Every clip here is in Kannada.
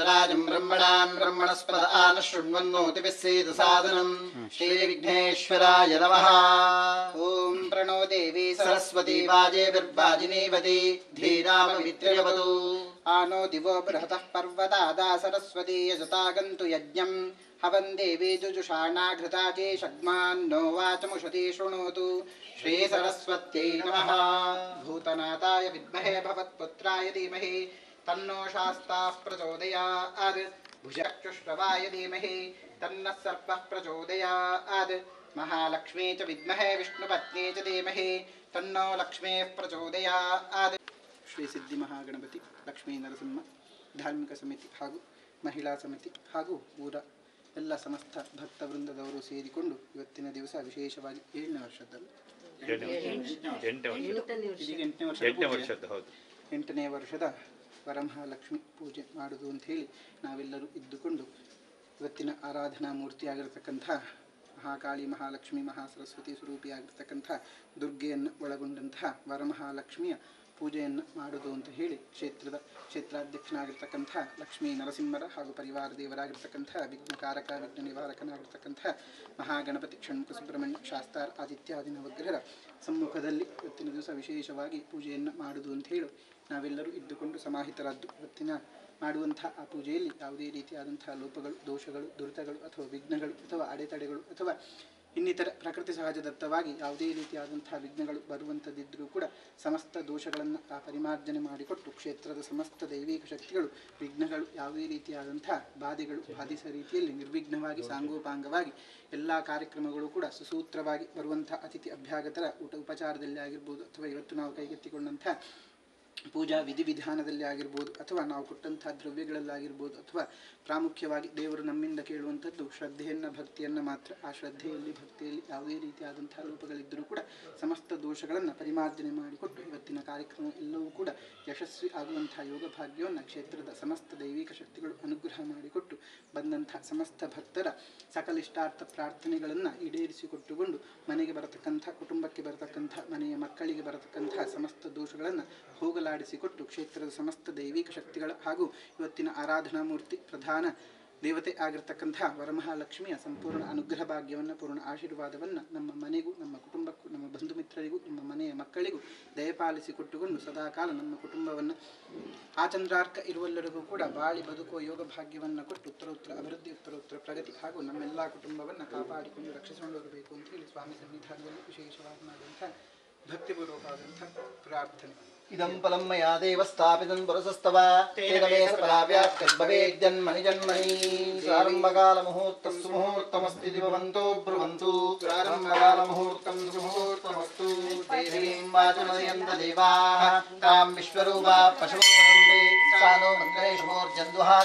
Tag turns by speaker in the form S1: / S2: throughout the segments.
S1: विघ्नेश्वराजम् ब्रह्मणाम् ब्रह्मणस्पद आन शृण्वन्नोतिभिः सीद सादनम् श्रीविघ्नेश्वराय नमः ॐ प्रणो देवी सरस्वती वाजेभिर्वाजिनीवती धीराममित्रयवतु आनो दिवो बृहतः पर्वतादा सरस्वती यजता गन्तु यज्ञम् हवन् देवी जुजुषाणाघृता चेषग्मान्नो वाचमुषति शृणोतु श्रीसरस्वत्यै नमः भूतनाथाय विद्महे भवत्पुत्राय धीमहि तन्नो शास्ताः प्रचोदयात् भुजक्षुष्टवाय धीमहि तन्नः सर्पः प्रचोदयात् महालक्ष्मी च विद्महे विष्णुपत्नी च धीमहि तन्नो लक्ष्मीः प्रचोदयात् ಶ್ರೀ ಸಿದ್ಧಿ ಮಹಾಗಣಪತಿ ಲಕ್ಷ್ಮೀ ನರಸಿಂಹ ಧಾರ್ಮಿಕ ಸಮಿತಿ ಹಾಗೂ ಮಹಿಳಾ ಸಮಿತಿ ಹಾಗೂ ಊರ ಎಲ್ಲ ಸಮಸ್ತ ಭಕ್ತ ವೃಂದದವರು ಸೇರಿಕೊಂಡು ಇವತ್ತಿನ ದಿವಸ ವಿಶೇಷವಾಗಿ ಏಳನೇ ವರ್ಷದಲ್ಲಿ
S2: ಎಂಟನೇ ವರ್ಷ
S1: ಇದೀಗ ಎಂಟನೇ ವರ್ಷದ
S2: ಎಂಟನೇ
S1: ಪೂಜೆ.
S2: ವರ್ಷದ್ದು ಹೌದು
S1: ಎಂಟನೇ ವರ್ಷದ ವರಮಹಾಲಕ್ಷ್ಮಿ ಪೂಜೆ ಮಾಡುವುದು ಅಂತ ಹೇಳಿ ನಾವೆಲ್ಲರೂ ಇದ್ದುಕೊಂಡು ಇವತ್ತಿನ ಆರಾಧನಾ ಮೂರ್ತಿಯಾಗಿರ್ತಕ್ಕಂಥ ಮಹಾಕಾಳಿ ಮಹಾಲಕ್ಷ್ಮಿ ಮಹಾಸರಸ್ವತಿ ಸ್ವರೂಪಿಯಾಗಿರ್ತಕ್ಕಂಥ ದುರ್ಗೆಯನ್ನು ಒಳಗೊಂಡಂತಹ ವರಮಹಾಲಕ್ಷ್ಮಿಯ ಪೂಜೆಯನ್ನು ಮಾಡುವುದು ಅಂತ ಹೇಳಿ ಕ್ಷೇತ್ರದ ಕ್ಷೇತ್ರಾಧ್ಯಕ್ಷನಾಗಿರ್ತಕ್ಕಂಥ ಲಕ್ಷ್ಮೀ ನರಸಿಂಹರ ಹಾಗೂ ಪರಿವಾರ ದೇವರಾಗಿರ್ತಕ್ಕಂಥ ವಿಘ್ನಕಾರಕ ವಿಘ್ನ ನಿವಾರಕನಾಗಿರ್ತಕ್ಕಂಥ ಮಹಾಗಣಪತಿ ಷಣ್ಮುಖ ಸುಬ್ರಹ್ಮಣ್ಯ ಶಾಸ್ತಾರ ಆದಿತ್ಯಾದಿ ನವಗ್ರಹರ ಸಮ್ಮುಖದಲ್ಲಿ ಇವತ್ತಿನ ದಿವಸ ವಿಶೇಷವಾಗಿ ಪೂಜೆಯನ್ನು ಮಾಡುವುದು ಅಂತ ಹೇಳಿ ನಾವೆಲ್ಲರೂ ಇದ್ದುಕೊಂಡು ಸಮಾಹಿತರಾದ್ದು ಇವತ್ತಿನ ಮಾಡುವಂಥ ಆ ಪೂಜೆಯಲ್ಲಿ ಯಾವುದೇ ರೀತಿಯಾದಂತಹ ಲೋಪಗಳು ದೋಷಗಳು ದುರಿತಗಳು ಅಥವಾ ವಿಘ್ನಗಳು ಅಥವಾ ಅಡೆತಡೆಗಳು ಅಥವಾ ಇನ್ನಿತರ ಪ್ರಕೃತಿ ಸಹಜದತ್ತವಾಗಿ ಯಾವುದೇ ರೀತಿಯಾದಂತಹ ವಿಘ್ನಗಳು ಬರುವಂಥದ್ದಿದ್ದರೂ ಕೂಡ ಸಮಸ್ತ ದೋಷಗಳನ್ನು ಆ ಪರಿಮಾರ್ಜನೆ ಮಾಡಿಕೊಟ್ಟು ಕ್ಷೇತ್ರದ ಸಮಸ್ತ ದೈವಿಕ ಶಕ್ತಿಗಳು ವಿಘ್ನಗಳು ಯಾವುದೇ ರೀತಿಯಾದಂತಹ ಬಾಧೆಗಳು ಬಾಧಿಸ ರೀತಿಯಲ್ಲಿ ನಿರ್ವಿಘ್ನವಾಗಿ ಸಾಂಗೋಪಾಂಗವಾಗಿ ಎಲ್ಲ ಕಾರ್ಯಕ್ರಮಗಳು ಕೂಡ ಸುಸೂತ್ರವಾಗಿ ಬರುವಂಥ ಅತಿಥಿ ಅಭ್ಯಾಗತರ ಊಟ ಉಪಚಾರದಲ್ಲಿ ಆಗಿರ್ಬೋದು ಅಥವಾ ಇವತ್ತು ನಾವು ಕೈಗೆತ್ತಿಕೊಂಡಂಥ ಪೂಜಾ ವಿಧಿವಿಧಾನದಲ್ಲಿ ಆಗಿರ್ಬೋದು ಅಥವಾ ನಾವು ಕೊಟ್ಟಂತಹ ದ್ರವ್ಯಗಳಲ್ಲಾಗಿರ್ಬೋದು ಅಥವಾ ಪ್ರಾಮುಖ್ಯವಾಗಿ ದೇವರು ನಮ್ಮಿಂದ ಕೇಳುವಂಥದ್ದು ಶ್ರದ್ಧೆಯನ್ನು ಭಕ್ತಿಯನ್ನು ಮಾತ್ರ ಆ ಶ್ರದ್ಧೆಯಲ್ಲಿ ಭಕ್ತಿಯಲ್ಲಿ ಯಾವುದೇ ರೀತಿಯಾದಂತಹ ಲೋಪಗಳಿದ್ದರೂ ಕೂಡ ಸಮಸ್ತ ದೋಷಗಳನ್ನು ಪರಿಮಾರ್ಜನೆ ಮಾಡಿಕೊಟ್ಟು ಇವತ್ತಿನ ಕಾರ್ಯಕ್ರಮ ಎಲ್ಲವೂ ಕೂಡ ಯಶಸ್ವಿ ಆಗುವಂತಹ ಯೋಗ ಭಾಗ್ಯವನ್ನು ಕ್ಷೇತ್ರದ ಸಮಸ್ತ ದೈವಿಕ ಶಕ್ತಿಗಳು ಅನುಗ್ರಹ ಮಾಡಿಕೊಟ್ಟು ಬಂದಂತಹ ಸಮಸ್ತ ಭಕ್ತರ ಸಕಲಿಷ್ಟಾರ್ಥ ಪ್ರಾರ್ಥನೆಗಳನ್ನು ಈಡೇರಿಸಿಕೊಟ್ಟುಕೊಂಡು ಮನೆಗೆ ಬರತಕ್ಕಂಥ ಕುಟುಂಬಕ್ಕೆ ಬರತಕ್ಕಂಥ ಮನೆಯ ಮಕ್ಕಳಿಗೆ ಬರತಕ್ಕಂಥ ಸಮಸ್ತ ದೋಷಗಳನ್ನು ಹೋಗಲಾಡಿಸಿಕೊಟ್ಟು ಕ್ಷೇತ್ರದ ಸಮಸ್ತ ದೈವಿಕ ಶಕ್ತಿಗಳ ಹಾಗೂ ಇವತ್ತಿನ ಆರಾಧನಾ ಮೂರ್ತಿ ಪ್ರಧಾನ ದೇವತೆ ಆಗಿರ್ತಕ್ಕಂಥ ವರಮಹಾಲಕ್ಷ್ಮಿಯ ಸಂಪೂರ್ಣ ಅನುಗ್ರಹ ಭಾಗ್ಯವನ್ನು ಪೂರ್ಣ ಆಶೀರ್ವಾದವನ್ನು ನಮ್ಮ ಮನೆಗೂ ನಮ್ಮ ಕುಟುಂಬಕ್ಕೂ ನಮ್ಮ ಬಂಧು ಮಿತ್ರರಿಗೂ ನಮ್ಮ ಮನೆಯ ಮಕ್ಕಳಿಗೂ ದಯಪಾಲಿಸಿಕೊಟ್ಟುಕೊಂಡು ಸದಾಕಾಲ ನಮ್ಮ ಕುಟುಂಬವನ್ನು ಆಚಂದ್ರಾರ್ಕ ಇರುವಲ್ಲರಿಗೂ ಕೂಡ ಬಾಳಿ ಬದುಕುವ ಯೋಗ ಭಾಗ್ಯವನ್ನು ಕೊಟ್ಟು ಉತ್ತರೋತ್ತರ ಅಭಿವೃದ್ಧಿ ಉತ್ತರೋತ್ತರ ಪ್ರಗತಿ ಹಾಗೂ ನಮ್ಮೆಲ್ಲ ಕುಟುಂಬವನ್ನು ಕಾಪಾಡಿಕೊಂಡು ರಕ್ಷಿಸಿಕೊಂಡು ಬರಬೇಕು ಅಂತ ಹೇಳಿ ಸ್ವಾಮಿ ಸನ್ನಿಧಾನದಲ್ಲಿ ವಿಶೇಷವಾಗಿ ಮಾಡುವಂಥ ಭಕ್ತಿಪೂರ್ವಕವಾದಂಥ ಪ್ರಾರ್ಥನೆ
S3: इदं फलं मया देव स्थापितं पुरसस्तव तेन मे सफलाव्याप्तद्भवेद्यन्मणि जन्मनि प्रारम्भकालमुहूर्तः सुमुहूर्तमस्ति दिववन्तो ब्रुवन्तु प्रारम्भकालमुहूर्तं सुमुहूर्तमस्तु देवीं वाचमदयन्त देवाः तां विश्वरूपा पशुवन्दे सा नो मन्त्रेषु मूर्जन्दुहान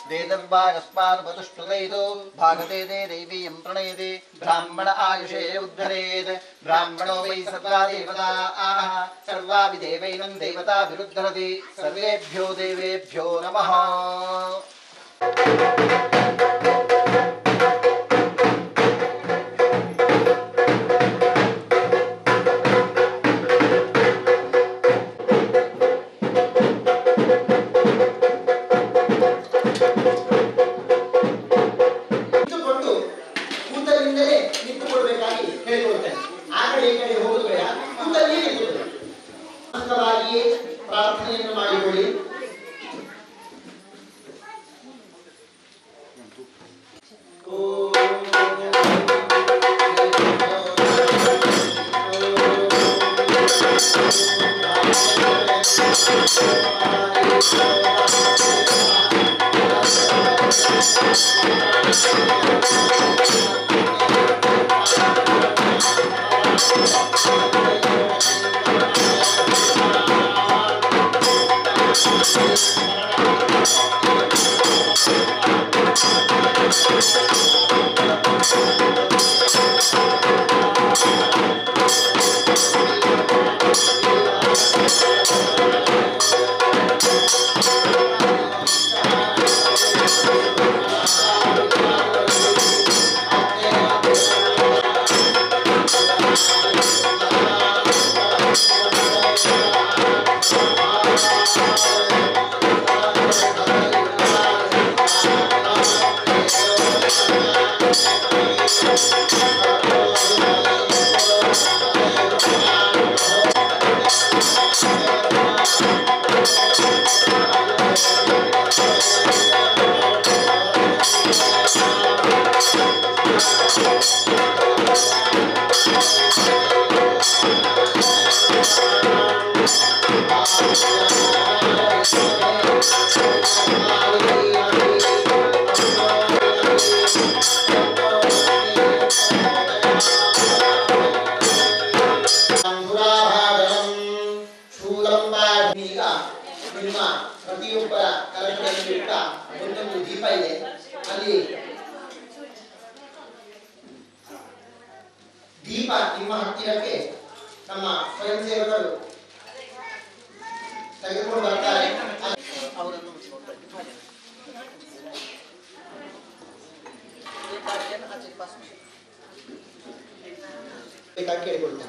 S3: वेदर्वागस्मानुपतुष्टुतैतो भागते ते देवीयं प्रणयते ब्राह्मण आयुषे उद्धरेत् ब्राह्मणो वै सर्वा देवता आह सर्वापि देवैनं देवताभिरुद्धरति सर्वेभ्यो देवेभ्यो नमः
S1: ನಿಂತುಕೊಂಡು ಕೂತಲಿಂದಲೇ ನಿಂತುಕೊಳ್ಬೇಕಾಗಿ ಹೇಳಿಕೊಳ್ತೇನೆ ಆ ಕಡೆ ಈ ಕಡೆ ಹೋಗುದು ಬೇಡ ಕೂತಲ್ಲೇ ನಿಂತುಕೊಳ್ಳಿ ಸ್ಪಷ್ಟವಾಗಿಯೇ ಪ್ರಾರ್ಥನೆಯನ್ನು ಮಾಡಿಕೊಳ್ಳಿ
S3: ಅಲ್ಲಿ ದೀಪ ನಿಮ್ಮ ಹತ್ತಿರಕ್ಕೆ ನಮ್ಮ ಸ್ವಯಂ ಸೇವಕರು ತೆಗೆದುಕೊಂಡು ಬರ್ತಾರೆ ಅವರನ್ನು ಬೇಕಾಗಿ ಕೇಳಿಕೊಳ್ತೇನೆ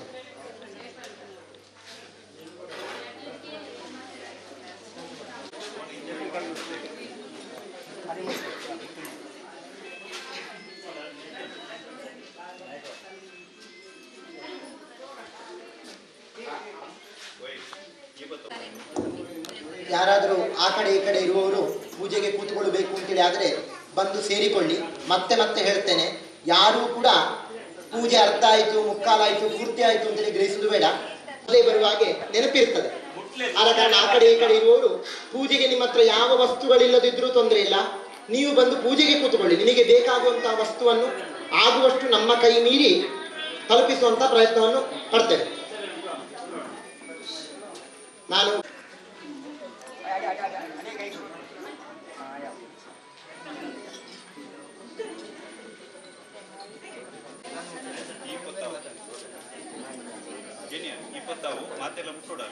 S3: ಯಾರಾದರೂ ಆ ಕಡೆ ಈ ಕಡೆ ಇರುವವರು ಪೂಜೆಗೆ ಕೂತ್ಕೊಳ್ಬೇಕು ಅಂತೇಳಿ ಆದರೆ ಬಂದು ಸೇರಿಕೊಳ್ಳಿ ಮತ್ತೆ ಮತ್ತೆ ಹೇಳ್ತೇನೆ ಯಾರೂ ಕೂಡ ಪೂಜೆ ಅರ್ಧ ಆಯಿತು ಮುಕ್ಕಾಲಾಯಿತು ಪೂರ್ತಿ ಆಯಿತು ಅಂತೇಳಿ ಗ್ರಹಿಸುವುದು ಬೇಡ ಅಲ್ಲೇ ಬರುವಾಗೆ ನೆನಪಿರ್ತದೆ ಆದ ಕಾರಣ ಆ ಕಡೆ ಈ ಕಡೆ ಇರುವವರು ಪೂಜೆಗೆ ನಿಮ್ಮ ಹತ್ರ ಯಾವ ವಸ್ತುಗಳಿಲ್ಲದಿದ್ರೂ ತೊಂದರೆ ಇಲ್ಲ ನೀವು ಬಂದು ಪೂಜೆಗೆ ಕೂತ್ಕೊಳ್ಳಿ ನಿಮಗೆ ಬೇಕಾಗುವಂತಹ ವಸ್ತುವನ್ನು ಆಗುವಷ್ಟು ನಮ್ಮ ಕೈ ಮೀರಿ ತಲುಪಿಸುವಂತ ಪ್ರಯತ್ನವನ್ನು ಪಡ್ತೇನೆ ನಾನು
S2: ಏನೇ ಇಪ್ಪತ್ತಾವು ಮಾತೆಲ್ಲ ಮುಟ್ಟೋಡಲ್ಲ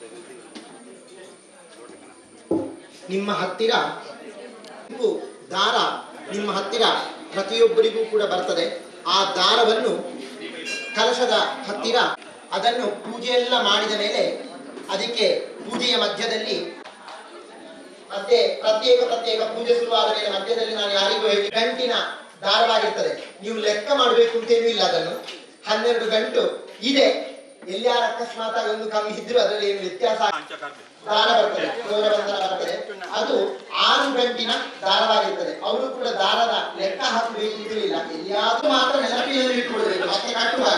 S3: ನಿಮ್ಮ ಹತ್ತಿರ ನೀವು ದಾರ ನಿಮ್ಮ ಹತ್ತಿರ ಪ್ರತಿಯೊಬ್ಬರಿಗೂ ಕೂಡ ಬರ್ತದೆ ಆ ದಾರವನ್ನು ಕಲಶದ ಹತ್ತಿರ ಅದನ್ನು ಪೂಜೆಯೆಲ್ಲ ಮಾಡಿದ ಮೇಲೆ ಅದಕ್ಕೆ ಪೂಜೆಯ ಮಧ್ಯದಲ್ಲಿ ಮತ್ತೆ ಪ್ರತ್ಯೇಕ ಪ್ರತ್ಯೇಕ ಪೂಜೆ ಶುರುವಾದ ಮೇಲೆ ಮಧ್ಯದಲ್ಲಿ ನಾನು ಯಾರಿಗೂ ಹೇಳಿ ಗಂಟಿನ ದಾರವಾಗಿರ್ತದೆ ನೀವು ಲೆಕ್ಕ ಮಾಡಬೇಕು ಅಂತೇನೂ ಇಲ್ಲ ಅದನ್ನು ಹನ್ನೆರಡು ಗಂಟು ಇದೆ ಎಲ್ಲಿಯಾರ ಅಕಸ್ಮಾತ್ ಆಗಿ ಒಂದು ಕಮ್ಮಿ ಇದ್ರು ಅದರಲ್ಲಿ ಏನು ವ್ಯತ್ಯಾಸ
S2: ಅಂಚ ಕಾರ್ಬೇಕು
S3: ದಾರ ಬರ್ತದೆ ಗೌರವಂದನ ಬರ್ತದೆ ಅದು ಆರು ಗಂಟಿನ ದಾರವಾಗಿರ್ತದೆ ಅವರು ಕೂಡ ದಾರದ ಲೆಕ್ಕ ಹಾಕಬೇಕು ಅಂತ ಇಲ್ಲ ಎಲ್ಲಿಯಾದ್ರೂ ಮಾತ್ರ ನೆನಪಿನಲ್ಲಿ ಇಟ್ಕೊಳ್ಬೇಕು ಮತ್ತೆ ಕಟ್ಟುವಾಗ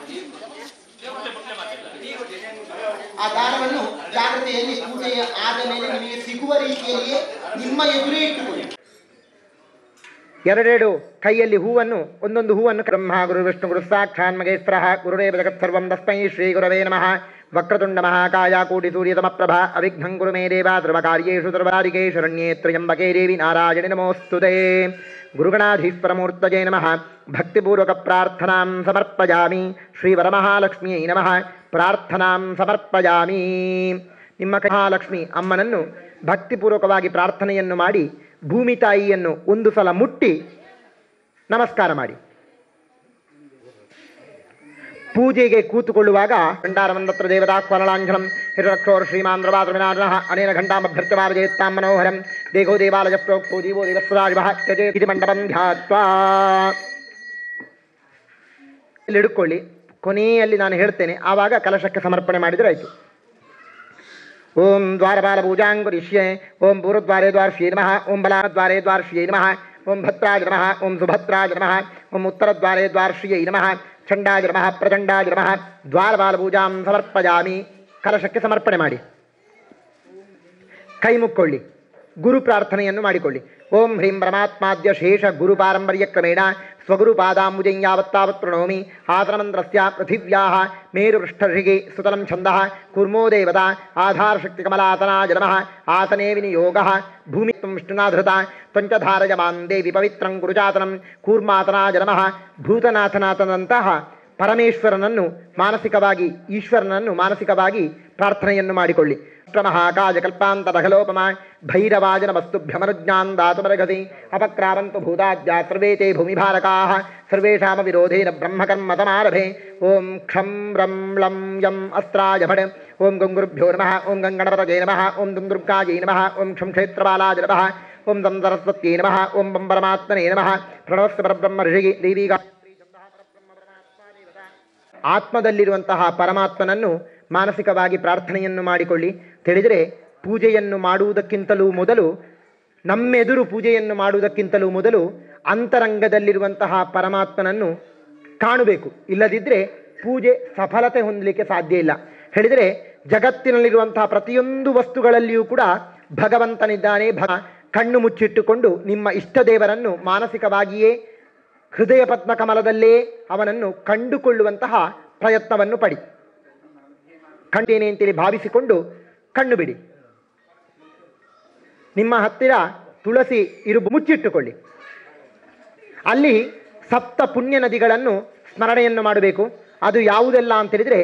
S3: ಆ ದಾರವನ್ನು ಜಾಗ್ರತೆಯಲ್ಲಿ ಪೂಜೆಯ ಆದ ಮೇಲೆ ನಿಮಗೆ ಸಿಗುವ ರೀತಿಯಲ್ಲಿಯೇ ನಿಮ್ಮ ಎದುರೇ ಇಟ್ಟುಕೊಳ್ಳಿ
S4: ಎರಡೆರಡು ಕೈಯಲ್ಲಿ ಹೂವನ್ನು ಒಂದೊಂದು ಹೂವನ್ನು ಬ್ರಹ್ಮ ಗುರು ವಿಷ್ಣು ಗುರು ಸಾಕ್ಷಾನ್ ಮಗೇಶ್ವರ ಗುರುರೇವ ಜಗತ್ ಸರ್ವಂ ತಸ್ಮೈ ಶ್ರೀ ಗುರವೇ ನಮಃ ವಕ್ರತುಂಡ ಮಹಾಕಾಯ ಕೋಟಿ ಸೂರ್ಯ ಸಮಪ್ರಭಾ ಅವಿಘ್ನಂ ಗುರು ಮೇ ದೇವ ಧ್ರುವಕಾರ್ಯೇಷು ಸರ್ವಾದಿಕೆ ಶರಣ್ಯೇ ತ್ರಯಂಬಕೆ ದೇವಿ ನಾರಾಯಣಿ ನಮೋಸ್ತುತೆ ಗುರುಗಣಾಧೀಶ್ವರಮೂರ್ತಜೇ ನಮಃ ಭಕ್ತಿಪೂರ್ವಕ ಪ್ರಾರ್ಥನಾಂ ಸಮರ್ಪಯಾಮಿ ಶ್ರೀ ವರಮಹಾಲಕ್ಷ್ಮಿಯೈ ನಮಃ ಪ್ರಾರ್ಥನಾಂ ಸಮರ್ಪಯಾಮಿ ನಿಮ್ಮ ಕೈ ಮಹಾಲಕ್ಷ್ಮಿ ಅಮ್ಮನನ್ನು ಭಕ್ತಿಪೂರ್ವಕವಾಗಿ ಪ್ರಾರ್ಥನೆಯನ್ನು ಮಾಡಿ ಭೂಮಿ ತಾಯಿಯನ್ನು ಒಂದು ಸಲ ಮುಟ್ಟಿ ನಮಸ್ಕಾರ ಮಾಡಿ ಪೂಜೆಗೆ ಕೂತುಕೊಳ್ಳುವಾಗ ಭಂಡಾರಮಂದತ್ರ ದೇವತಾಕ್ವರಲಾಂಘನಂ ಹಿರಕ್ಷೋರ್ ಶ್ರೀಮಾನ್ ದ್ರವಾದ್ರವಿನಾರ್ನಃ ಅನೇನ ಘಂಟಾಮಭ್ಯರ್ಥಮಾರ್ಜಯತ್ತಾಂ ಮನೋಹರಂ ದೇಹೋ ದೇವಾಲಯ ಪ್ರೋಕ್ತೋ ಜೀವೋ ದೇವಸ್ವರಾಜವಃ ತ್ಯಜೇತ್ ಇತಿ ಮಂಡಪಂ ಧ್ಯಾತ್ವಾ ಇಲ್ಲಿ ಹಿಡ್ಕೊಳ್ಳಿ ಕೊನೆಯಲ್ಲಿ ನಾನು ಹೇಳ್ತೇನೆ ಆವಾಗ ಕಲಶಕ್ಕೆ ಸಮರ್ಪಣೆ ಮಾಡಿದರೆ ಆಯಿತು ಓಂ ದ್ವಾರಪಾಲ ಪೂಜಾಂಗುರಿಷ್ಯೆ ಓಂ ಪೂರ್ವದ್ವಾರೆ ದ್ವಾರ್ಷ್ಯೈ ನಮಃ ಓಂ ಬಲಾದ್ವಾರೆ ದ್ವಾರ್ಷ್ಯೈ ನಮಃ ಓಂ ಭದ್ರಾಜ ನಮಃ ಓಂ ಸುಭದ್ರಾಜ ನಮಃ ಓಂ ಉತ್ತರದ್ವಾರೆ ದ್ವಾರ್ಷ್ಯೈ ನಮಃ ಚಂಡಾಜ ನಮಃ ಪ್ರಚಂಡಾಜ ನಮಃ ದ್ವಾರಪಾಲ ಪೂಜಾಂ ಸಮರ್ಪಯಾಮಿ ಕಲಶಕ್ಕೆ ಸಮರ್ಪಣೆ ಮಾಡಿ ಕೈ ಮುಕ್ಕೊಳ್ಳಿ ಗುರು ಪ್ರಾರ್ಥನೆಯನ್ನು ಮಾಡಿಕೊಳ್ಳಿ ಓಂ ಹ್ರೀಂ ಪರಮಾತ್ಮಾದ್ಯ ಶೇಷ ಗುರು ಪಾರಂಪರ್ಯ ಕ್ರಮೇಣ ಸ್ವಗುರು ಪಾದಾಂಬುಜಂ ಯಾವತ್ತಾವತ್ ಪ್ರಣೋಮಿ ಆತನಮಂತ್ರಸ್ಯ ಪೃಥಿವ್ಯಾಹ ಮೇರುಪೃಷ್ಠಋಷಿಗೆ ಸುತಲಂ ಛಂದಃ ಕುರ್ಮೋ ದೇವತಾ ಆಧಾರಶಕ್ತಿಕಮಲಾತನಾಯ ನಮಃ ಆಸನೆ ವಿನಿಯೋಗಃ ಭೂಮಿ ತ್ವಂ ವಿಷ್ಣುನಾಧೃತ ತ್ವಂಚಧಾರಯಮಾನ್ ದೇವಿ ಪವಿತ್ರಂ ಗುರುಜಾತನಂ ಕೂರ್ಮಾತನಾಯ ನಮಃ ಭೂತನಾಥನಾಥನಂತಹ ಪರಮೇಶ್ವರನನ್ನು ಮಾನಸಿಕವಾಗಿ ಈಶ್ವರನನ್ನು ಮಾನಸಿಕವಾಗಿ ಪ್ರಾರ್ಥನೆಯನ್ನು ಮಾಡಿಕೊಳ್ಳಿ ಮಹಾಕಾಯ ಕಲ್ಪಾಂತರಘಲೋಪಮ ಭೈರವಾಜ ನಮಸ್ತುಭ್ಯಮನುಜ್ಞಾನ್ ದಾತುಮರ್ಗತಿ ಅಪಕ್ರಾವಂತು ಭೂತಾದ್ಯ ಸರ್ವೇ ತೇ ಭೂಮಿಭಾರಕಾಃ ಸರ್ವೇಷಾಮ ವಿರೋಧೇನ ಬ್ರಹ್ಮಕರ್ಮತಮಾರಭೆ ಓಂ ಕ್ಷಂ ರಂ ಲಂ ಯಂ ಅಸ್ತ್ರಾಯ ಭಟ್ ಓಂ ಗಂಗುರುಭ್ಯೋ ನಮಃ ಓಂ ಗಂಗಣಪತಜೇ ನಮಃ ಓಂ ದುರ್ಗಾಜೈ ನಮಃ ಓಂ ಕ್ಷಂ ಕ್ಷೇತ್ರಪಾಲಾಜ ನಮಃ ಓಂ ದಂ ಸರಸ್ವತ್ಯೈ ನಮಃ ಓಂ ಬಂ ಪರಮಾತ್ಮನೇ ನಮಃ ಪ್ರಣವಸ್ತ ಪರಬ್ರಹ್ಮ ಋಷಿಗೆ ದೇವೀಗ ಆತ್ಮದಲ್ಲಿರುವಂತಹ ಪರಮಾತ್ಮನನ್ನು ಮಾನಸಿಕವಾಗಿ ಪ್ರಾರ್ಥನೆಯನ್ನು ಮಾಡಿಕೊಳ್ಳಿ ತಿಳಿದರೆ ಪೂಜೆಯನ್ನು ಮಾಡುವುದಕ್ಕಿಂತಲೂ ಮೊದಲು ನಮ್ಮೆದುರು ಪೂಜೆಯನ್ನು ಮಾಡುವುದಕ್ಕಿಂತಲೂ ಮೊದಲು ಅಂತರಂಗದಲ್ಲಿರುವಂತಹ ಪರಮಾತ್ಮನನ್ನು ಕಾಣಬೇಕು ಇಲ್ಲದಿದ್ದರೆ ಪೂಜೆ ಸಫಲತೆ ಹೊಂದಲಿಕ್ಕೆ ಸಾಧ್ಯ ಇಲ್ಲ ಹೇಳಿದರೆ ಜಗತ್ತಿನಲ್ಲಿರುವಂತಹ ಪ್ರತಿಯೊಂದು ವಸ್ತುಗಳಲ್ಲಿಯೂ ಕೂಡ ಭಗವಂತನಿದ್ದಾನೆ ಭಗ ಕಣ್ಣು ಮುಚ್ಚಿಟ್ಟುಕೊಂಡು ನಿಮ್ಮ ಇಷ್ಟ ದೇವರನ್ನು ಮಾನಸಿಕವಾಗಿಯೇ ಹೃದಯ ಪದ್ಮ ಕಮಲದಲ್ಲೇ ಅವನನ್ನು ಕಂಡುಕೊಳ್ಳುವಂತಹ ಪ್ರಯತ್ನವನ್ನು ಪಡಿ ಕಂಡೇನೆ ಅಂತೇಳಿ ಭಾವಿಸಿಕೊಂಡು ಕಣ್ಣು ಬಿಡಿ ನಿಮ್ಮ ಹತ್ತಿರ ತುಳಸಿ ಇರುಬು ಮುಚ್ಚಿಟ್ಟುಕೊಳ್ಳಿ ಅಲ್ಲಿ ಸಪ್ತ ಪುಣ್ಯ ನದಿಗಳನ್ನು ಸ್ಮರಣೆಯನ್ನು ಮಾಡಬೇಕು ಅದು ಯಾವುದೆಲ್ಲ ಅಂತೇಳಿದರೆ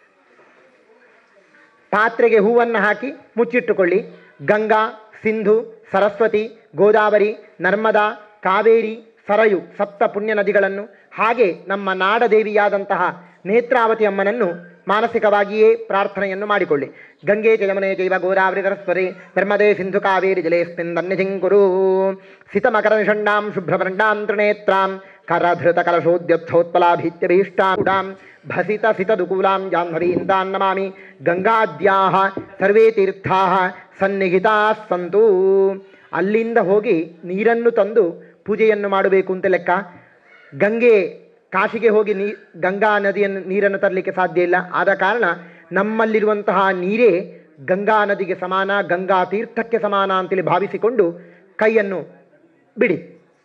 S4: ಪಾತ್ರೆಗೆ ಹೂವನ್ನು ಹಾಕಿ ಮುಚ್ಚಿಟ್ಟುಕೊಳ್ಳಿ ಗಂಗಾ ಸಿಂಧು ಸರಸ್ವತಿ ಗೋದಾವರಿ ನರ್ಮದಾ ಕಾವೇರಿ ಸರಯು ಸಪ್ತ ಪುಣ್ಯ ನದಿಗಳನ್ನು ಹಾಗೆ ನಮ್ಮ ನಾಡದೇವಿಯಾದಂತಹ ನೇತ್ರಾವತಿ ಅಮ್ಮನನ್ನು ಮಾನಸಿಕವಾಗಿಯೇ ಪ್ರಾರ್ಥನೆಯನ್ನು ಮಾಡಿಕೊಳ್ಳಿ ಗಂಗೆ ಚ ಯಮುನೆ ಚೈವ ಗೋದಾವರಿ ಸರಸ್ವತಿ ನರ್ಮದೆ ಸಿಂಧು ಕಾವೇರಿ ಜಲೇಸ್ಮಿನ್ ಧನ್ಯಜಿಂಕುರು ಸಿತಮಕರ ನಿಷಣ್ಣಾಂ ಶುಭ್ರವರ್ಣಾಂ ತ್ರಿನೇತ್ರಾಂ ಕರಧೃತ ಕಲಶೋದ್ಯತ್ಥೋತ್ಪಲಾಭೀತ್ಯಭೀಷ್ಟಾಂ ಭಸಿತ ಸಿತದುಕೂಲಾಂ ಜಾಹ್ನವೀಂದಾನ್ ನಮಾಮಿ ಗಂಗಾದ್ಯಾಹ ಸರ್ವೇ ತೀರ್ಥಾಹ ಸನ್ನಿಹಿತಾಃ ಸಂತು ಅಲ್ಲಿಂದ ಹೋಗಿ ನೀರನ್ನು ತಂದು ಪೂಜೆಯನ್ನು ಮಾಡಬೇಕು ಅಂತ ಲೆಕ್ಕ ಗಂಗೆ ಕಾಶಿಗೆ ಹೋಗಿ ನೀ ಗಂಗಾ ನದಿಯನ್ನು ನೀರನ್ನು ತರಲಿಕ್ಕೆ ಸಾಧ್ಯ ಇಲ್ಲ ಆದ ಕಾರಣ ನಮ್ಮಲ್ಲಿರುವಂತಹ ನೀರೇ ಗಂಗಾ ನದಿಗೆ ಸಮಾನ ಗಂಗಾ ತೀರ್ಥಕ್ಕೆ ಸಮಾನ ಅಂತೇಳಿ ಭಾವಿಸಿಕೊಂಡು ಕೈಯನ್ನು ಬಿಡಿ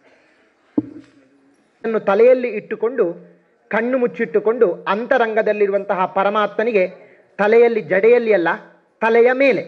S4: ಅನ್ನು ತಲೆಯಲ್ಲಿ ಇಟ್ಟುಕೊಂಡು ಕಣ್ಣು ಮುಚ್ಚಿಟ್ಟುಕೊಂಡು ಅಂತರಂಗದಲ್ಲಿರುವಂತಹ ಪರಮಾತ್ಮನಿಗೆ ತಲೆಯಲ್ಲಿ ಜಡೆಯಲ್ಲಿ ಅಲ್ಲ ತಲೆಯ ಮೇಲೆ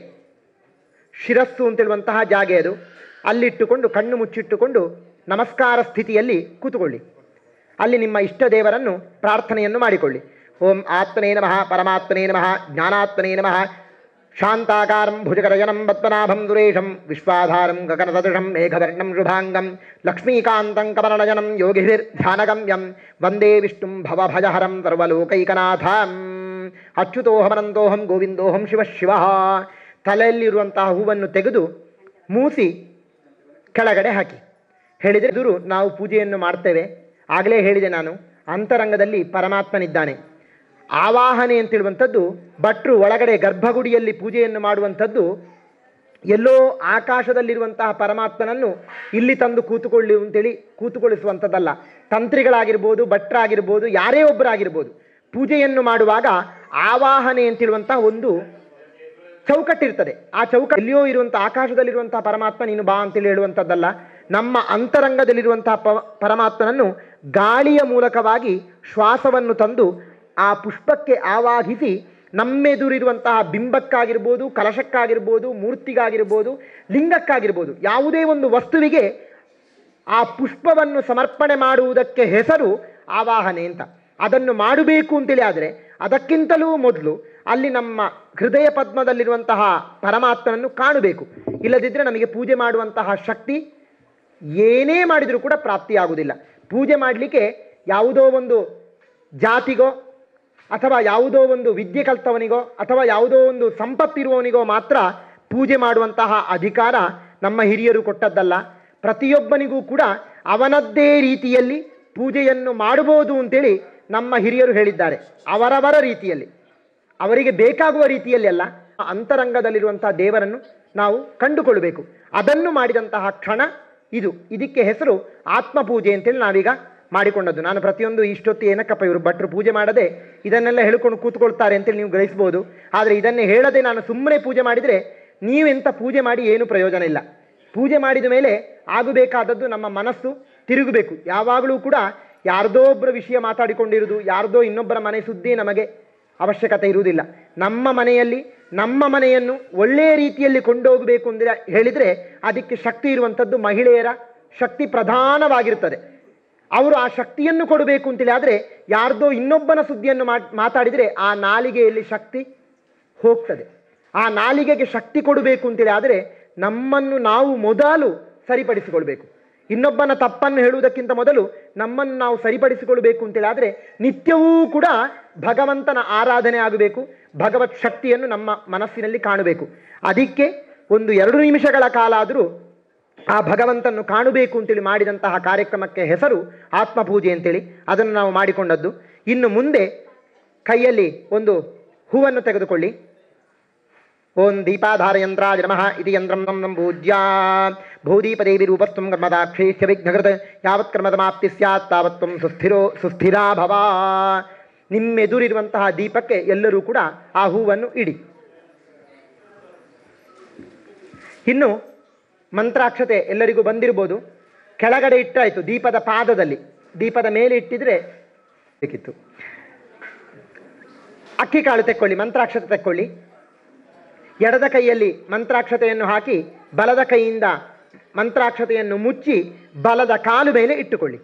S4: ಶಿರಸ್ಸು ಅಂತೇಳುವಂತಹ ಜಾಗೆ ಅದು ಅಲ್ಲಿಟ್ಟುಕೊಂಡು ಕಣ್ಣು ಮುಚ್ಚಿಟ್ಟುಕೊಂಡು ನಮಸ್ಕಾರ ಸ್ಥಿತಿಯಲ್ಲಿ ಕೂತುಕೊಳ್ಳಿ ಅಲ್ಲಿ ನಿಮ್ಮ ಇಷ್ಟ ದೇವರನ್ನು ಪ್ರಾರ್ಥನೆಯನ್ನು ಮಾಡಿಕೊಳ್ಳಿ ಓಂ ಆತ್ಮನೇ ನಮಃ ಪರಮಾತ್ಮನೇ ನಮಃ ಜ್ಞಾನಾತ್ಮನೇ ನಮಃ ಶಾಂತಾಕಾರಂ ಭುಜಗರಜನಂ ಪದ್ಮನಾಭಂ ದುರೇಶಂ ವಿಶ್ವಾಧಾರಂ ಗಗನಸದೃಶಂ ಮೇಘವರ್ಣಂ ಶುಭಾಂಗಂ ಲಕ್ಷ್ಮೀಕಾಂತಂ ಕಮಲನಯನಂ ಯೋಗಿಭಿರ್ಧ್ಯಾನಗಮ್ಯಂ ವಂದೇ ವಿಷ್ಣುಂ ಭವಭಜಹರಂ ಸರ್ವಲೋಕೈಕನಾಥಂ ಅಚ್ಯುತೋಹಮನಂತೋಹಂ ಗೋವಿಂದೋಹಂ ಶಿವ ಶಿವ ತಲೆಯಲ್ಲಿರುವಂತಹ ಹೂವನ್ನು ತೆಗೆದು ಮೂಸಿ ಕೆಳಗಡೆ ಹಾಕಿ ಹೇಳಿದರೆ ಎದುರು ನಾವು ಪೂಜೆಯನ್ನು ಮಾಡ್ತೇವೆ ಆಗಲೇ ಹೇಳಿದೆ ನಾನು ಅಂತರಂಗದಲ್ಲಿ ಪರಮಾತ್ಮನಿದ್ದಾನೆ ಆವಾಹನೆ ಅಂತೇಳುವಂಥದ್ದು ಭಟ್ರು ಒಳಗಡೆ ಗರ್ಭಗುಡಿಯಲ್ಲಿ ಪೂಜೆಯನ್ನು ಮಾಡುವಂಥದ್ದು ಎಲ್ಲೋ ಆಕಾಶದಲ್ಲಿರುವಂತಹ ಪರಮಾತ್ಮನನ್ನು ಇಲ್ಲಿ ತಂದು ಕೂತುಕೊಳ್ಳಿ ಅಂತೇಳಿ ಕೂತುಗೊಳಿಸುವಂಥದ್ದಲ್ಲ ತಂತ್ರಿಗಳಾಗಿರ್ಬೋದು ಭಟ್ರಾಗಿರ್ಬೋದು ಯಾರೇ ಒಬ್ಬರಾಗಿರ್ಬೋದು ಪೂಜೆಯನ್ನು ಮಾಡುವಾಗ ಆವಾಹನೆ ಅಂತೇಳುವಂತಹ ಒಂದು ಚೌಕಟ್ಟಿರ್ತದೆ ಆ ಚೌಕ ಎಲ್ಲಿಯೋ ಇರುವಂಥ ಆಕಾಶದಲ್ಲಿರುವಂತಹ ಪರಮಾತ್ಮ ನೀನು ಬಾ ಅಂತೇಳಿ ಹೇಳುವಂಥದ್ದಲ್ಲ ನಮ್ಮ ಅಂತರಂಗದಲ್ಲಿರುವಂತಹ ಪ ಪರಮಾತ್ಮನನ್ನು ಗಾಳಿಯ ಮೂಲಕವಾಗಿ ಶ್ವಾಸವನ್ನು ತಂದು ಆ ಪುಷ್ಪಕ್ಕೆ ಆವಾಹಿಸಿ ನಮ್ಮೆದುರಿರುವಂತಹ ಬಿಂಬಕ್ಕಾಗಿರ್ಬೋದು ಕಲಶಕ್ಕಾಗಿರ್ಬೋದು ಮೂರ್ತಿಗಾಗಿರ್ಬೋದು ಲಿಂಗಕ್ಕಾಗಿರ್ಬೋದು ಯಾವುದೇ ಒಂದು ವಸ್ತುವಿಗೆ ಆ ಪುಷ್ಪವನ್ನು ಸಮರ್ಪಣೆ ಮಾಡುವುದಕ್ಕೆ ಹೆಸರು ಆವಾಹನೆ ಅಂತ ಅದನ್ನು ಮಾಡಬೇಕು ಅಂತೇಳಿ ಆದರೆ ಅದಕ್ಕಿಂತಲೂ ಮೊದಲು ಅಲ್ಲಿ ನಮ್ಮ ಹೃದಯ ಪದ್ಮದಲ್ಲಿರುವಂತಹ ಪರಮಾತ್ಮನನ್ನು ಕಾಣಬೇಕು ಇಲ್ಲದಿದ್ದರೆ ನಮಗೆ ಪೂಜೆ ಮಾಡುವಂತಹ ಶಕ್ತಿ ಏನೇ ಮಾಡಿದರೂ ಕೂಡ ಪ್ರಾಪ್ತಿಯಾಗುವುದಿಲ್ಲ ಪೂಜೆ ಮಾಡಲಿಕ್ಕೆ ಯಾವುದೋ ಒಂದು ಜಾತಿಗೋ ಅಥವಾ ಯಾವುದೋ ಒಂದು ವಿದ್ಯೆ ಕಲ್ತವನಿಗೋ ಅಥವಾ ಯಾವುದೋ ಒಂದು ಸಂಪತ್ತಿರುವವನಿಗೋ ಮಾತ್ರ ಪೂಜೆ ಮಾಡುವಂತಹ ಅಧಿಕಾರ ನಮ್ಮ ಹಿರಿಯರು ಕೊಟ್ಟದ್ದಲ್ಲ ಪ್ರತಿಯೊಬ್ಬನಿಗೂ ಕೂಡ ಅವನದ್ದೇ ರೀತಿಯಲ್ಲಿ ಪೂಜೆಯನ್ನು ಮಾಡಬಹುದು ಅಂತೇಳಿ ನಮ್ಮ ಹಿರಿಯರು ಹೇಳಿದ್ದಾರೆ ಅವರವರ ರೀತಿಯಲ್ಲಿ ಅವರಿಗೆ ಬೇಕಾಗುವ ರೀತಿಯಲ್ಲಿ ಅಲ್ಲ ಅಂತರಂಗದಲ್ಲಿರುವಂತಹ ದೇವರನ್ನು ನಾವು ಕಂಡುಕೊಳ್ಳಬೇಕು ಅದನ್ನು ಮಾಡಿದಂತಹ ಕ್ಷಣ ಇದು ಇದಕ್ಕೆ ಹೆಸರು ಆತ್ಮಪೂಜೆ ಅಂತೇಳಿ ನಾವೀಗ ಮಾಡಿಕೊಂಡದ್ದು ನಾನು ಪ್ರತಿಯೊಂದು ಇಷ್ಟೊತ್ತು ಏನಕ್ಕಪ್ಪ ಇವರು ಭಟ್ರು ಪೂಜೆ ಮಾಡದೆ ಇದನ್ನೆಲ್ಲ ಹೇಳ್ಕೊಂಡು ಕೂತ್ಕೊಳ್ತಾರೆ ಅಂತೇಳಿ ನೀವು ಗ್ರಹಿಸ್ಬೋದು ಆದರೆ ಇದನ್ನೇ ಹೇಳದೆ ನಾನು ಸುಮ್ಮನೆ ಪೂಜೆ ಮಾಡಿದರೆ ನೀವೆಂತ ಪೂಜೆ ಮಾಡಿ ಏನು ಪ್ರಯೋಜನ ಇಲ್ಲ ಪೂಜೆ ಮಾಡಿದ ಮೇಲೆ ಆಗಬೇಕಾದದ್ದು ನಮ್ಮ ಮನಸ್ಸು ತಿರುಗಬೇಕು ಯಾವಾಗಲೂ ಕೂಡ ಯಾರ್ದೋ ಒಬ್ಬರ ವಿಷಯ ಮಾತಾಡಿಕೊಂಡಿರುವುದು ಯಾರ್ದೋ ಇನ್ನೊಬ್ಬರ ಮನೆ ಸುದ್ದಿ ನಮಗೆ ಅವಶ್ಯಕತೆ ಇರುವುದಿಲ್ಲ ನಮ್ಮ ಮನೆಯಲ್ಲಿ ನಮ್ಮ ಮನೆಯನ್ನು ಒಳ್ಳೆಯ ರೀತಿಯಲ್ಲಿ ಕೊಂಡೋಗಬೇಕು ಅಂದರೆ ಹೇಳಿದರೆ ಅದಕ್ಕೆ ಶಕ್ತಿ ಇರುವಂಥದ್ದು ಮಹಿಳೆಯರ ಶಕ್ತಿ ಪ್ರಧಾನವಾಗಿರುತ್ತದೆ ಅವರು ಆ ಶಕ್ತಿಯನ್ನು ಕೊಡಬೇಕು ಅಂತೇಳಿ ಆದರೆ ಯಾರ್ದೋ ಇನ್ನೊಬ್ಬನ ಸುದ್ದಿಯನ್ನು ಮಾಟ್- ಮಾತಾಡಿದರೆ ಆ ನಾಲಿಗೆಯಲ್ಲಿ ಶಕ್ತಿ ಹೋಗ್ತದೆ ಆ ನಾಲಿಗೆಗೆ ಶಕ್ತಿ ಕೊಡಬೇಕು ಅಂತೇಳಿ ಆದರೆ ನಮ್ಮನ್ನು ನಾವು ಮೊದಲು ಸರಿಪಡಿಸಿಕೊಳ್ಬೇಕು ಇನ್ನೊಬ್ಬನ ತಪ್ಪನ್ನು ಹೇಳುವುದಕ್ಕಿಂತ ಮೊದಲು ನಮ್ಮನ್ನು ನಾವು ಸರಿಪಡಿಸಿಕೊಳ್ಬೇಕು ಅಂತೇಳಿ ಆದರೆ ನಿತ್ಯವೂ ಕೂಡ ಭಗವಂತನ ಆರಾಧನೆ ಆಗಬೇಕು ಭಗವತ್ ಶಕ್ತಿಯನ್ನು ನಮ್ಮ ಮನಸ್ಸಿನಲ್ಲಿ ಕಾಣಬೇಕು ಅದಕ್ಕೆ ಒಂದು ಎರಡು ನಿಮಿಷಗಳ ಕಾಲ ಆದರೂ ಆ ಭಗವಂತನ್ನು ಕಾಣಬೇಕು ಅಂತೇಳಿ ಮಾಡಿದಂತಹ ಕಾರ್ಯಕ್ರಮಕ್ಕೆ ಹೆಸರು ಆತ್ಮಪೂಜೆ ಅಂತೇಳಿ ಅದನ್ನು ನಾವು ಮಾಡಿಕೊಂಡದ್ದು ಇನ್ನು ಮುಂದೆ ಕೈಯಲ್ಲಿ ಒಂದು ಹೂವನ್ನು ತೆಗೆದುಕೊಳ್ಳಿ ಓಂ ದೀಪಾಧಾರ ಯಂತ್ರಾಯ ನಮಃ ಇತಿ ಯಂತ್ರಂ ನಂ ನಂ ಪೂಜ್ಯ ಭೂದೀಪದೇವಿ ರೂಪಸ್ತ್ವಂ ಕರ್ಮದಾಕ್ಷೇಶ್ಯ ವಿಘ್ನಕೃತ ಯಾವತ್ ಕರ್ಮದಮಾಪ್ತಿ ಸ್ಯಾತ್ ತಾವತ್ ತ್ವಂ ಸುಸ್ಥಿರೋ ಸುಸ್ಥಿರಾ ಭವ ನಿಮ್ಮೆದುರಿರುವಂತಹ ದೀಪಕ್ಕೆ ಎಲ್ಲರೂ ಕೂಡ ಆ ಹೂವನ್ನು ಇಡಿ ಇನ್ನು ಮಂತ್ರಾಕ್ಷತೆ ಎಲ್ಲರಿಗೂ ಬಂದಿರ್ಬೋದು ಕೆಳಗಡೆ ಇಟ್ಟಾಯಿತು ದೀಪದ ಪಾದದಲ್ಲಿ ದೀಪದ ಮೇಲೆ ಇಟ್ಟಿದ್ರೆ ಬೇಕಿತ್ತು ಅಕ್ಕಿ ಕಾಳು ತೆಕ್ಕೊಳ್ಳಿ ಮಂತ್ರಾಕ್ಷತೆ ತೆಕ್ಕೊಳ್ಳಿ ಎಡದ ಕೈಯಲ್ಲಿ ಮಂತ್ರಾಕ್ಷತೆಯನ್ನು ಹಾಕಿ ಬಲದ ಕೈಯಿಂದ ಮಂತ್ರಾಕ್ಷತೆಯನ್ನು ಮುಚ್ಚಿ ಬಲದ ಕಾಲು ಮೇಲೆ ಇಟ್ಟುಕೊಳ್ಳಿ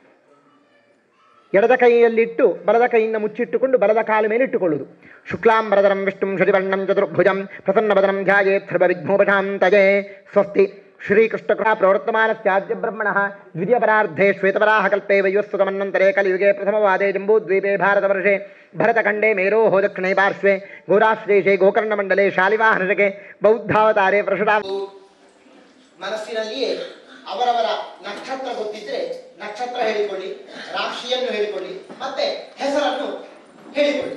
S4: ಎಡದ ಕೈಯಲ್ಲಿಟ್ಟು ಬಲದ ಕೈಯಿಂದ ಮುಚ್ಚಿಟ್ಟುಕೊಂಡು ಬಲದ ಕಾಲು ಮೇಲೆ ಇಟ್ಟುಕೊಳ್ಳುವುದು ಶುಕ್ಲಾಂಬರದರಂ ವಿಷ್ಣುಂ ಶುಚಿವರ್ಣಂ ಚತುರ್ಭುಜಂ ಪ್ರಸನ್ನವದನಂ ಧ್ಯಾಯೇತ್ ಸರ್ವವಿಘ್ನೋಪಶಾಂತಯೇ ಸ್ವಸ್ತಿ ಶ್ರೀಕೃಷ್ಣಕೃಪಾ ಪ್ರವರ್ತಮಾನಸ್ಯಾದ್ಯ ಬ್ರಹ್ಮಣಃ ದ್ವಿತೀಯಪರಾರ್ಧೆ ಶ್ವೇತಪರಾಹ ಕಲ್ಪೆ ವೈವಸ್ವತಮನ್ನಂತರೆ ಕಲಿಯುಗೆ ಪ್ರಥಮವಾದೆ ಜಂಬೂದ್ವೀಪೆ ಭಾರತವರ್ಷೆ ಭರತಖಂಡೇ ಮೇರೋಃ ದಕ್ಷಿಣೇ ಪಾರ್ಶ್ವೆ ಗೋರಾಶ್ಲೇಷೆ ಗೋಕರ್ಣಮಂಡಲೆ ಶಾಲಿವಾಹನಶಕೆ ಬೌದ್ಧಾವತಾರೆ ಪರಶುರಾಮ
S3: ಮನಸ್ಸಿನಲ್ಲಿಯೇ ಅವರವರ ನಕ್ಷತ್ರ ಗೊತ್ತಿದ್ರೆ ನಕ್ಷತ್ರ ಹೇಳಿಕೊಳ್ಳಿ ರಾಶಿಯನ್ನು ಹೇಳಿಕೊಳ್ಳಿ ಮತ್ತೆ ಹೆಸರನ್ನು ಹೇಳಿಕೊಳ್ಳಿ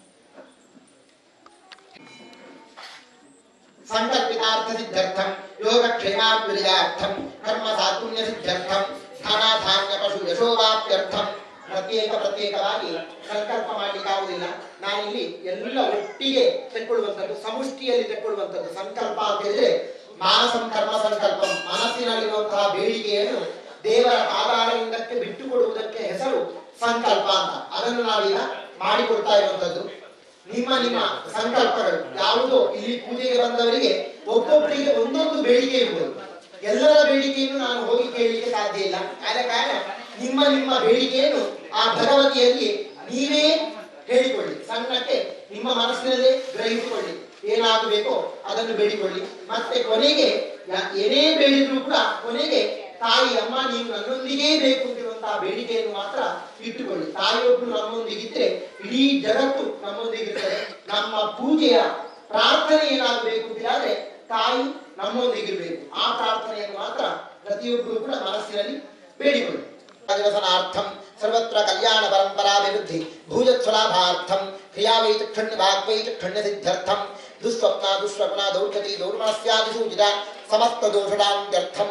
S3: ಸಂಕಲ್ಪಿತಾರ್ಥ ಸಿದ್ಧರ್ಥಂ ಯೋಗಕ್ಷೇಮಾಭಿವೃದ್ಧಾರ್ಥಂ ಕರ್ಮ ಸಾಧುನ್ಯ ಸಿದ್ಧರ್ಥಂ ಧನಾಧಾನ್ಯ ಪಶು ಯಶೋವಾಪ್ಯರ್ಥಂ ಪ್ರತ್ಯೇಕ ಪ್ರತ್ಯೇಕವಾಗಿ ಸಂಕಲ್ಪ ಮಾಡಲಿಕ್ಕಾಗುವುದಿಲ್ಲ ನಾನಿಲ್ಲಿ ಎಲ್ಲ ಒಟ್ಟಿಗೆ ತೆಕ್ಕೊಳ್ಳುವಂಥದ್ದು ಸಮಷ್ಟಿಯಲ್ಲಿ ತೆಕ್ಕೊಳ್ಳುವಂಥದ್ದು ಸಂಕಲ್ಪ ಅಂತ ಹೇಳಿದ್ರೆ ಮಾನಸಂ ಕರ್ಮ ಸಂಕಲ್ಪ ಮನಸ್ಸಿನಲ್ಲಿರುವಂತಹ ಬೇಡಿಕೆಯನ್ನು ದೇವರ ಪಾದಾರಲಿಂಗಕ್ಕೆ ಬಿಟ್ಟು ಕೊಡುವುದಕ್ಕೆ ಹೆಸರು ಸಂಕಲ್ಪ ಅಂತ ಅದನ್ನು ನಾವೀಗ ಮಾಡಿಕೊಡ್ತಾ ಇರುವಂತದ್ದು ನಿಮ್ಮ ನಿಮ್ಮ ಸಂಕಲ್ಪಗಳು ಯಾವುದೋ ಇಲ್ಲಿ ಪೂಜೆಗೆ ಬಂದವರಿಗೆ ಒಬ್ಬೊಬ್ಬರಿಗೆ ಒಂದೊಂದು ಬೇಡಿಕೆ ಇರುವುದು ಎಲ್ಲರ ಬೇಡಿಕೆಯನ್ನು ನಾನು ಹೋಗಿ ಕೇಳಲಿಕ್ಕೆ ಸಾಧ್ಯ ಇಲ್ಲ ಆದ ಕಾರಣ ನಿಮ್ಮ ನಿಮ್ಮ ಬೇಡಿಕೆಯನ್ನು ಆ ಭಗವತಿಯಲ್ಲಿ ನೀವೇ ಹೇಳಿಕೊಳ್ಳಿ ಸಣ್ಣಕ್ಕೆ ನಿಮ್ಮ ಮನಸ್ಸಿನಲ್ಲೇ ಗ್ರಹಿಸಿಕೊಳ್ಳಿ ಏನಾಗಬೇಕೋ ಅದನ್ನು ಬೇಡಿಕೊಳ್ಳಿ ಮತ್ತೆ ಕೊನೆಗೆ ಯಾ- ಏನೇ ಬೇಡಿದ್ರು ಕೂಡ ಕೊನೆಗೆ ತಾಯಿ ಅಮ್ಮ ನೀವು ನನ್ನೊಂದಿಗೇ ಬೇಕು ಅಂತಿರುವಂತಹ ಬೇಡಿಕೆಯನ್ನು ಮಾತ್ರ ಇಟ್ಟುಕೊಳ್ಳಿ ತಾಯಿಯೊಬ್ಬರು ನಮ್ಮೊಂದಿಗಿದ್ರೆ ಇಡೀ ಜಗತ್ತು ನಮ್ಮೊಂದಿಗಿರ್ತದೆ ನಮ್ಮ ಪೂಜೆಯ ಪ್ರಾರ್ಥನೆ ಏನಾಗಬೇಕು ಅಂತಿದ್ರೆ ತಾಯಿ ನಮ್ಮೊಂದಿಗಿರ್ಬೇಕು ಆ ಪ್ರಾರ್ಥನೆಯನ್ನು ಮಾತ್ರ ಪ್ರತಿಯೊಬ್ಬರು ಕೂಡ ಮನಸ್ಸಿನಲ್ಲಿ ಬೇಡಿಕೊಳ್ಳಿ ದಿವಸನಾರ್ಥಂ ಸರ್ವತ್ರ ಕಲ್ಯಾಣ ಪರಂಪರಾಭಿವೃದ್ಧಿ ಭೂಜತ್ಸುಲಾಭಾರ್ಥಂ ಕ್ರಿಯಾವೈಚಕ್ಷಣ್ಯ ವಾಗ್ವೈಚಕ್ಷಣ್ಯ ಸಿದ್ಧ್ಯರ್ಥಂ ದುಸ್ವಪ್ನ ದುಷ್ವಪ್ನ ದೌರ್ಗತಿ ದೌರ್ಮನಸ್ಯಾದಿ ಸೂಚಿತ ಸಮಸ್ತ ದೋಷಾಂತ್ಯರ್ಥಂ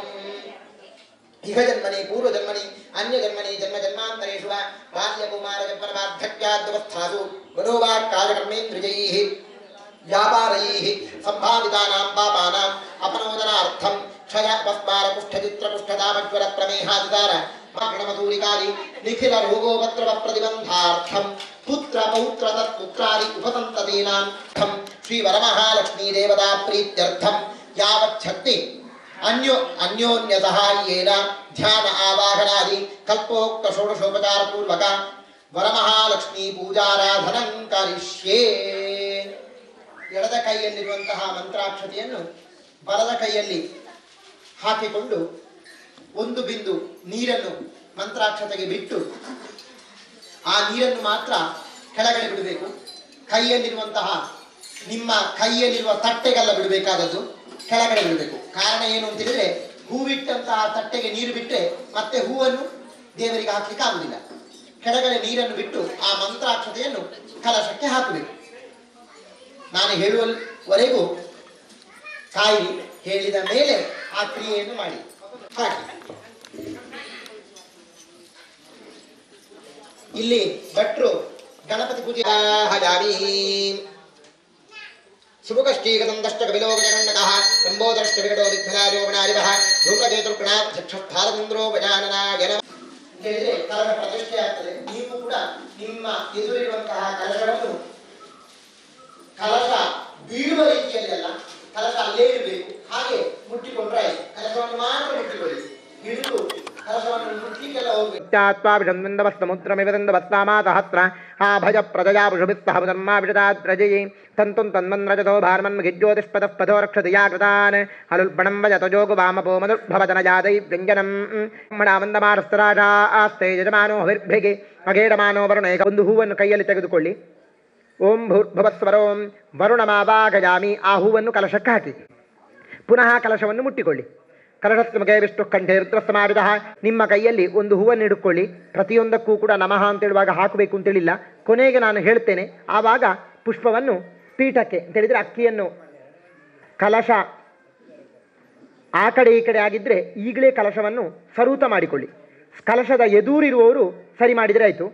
S3: ಇಹ ಜನ್ಮನಿ ಪೂರ್ವ ಜನ್ಮನಿ ಅನ್ಯ ಜನ್ಮನಿ ಜನ್ಮ ಜನ್ಮಾಂತರೇಷು ವಾ ಬಾಲ್ಯ ಕುಮಾರ ಜನ್ಮನ ವಾರ್ಧಕ್ಯಾದ್ಯವಸ್ಥಾಸು ಮನೋವಾಕ್ಕಾರ್ಯಕರ್ಮೇಂದ್ರಿಯೈಃ ವ್ಯಾಪಾರೈः सम्भावितानां पापानाम् अपनोदनार्थं क्षय अपस्मार कुष्ठचित्र कुष्ठदामज्वल प्रमेहादितार मग्नमधूरिकारि निखिल रोगोपद्रव प्रतिबन्धार्थं पुत्र पौत्र तत्पुत्रादि उपसन्ततीनां श्रीवरमहालक्ष्मी देवता प्रीत्यर्थं यावच्छक्ति अन्यो अन्योन्यसहाय्येन ध्यान आवाहनादि कल्पोक्त षोडशोपचारपूर्वक ವರಮಹಾಲಕ್ಷ್ಮೀ ಪೂಜಾರಾಧನಂ ಕರಿಷ್ಯೇ ಎಡದ ಕೈಯಲ್ಲಿರುವಂತಹ ಮಂತ್ರಾಕ್ಷತೆಯನ್ನು ಬಲದ ಕೈಯಲ್ಲಿ ಹಾಕಿಕೊಂಡು ಒಂದು ಬಿಂದು ನೀರನ್ನು ಮಂತ್ರಾಕ್ಷತೆಗೆ ಬಿಟ್ಟು ಆ ನೀರನ್ನು ಮಾತ್ರ ಕೆಳಗಡೆ ಬಿಡಬೇಕು ಕೈಯಲ್ಲಿರುವಂತಹ ನಿಮ್ಮ ಕೈಯಲ್ಲಿರುವ ತಟ್ಟೆಗೆಲ್ಲ ಬಿಡಬೇಕಾದದ್ದು ಕೆಳಗಡೆ ಬಿಡಬೇಕು ಕಾರಣ ಏನು ಅಂತ ಹೇಳಿದ್ರೆ ಹೂವಿಟ್ಟಂತಹ ತಟ್ಟೆಗೆ ನೀರು ಬಿಟ್ಟರೆ ಮತ್ತೆ ಹೂವನ್ನು ದೇವರಿಗೆ ಹಾಕ್ಲಿಕ್ಕೆ ಆಗುದಿಲ್ಲ ಕೆಳಗಡೆ ನೀರನ್ನು ಬಿಟ್ಟು ಆ ಮಂತ್ರಾಕ್ಷತೆಯನ್ನು ಕಲಶಕ್ಕೆ ಹಾಕಬೇಕು ನಾನು ಹೇಳುವವರೆಗೂ ಕಾಯಿರಿ ಹೇಳಿದ ಮೇಲೆ ಆ ಕ್ರಿಯೆಯನ್ನು ಮಾಡಿ ಹಾಕಿ ಇಲ್ಲಿ ಭಟ್ರು ಗಣಪತಿ ಪೂಜೆ ಹಜಾಮಿ ಸುಮುಖಶ್ಚೀಗತಂ ದಷ್ಟಕವಿಲೋಕಜಗಣ್ಣಕಃ ಲಂಬೋದರಶ್ಚ ವಿಕಟೋ ವಿಘ್ನಾರೋಪಣಾರಿಭಃ ಧೂಮಕೇತುರ್ಗಣಾಧ್ಯಕ್ಷ ಗಜಾನನಾಯನ ಹೇಳಿದ್ರೆ ಕಲಶ ಪ್ರತಿಷ್ಠೆ ಆಗ್ತದೆ ನೀವು ಕೂಡ ನಿಮ್ಮ ಎದುರಿರುವಂತಹ ಕಲಶವನ್ನು ಕಲಶ ಬೀಳುವ ರೀತಿಯಲ್ಲಿ ಅಲ್ಲ ಕಲಶ ಅಲ್ಲೇ ಇರಬೇಕು ಹಾಗೆ ಮುಟ್ಟಿಕೊಂಡ್ರೆ ಆಯ್ತು ಕಲಶವನ್ನು ಮಾತ್ರ ಮುಟ್ಟಿಕೊಳ್ಳಿ ಹಿಡಿದು ಕಲಶವನ್ನು ಮುಟ್ಲಿಕ್ಕೆಲ್ಲ ಹೋಗ್ಬೇಕು
S4: ತ್ಯಾತ್ವಾಭಿಷನ್ವಿಂದವಸ್ತಮುದ್ರಮಿವ ದಂದವಸ್ತಾಮಾ ಸಹಸ್ರ ಆಭಯ ಪ್ರಜಯಾ ಪುಷಭಿಸ್ತಃ ಧರ್ಮಾ ವಿಷದಾದ್ರಜಯಿ ತಂತುಂ ತನ್ಮನ್ರಜತೋ ಭಾರ್ಮನ್ಮುಖಿಜ್ಯೋತಿಷ್ಪದಃ ಪದೋ ರಕ್ಷತಯಾ ಕೃತಾನ್ ಹಲುಲ್ಪಣಂ ವಜತಜೋಗು ವಾಮಪೋ ಮಧುರ್ಭವಜನಜಾದೈ ವ್ಯಂಜನಂ ಮಣಾಮಂದಮಾರಸ್ತರಾಜಾ ಆಸ್ತೆ ಯಜಮಾನೋ ಹವಿರ್ಭಿಗೆ ಅಗೇಡಮಾನೋ ವರುಣೇಕ ಒಂದು ಹೂವನ್ನು ಕೈಯಲ್ಲಿ ತೆಗೆದುಕೊಳ್ಳಿ ಓಂ ಭೂರ್ಭುವಸ್ವರೋಂ ವರುಣಮಾವಾಗಯಾಮಿ ಆ ಹೂವನ್ನು ಕಲಶಕ್ಕೆ ಹಾಕಿ ಪುನಃ ಕಲಶವನ್ನು ಮುಟ್ಟಿಕೊಳ್ಳಿ ಕಲಶಸ್ಮುಖೇ ವಿಷ್ಣು ಕಂಠೆ ರುದ್ರಸ್ತಮಾರಿದ ನಿಮ್ಮ ಕೈಯಲ್ಲಿ ಒಂದು ಹೂವನ್ನು ಹಿಡ್ಕೊಳ್ಳಿ ಪ್ರತಿಯೊಂದಕ್ಕೂ ಕೂಡ ನಮಃ ಅಂತ ಹೇಳುವಾಗ ಹಾಕಬೇಕು ಅಂತೇಳಿಲ್ಲ ಕೊನೆಗೆ ನಾನು ಹೇಳ್ತೇನೆ ಆವಾಗ ಪುಷ್ಪವನ್ನು ಪೀಠಕ್ಕೆ ಅಂತ ಹೇಳಿದರೆ ಅಕ್ಕಿಯನ್ನು ಕಲಶ ಆ ಕಡೆ ಈ ಕಡೆ ಆಗಿದ್ದರೆ ಈಗಲೇ ಕಲಶವನ್ನು ಸರೂತ ಮಾಡಿಕೊಳ್ಳಿ ಕಲಶದ ಎದುರಿರುವವರು ಸರಿ ಮಾಡಿದರೆ ಆಯಿತು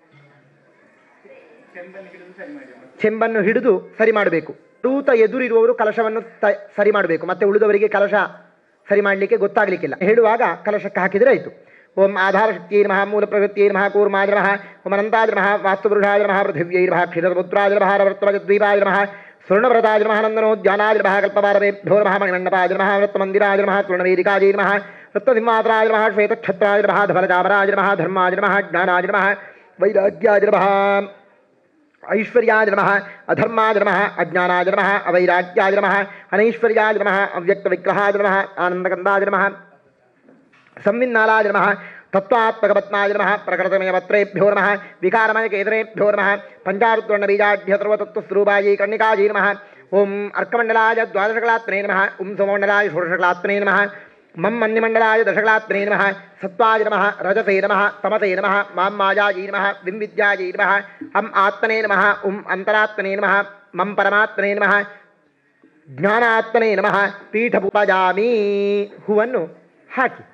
S4: ಚೆಂಬನ್ನು ಹಿಡಿದು ಸರಿ ಮಾಡಬೇಕು ಸರೂತ ಎದುರಿರುವವರು ಕಲಶವನ್ನು ತ ಸರಿ ಮಾಡಬೇಕು ಮತ್ತೆ ಉಳಿದವರಿಗೆ ಕಲಶ ಸರಿ ಮಾಡಲಿಕ್ಕೆ ಗೊತ್ತಾಗಲಿಕ್ಕಿಲ್ಲ ಹೇಳುವಾಗ ಕಲಶಕ್ಕೆ ಹಾಕಿದರೆ ಆಯಿತು ಓಂ ಆಧಾರ ಶಕ್ತಿಯೈ ನಮಃ ಮೂಲ ಪ್ರವೃತ್ತಿಯೈ ನಮಃ ಕೂರ್ಮಾಯ ನಮಃ ಓಂ ಅನಂತಾಯ ನಮಃ ವಾಸ್ತುಪುರುಷಾಯ ನಮಃ ಪೃಥಿವ್ಯೈ ನಮಃ ಕ್ಷೀರಪುತ್ರಾಯ ನಮಃ ರವರ್ತವಜದ್ವೀಪಾಯ ನಮಃ ಸ್ವರ್ಣವ್ರತಾಯ ನಮಃ ನಂದನೋದ್ಯಾನಾಯ ನಮಃ ಕಲ್ಪವಾರವೇಭ್ಯೋ ನಮಃ ಮಣಿಮಂಡಪಾಯ ನಮಃ ವೃತ್ತಮಂದಿರಾಯ ನಮಃ ಸ್ವರ್ಣವೇದಿಕಾಯ ನಮಃ ರತ್ನಸಿಂಹಾಸನಾಯ ನಮಃ ಶ್ವೇತಕ್ಷತ್ರಾಯ ನಮಃ ಧವಲಚಾಮರಾಯ ನಮಃ ಧರ್ಮಾಯ ನಮಃ ಜ್ಞಾನಾಯ ನಮಃ ವೈರಾಗ್ಯಾಯ ನಮಃ ಐಶ್ವರ್ಯಾಯ ನಮಃ ಅಧರ್ಮಾಯ ನಮಃ ಅಜ್ಞಾನಾಯ ನಮಃ ಅವೈರಾಗ್ಯಾಯ ನಮಃ ಅನೈಶ್ವರ್ಯಾಯ ನಮಃ ಅವ್ಯಕ್ತವಿಗ್ರಹಾಯ ನಮಃ ಆನಂದಗಂಧಾಯ ನಮಃ ಸಂವಿನ್ನಾಲಾಯ ನಮಃ ತತ್ವಾತ್ಮಕಪತ್ನಾಯ ನಮಃ ಪ್ರಕೃತಮಯವತ್ರೇಭ್ಯೋ ನಮಃ ವಿಕಾರಮಯಕೇತರೇಭ್ಯೋ ನಮಃ ಪಂಚಾರುದ್वर्णबीजाढ्यतर्वतत्वस्वरूपायै कर्णिकायै नमः ಓಂ ಅರ್ಕಮಂಡಲಾಯ ದ್ವಾದಶಕಲಾತ್ಮನೇ ನಮಃ ಓಂ ಸೋಮಮಂಡಲಾಯ ಷೋಡಶಕಲಾತ್ಮನೇ ನಮಃ ಮಂ ಮನ್ಯಮಂಡಲಾಯ ದಶಕಲಾತ್ಮನೇ ನಮಃ ಸತ್ವಾಯ ನಮಃ ರಜಸೇ ನಮಃ ತಮಸೇ ನಮಃ ಮಾಂ ಮಾಯಾಯೈ ನಮಃ ವಿಂವಿದ್ಯಾಯೈ ನಮಃ ಹಂ ಆತ್ಮನೇ ನಮಃ ಓಂ ಅಂತರಾತ್ಮನೇ ನಮಃ ಮಂ ಪರಮಾತ್ಮನೇ ನಮಃ ಜ್ಞಾನಾತ್ಮನೇ ನಮಃ ಪೀಠಪೂಪಜಾಮಿ ಹೂವನ್ನು ಹಾಕಿ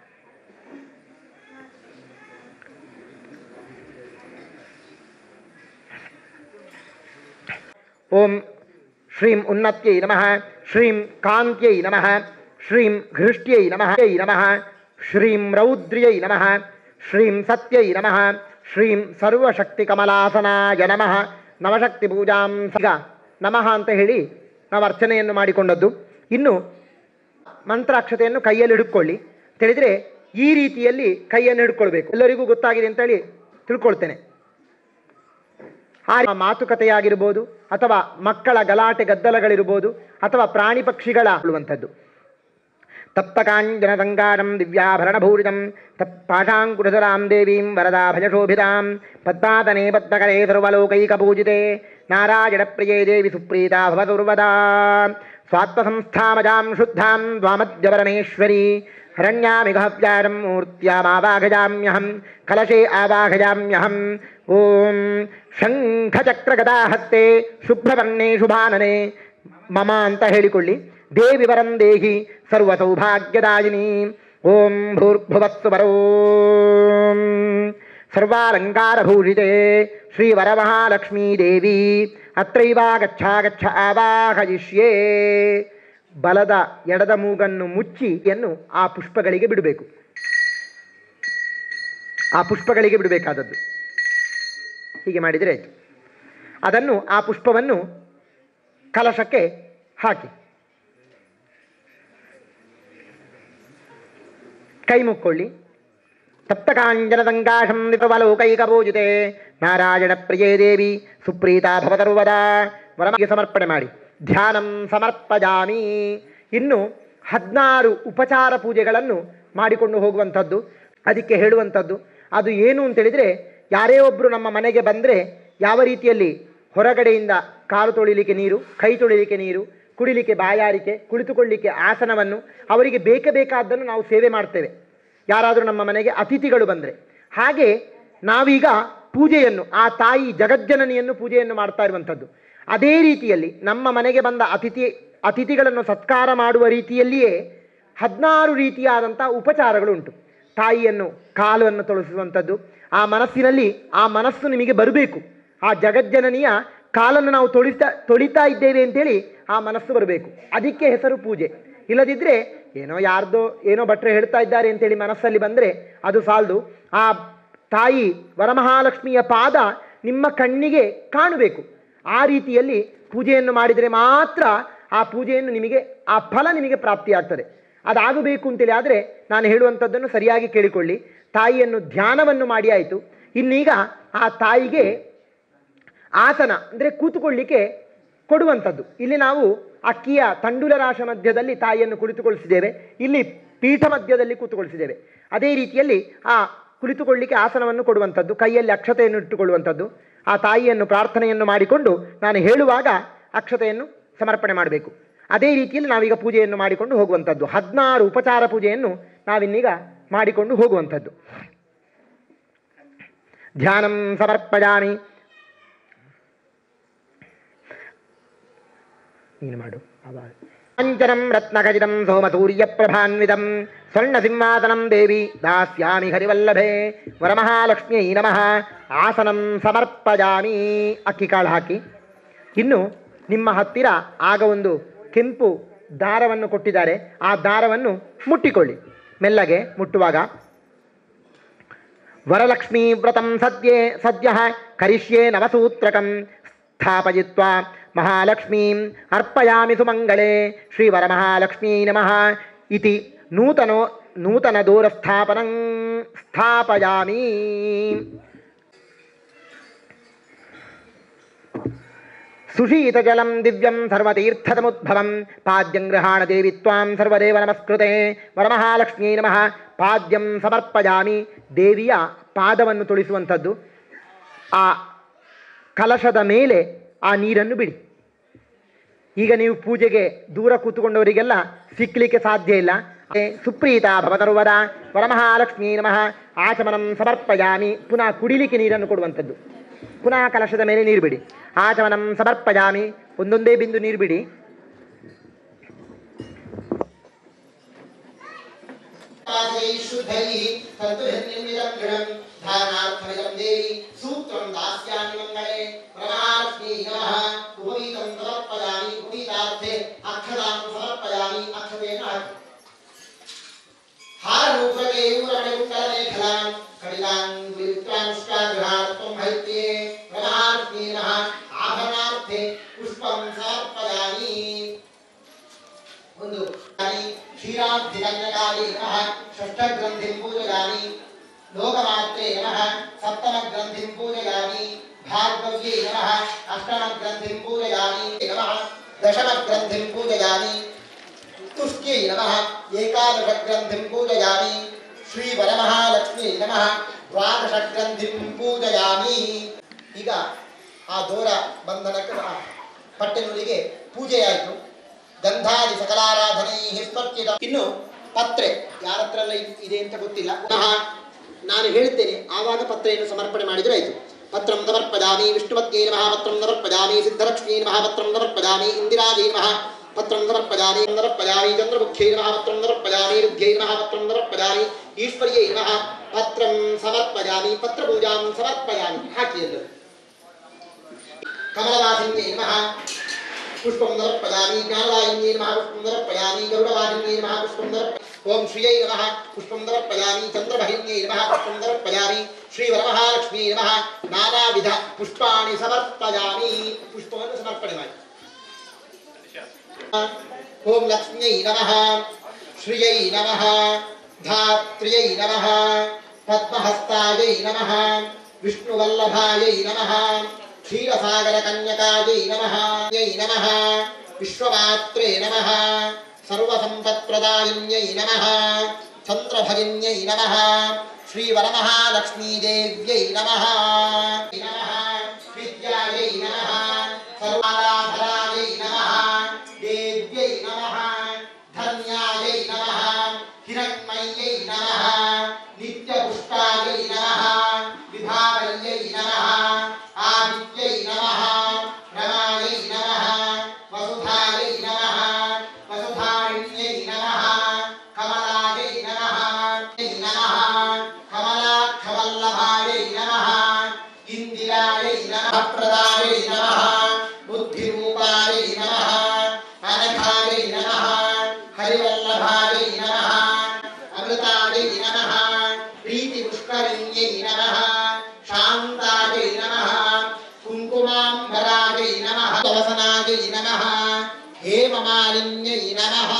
S4: ಓಂ ಶ್ರೀಂ ಉನ್ನತ್ಯೈ ನಮಃ ಶ್ರೀಂ ಕಾಂತ್ಯೈ ನಮಃ ಶ್ರೀಂ ಹೃಷ್ಟ್ಯೈ ನಮಃ ೈ ನಮಃ ಶ್ರೀಂ ರೌದ್ರ್ಯೈ ನಮಃ ಶ್ರೀಂ ಸತ್ಯೈ ನಮಃ ಶ್ರೀಂ ಸರ್ವಶಕ್ತಿಕಮಲಾಸನಾಯ ನಮಃ ನವಶಕ್ತಿ ಪೂಜಾಂ ಸಿಗ ನಮಃ ಅಂತ ಹೇಳಿ ನಾವು ಅರ್ಚನೆಯನ್ನು ಮಾಡಿಕೊಂಡದ್ದು ಇನ್ನು ಮಂತ್ರಾಕ್ಷತೆಯನ್ನು ಕೈಯಲ್ಲಿ ಹಿಡ್ಕೊಳ್ಳಿ ತಿಳಿದ್ರೆ ಈ ರೀತಿಯಲ್ಲಿ ಕೈಯನ್ನು ಹಿಡ್ಕೊಳ್ಬೇಕು ಎಲ್ಲರಿಗೂ ಗೊತ್ತಾಗಿದೆ ಅಂತೇಳಿ ತಿಳ್ಕೊಳ್ತೇನೆ ಆ ಮಾತುಕತೆಯಾಗಿರ್ಬೋದು ಅಥವಾ ಮಕ್ಕಳ ಗಲಾಟೆ ಗದ್ದಲಗಳಿರ್ಬೋದು ಅಥವಾ ಪ್ರಾಣಿ ಪಕ್ಷಿಗಳ ಹೇಳುವಂಥದ್ದು ತಪ್ತಕಾಂಜನದಂಗಾರಂ ದಿವ್ಯಾಭರಣಭೂರಿತಂ ತತ್ಪಾಶಾಂಕುರಧರಾಂ ದೇವೀಂ ವರದಾ ಭಜಶೋಭಿತಾಂ ಪದ್ಮಾತನೆ ಪದ್ಮಕರೆ ಸರ್ವಲೋಕೈಕಪೂಜಿತೆ ನಾರಾಯಣಪ್ರಿಯೇ ದೇವಿ ಸುಪ್ರೀತಾ ಭವದುರ್ವದಾ ಸ್ವಾತ್ಮಸಂಸ್ಥಾಮಜಾಂ ಶುದ್ಧಾಂ ದ್ವಾಮದ್ಯಪರಮೇಶ್ವರಿ ಹರಣ್ಯಾಮಿ ಗಹವ್ಯಾರಂ ಮೂರ್ತ್ಯಾಮಾವಾಘಯಾಮ್ಯಹಂ ಕಲಶೇ ಆವಾಘಯಾಮ್ಯಹಂ ಓಂ ಶಂಖಚಕ್ರಗದಾಹಸ್ತೆ ಶುಭ್ರವರ್ಣೇ ಶುಭಾನನೆ ಮಮ ಅಂತ ಹೇಳಿಕೊಳ್ಳಿ ದೇವಿ ವರಂ ದೇಹಿ ಸರ್ವ ಸೌಭಾಗ್ಯದಾಯಿನಿ ಓಂ ಭೂರ್ಭುವಸ್ಸು ವರೋಂ ಸರ್ವಾಲಂಕಾರಭೂಷಿತೆ ಶ್ರೀವರಮಹಾಲಕ್ಷ್ಮೀ ದೇವಿ ಅತ್ರೈವ ಗಚ್ಚ ಗಚ್ಚ ಆವಾಹಯಿಷ್ಯೇ ಬಲದ ಎಡದ ಮೂಗನ್ನು ಮುಚ್ಚಿಯನ್ನು ಆ ಪುಷ್ಪಗಳಿಗೆ ಬಿಡಬೇಕು ಆ ಪುಷ್ಪಗಳಿಗೆ ಬಿಡಬೇಕಾದದ್ದು ಹೀಗೆ ಮಾಡಿದರೆ ಆಯಿತು ಅದನ್ನು ಆ ಪುಷ್ಪವನ್ನು ಕಲಶಕ್ಕೆ ಹಾಕಿ ಕೈ ಮುಕ್ಕೊಳ್ಳಿ ತಪ್ತಕಾಂಜನದಂಗಾಶಂ ನಿಪವಲೋಕೈಕಪೂಜಿತೆ ನಾರಾಯಣ ಪ್ರಿಯೇ ದೇವಿ ಸುಪ್ರೀತಾ ಭವತರ್ವದ ವರಮಗೆ ಸಮರ್ಪಣೆ ಮಾಡಿ ಧ್ಯಾನಂ ಸಮರ್ಪಜಾಮಿ ಇನ್ನು ಹದಿನಾರು ಉಪಚಾರ ಪೂಜೆಗಳನ್ನು ಮಾಡಿಕೊಂಡು ಹೋಗುವಂಥದ್ದು ಅದಕ್ಕೆ ಹೇಳುವಂಥದ್ದು ಅದು ಏನು ಅಂತೇಳಿದರೆ ಯಾರೇ ಒಬ್ಬರು ನಮ್ಮ ಮನೆಗೆ ಬಂದರೆ ಯಾವ ರೀತಿಯಲ್ಲಿ ಹೊರಗಡೆಯಿಂದ ಕಾಲು ತೊಳಿಲಿಕ್ಕೆ ನೀರು ಕೈ ತೊಳಿಲಿಕ್ಕೆ ನೀರು ಕುಡಿಲಿಕ್ಕೆ ಬಾಯಾರಿಕೆ ಕುಳಿತುಕೊಳ್ಳಿಕ್ಕೆ ಆಸನವನ್ನು ಅವರಿಗೆ ಬೇಕೇ ಬೇಕಾದ್ದನ್ನು ನಾವು ಸೇವೆ ಮಾಡ್ತೇವೆ ಯಾರಾದರೂ ನಮ್ಮ ಮನೆಗೆ ಅತಿಥಿಗಳು ಬಂದರೆ ಹಾಗೆ ನಾವೀಗ ಪೂಜೆಯನ್ನು ಆ ತಾಯಿ ಜಗಜ್ಜನನಿಯನ್ನು ಪೂಜೆಯನ್ನು ಮಾಡ್ತಾ ಇರುವಂಥದ್ದು ಅದೇ ರೀತಿಯಲ್ಲಿ ನಮ್ಮ ಮನೆಗೆ ಬಂದ ಅತಿಥಿ ಅತಿಥಿಗಳನ್ನು ಸತ್ಕಾರ ಮಾಡುವ ರೀತಿಯಲ್ಲಿಯೇ ಹದಿನಾರು ರೀತಿಯಾದಂಥ ಉಪಚಾರಗಳು ಉಂಟು ತಾಯಿಯನ್ನು ಕಾಲನ್ನು ತೊಳಸುವಂಥದ್ದು ಆ ಮನಸ್ಸಿನಲ್ಲಿ ಆ ಮನಸ್ಸು ನಿಮಗೆ ಬರಬೇಕು ಆ ಜಗಜ್ಜನನಿಯ ಕಾಲನ್ನು ನಾವು ತೊಳಿತಾ ತೊಳಿತಾ ಇದ್ದೇವೆ ಅಂತೇಳಿ ಆ ಮನಸ್ಸು ಬರಬೇಕು ಅದಕ್ಕೆ ಹೆಸರು ಪೂಜೆ ಇಲ್ಲದಿದ್ದರೆ ಏನೋ ಯಾರ್ದೋ ಏನೋ ಭಟ್ರೆ ಹೇಳ್ತಾ ಇದ್ದಾರೆ ಅಂತೇಳಿ ಮನಸ್ಸಲ್ಲಿ ಬಂದರೆ ಅದು ಸಾಲದು ಆ ತಾಯಿ ವರಮಹಾಲಕ್ಷ್ಮಿಯ ಪಾದ ನಿಮ್ಮ ಕಣ್ಣಿಗೆ ಕಾಣಬೇಕು ಆ ರೀತಿಯಲ್ಲಿ ಪೂಜೆಯನ್ನು ಮಾಡಿದರೆ ಮಾತ್ರ ಆ ಪೂಜೆಯನ್ನು ನಿಮಗೆ ಆ ಫಲ ನಿಮಗೆ ಪ್ರಾಪ್ತಿಯಾಗ್ತದೆ ಅದಾಗಬೇಕು ಅಂತೇಳಿ ಆದರೆ ನಾನು ಹೇಳುವಂಥದ್ದನ್ನು ಸರಿಯಾಗಿ ಕೇಳಿಕೊಳ್ಳಿ ತಾಯಿಯನ್ನು ಧ್ಯಾನವನ್ನು ಮಾಡಿ ಆಯಿತು ಇನ್ನೀಗ ಆ ತಾಯಿಗೆ ಆಸನ ಅಂದರೆ ಕೂತುಕೊಳ್ಳಿಕ್ಕೆ ಕೊಡುವಂಥದ್ದು ಇಲ್ಲಿ ನಾವು ಅಕ್ಕಿಯ ತಂಡುಲ ರಾಶ ಮಧ್ಯದಲ್ಲಿ ತಾಯಿಯನ್ನು ಕುಳಿತುಗೊಳಿಸಿದ್ದೇವೆ ಇಲ್ಲಿ ಪೀಠ ಮಧ್ಯದಲ್ಲಿ ಕೂತುಗೊಳಿಸಿದ್ದೇವೆ ಅದೇ ರೀತಿಯಲ್ಲಿ ಆ ಕುಳಿತುಕೊಳ್ಳಿಕ್ಕೆ ಆಸನವನ್ನು ಕೊಡುವಂಥದ್ದು ಕೈಯಲ್ಲಿ ಅಕ್ಷತೆಯನ್ನು ಇಟ್ಟುಕೊಳ್ಳುವಂಥದ್ದು ಆ ತಾಯಿಯನ್ನು ಪ್ರಾರ್ಥನೆಯನ್ನು ಮಾಡಿಕೊಂಡು ನಾನು ಹೇಳುವಾಗ ಅಕ್ಷತೆಯನ್ನು ಸಮರ್ಪಣೆ ಮಾಡಬೇಕು ಅದೇ ರೀತಿಯಲ್ಲಿ ನಾವೀಗ ಪೂಜೆಯನ್ನು ಮಾಡಿಕೊಂಡು ಹೋಗುವಂಥದ್ದು ಹದಿನಾರು ಉಪಚಾರ ಪೂಜೆಯನ್ನು ನಾವಿನ್ನೀಗ ಮಾಡಿಕೊಂಡು ಹೋಗುವಂಥದ್ದು ಧ್ಯಾನಂ ಸಮರ್ಪಯಾಮಿ ನೀನು ಮಾಡು ಆವಾಗ ಅಂಜನಂ ರತ್ನಖಚಿತಂ ಸೋಮಸೂರ್ಯ ಪ್ರಭಾನ್ವಿತಂ ಸ್ವರ್ಣ ಸಿಂಹಾಸನಂ ದೇವಿ ದಾಸ್ಯಾಮಿ ಹರಿವಲ್ಲಭೆ ವರಮಹಾಲಕ್ಷ್ಮಿಯೈ ನಮಃ ಆಸನಂ ಸಮರ್ಪಯಾಮಿ ಅಕ್ಕಿ ಕಾಳು ಹಾಕಿ ಇನ್ನು ನಿಮ್ಮ ಹತ್ತಿರ ಆಗ ಒಂದು ಕೆಂಪು ದಾರವನ್ನು ಕೊಟ್ಟಿದ್ದಾರೆ ಆ ದಾರವನ್ನು ಮುಟ್ಟಿಕೊಳ್ಳಿ ಮೆಲ್ಲಗೆ ಮುಟ್ಟುವಾಗ ವರಲಕ್ಷ್ಮೀ ವ್ರತಂ ಸದ್ಯೇ ಸದ್ಯ ಕರಿಷ್ಯೇ ನವಸೂತ್ರಕಂ ಸ್ಥಾಪಯಿತ್ವಾ ಮಹಾಲಕ್ಷ್ಮೀಂ ಅರ್ಪಯಾಮಿ ಸುಮಂಗಳೇ ಶ್ರೀವರಮಹಾಲಕ್ಷ್ಮೀ ನಮಃ ಇತಿ ನೂತನೋ ನೂತನದೂರಸ್ಥಾಪನಂ ಸ್ಥಾಪಯಾಮಿ ಸುಶೀತಜಲಂ ದಿವ್ಯಂ ಸರ್ವತೀರ್ಥತಮುದ್ಭವಂ ಪಾದ್ಯಂ ಗೃಹಾಣ ದೇವಿ ತ್ವಾಂ ಸರ್ವದೇವ ನಮಸ್ಕೃತೆ ವರಮಹಾಲಕ್ಷ್ಮೀ ನಮಃ ಪಾದ್ಯಂ ಸಮರ್ಪಯಾಮಿ ದೇವಿಯ ಪಾದವನ್ನು ತುಳಿಸುವಂಥದ್ದು ಆ ಕಲಶದ ಮೇಲೆ ಆ ನೀರನ್ನು ಬಿಡಿ ಈಗ ನೀವು ಪೂಜೆಗೆ ದೂರ ಕೂತುಕೊಂಡವರಿಗೆಲ್ಲ ಸಿಕ್ಕಲಿಕ್ಕೆ ಸಾಧ್ಯ ಇಲ್ಲ ಏ, ಸುಪ್ರೀತ ಭವತರುವರ ವರಮಹಾಲಕ್ಷ್ಮೀ ನಮಃ ಆಚಮನಂ ಸಮರ್ಪಯಾಮಿ ಪುನಃ ಕುಡಿಲಿಕ್ಕೆ ನೀರನ್ನು ಕೊಡುವಂಥದ್ದು ಪುನಃ ಕಲಶದ ಮೇಲೆ ನೀರು ಬಿಡಿ ಆಚಮನಂ ಸಮರ್ಪಯಾಮಿ ಒಂದೊಂದೇ ಬಿಂದು ನೀರು ಬಿಡಿ
S3: शुद्धैः तन्तुभिर्निर्मितं गृहं धारणार्थमिदं देवी सूत्रं दास्यामि मङ्गले प्रमालक्ष्मी नमः उपवीतं समर्पयामि उपवीतार्थे अक्षतां समर्पयामि अक्षतेन हाररूपकेयूरमणिकुण्डलमेखलां कटिलाङ्गुलित्रांश्चाग्रहार्थं हैत्ये प्रमालक्ष्मी नमः आभरणार्थे पुष्पं समर्पयामि ಒಂದು ಕ್ಷೀರಾಬ್ಧಿಕನ್ಯಕಾಲಿ ನಮಃ ಷಷ್ಠಗ್ರಂಥಿಂ ಪೂಜಯಾಮಿ ಲೋಕಮಾತ್ರೆ ನಮಃ ಸಪ್ತಮಗ್ರಂಥಿಂ ಪೂಜಯಾಮಿ ಭಾರ್ಗವ್ಯೈ ನಮಃ ಅಷ್ಟಮಗ್ರಂಥಿಂ ಪೂಜಯಾಮಿ ನಮಃ ದಶಮಗ್ರಂಥಿಂ ಪೂಜಯಾಮಿ ತುಷ್ಟ್ಯೈ ನಮಃ ಏಕಾದಶಗ್ರಂಥಿಂ ಪೂಜಯಾಮಿ ಶ್ರೀವರಮಹಾಲಕ್ಷ್ಮೀ ನಮಃ ದ್ವಾದಶಗ್ರಂಥಿಂ ಪೂಜಯಾಮಿ ಈಗ ಆ ದೋರ ಬಂಧನಕ್ಕೆ ಆ ಪಟ್ಟೆನುಲಿಗೆ ಪೂಜೆಯಾಯಿತು ಗಂಧಾದಿ ಸಕಲಾರಾಧನೆ ಸ್ಪರ್ಚಿತ ಇನ್ನು ಪತ್ರೆ ಯಾರ ಹತ್ರ ಎಲ್ಲ ಇದ್- ಇದೆ ಅಂತ ಗೊತ್ತಿಲ್ಲ ಪುನಃ ನಾನು ಹೇಳ್ತೇನೆ ಆವಾಗ ಪತ್ರೆಯನ್ನು ಸಮರ್ಪಣೆ ಮಾಡಿದ್ರೆ ಆಯ್ತು ಪತ್ರಂ ಸಮರ್ಪಯಾಮಿ ವಿಷ್ಣುಪತ್ಯೈ ನಮಃ ಪತ್ರಂ ಸಮರ್ಪಯಾಮಿ ಸಿದ್ಧಲಕ್ಷ್ಮೀ ನಮಃ ಪತ್ರಂ ಸಮರ್ಪಯಾಮಿ ಇಂದಿರಾಜೈ ನಮಃ ಪತ್ರಂ ಸಮರ್ಪಯಾಮಿ ಸಮರ್ಪಯಾಮಿ ಚಂದ್ರಮುಖ್ಯೈ ನಮಃ ಪತ್ರಂ ಸಮರ್ಪಯಾಮಿ ರುದ್ಧೈ ನಮಃ ಪತ್ರಂ ಸಮರ್ಪಯಾಮಿ ಈಶ್ವರ್ಯೈ ನಮಃ ಪತ್ರಂ ಸಮರ್ಪಯಾಮಿ ಪತ್ರಪೂಜಾಂ ಸಮರ್ಪಯಾಮಿ ಹಾಕಿ ಎಲ್ಲರೂ ಕಮಲವಾಸಿನ್ಯೈ ನಮಃ पुष्पं समर्पयामि ज्ञानवाहिन्यै नमः पुष्पं समर्पयामि गरुडवाहिन्यै नमः पुष्पं समर्प ओम श्रियै नमः पुष्पं समर्पयामि चन्द्रवाहिन्यै नमः पुष्पं समर्पयामि श्रीवरमहालक्ष्मी नमः नानाविध पुष्पाणि समर्पयामि पुष्पವನ್ನು ಸಮರ್ಪಣೆ ಮಾಡಿ ಓಂ ಲಕ್ಷ್ಮ್ಯೈ ನಮಃ ಶ್ರಿಯೈ ನಮಃ ಧಾತ್ರ್ಯೈ ನಮಃ ಪದ್ಮಹಸ್ತಾಯೈ ನಮಃ ವಿಷ್ಣುವಲ್ಲಭಾಯೈ ನಮಃ ಕ್ಷೀರಸಾಗರಕನ್ಯಕಾಯೈ ನಮಃ यै ನಮಃ ವಿಶ್ವಮಾತ್ರೇ ನಮಃ ಸರ್ವಸಂಪತ್ಪ್ರದಾಯಿನ್ಯೈ ನಮಃ ಚಂದ್ರಭಗಿನ್ಯೈ ನಮಃ ಶ್ರೀವರಮಹಾಲಕ್ಷ್ಮೀದೇವ್ಯೈ ನಮಃ ನಮಃ ವಿದ್ಯಾಯೈ ನಮಃ ಸರ್ವಾರಾಧನಾಯೈ ನಮಃ ದೇವ್ಯೈ ನಮಃ ಧನ್ಯಾಯೈ ನಮಃ ಹಿರಣ್ಮಯ್ಯೈ ನಮಃ ನಿತ್ಯಪುಷ್ಟಾಯೈ ನಮಃ ವಿಭಾವಲ್ಯೈ ನಮಃ ಆದಿತ್ಯೈ ನಮಃ ರಮಾಯೈ ನಮಃ ವಸುಧಾಯೈ ನಮಃ ವಸುಧಾರಿಣ್ಯೈ ನಮಃ ಕಮಲಾಯೈ ನಮಃ ಯೈ ನಮಃ ಕಮಲಾಕ್ಷವಲ್ಲಭಾಯೈ ನಮಃ ಇಂದಿರಾಯೈ ನಮಃ ಪ್ರದಾಯೈ ನಮಃ ಬುದ್ಧಿರೂಪಾಯೈ ನಮಃ ಅನಘಾಯೈ ನಮಃ ಹರಿವಲ್ಲಭಾಯೈ ನಮಃ ಅಮೃತಾಯೈ ನಮಃ ಪ್ರೀತಿಪುಷ್ಕರಿಣ್ಯೈ ನಮಃ ಶಾಂತಾಯೈ ನಮಃ ಕುಂಕುಮಾಂಬರಾಯೈ ನಮಃ ಕವಸನಾಯೈ ನಮಃ ಹೇಮಮಾಲಿನ್ಯೈ ನಮಃ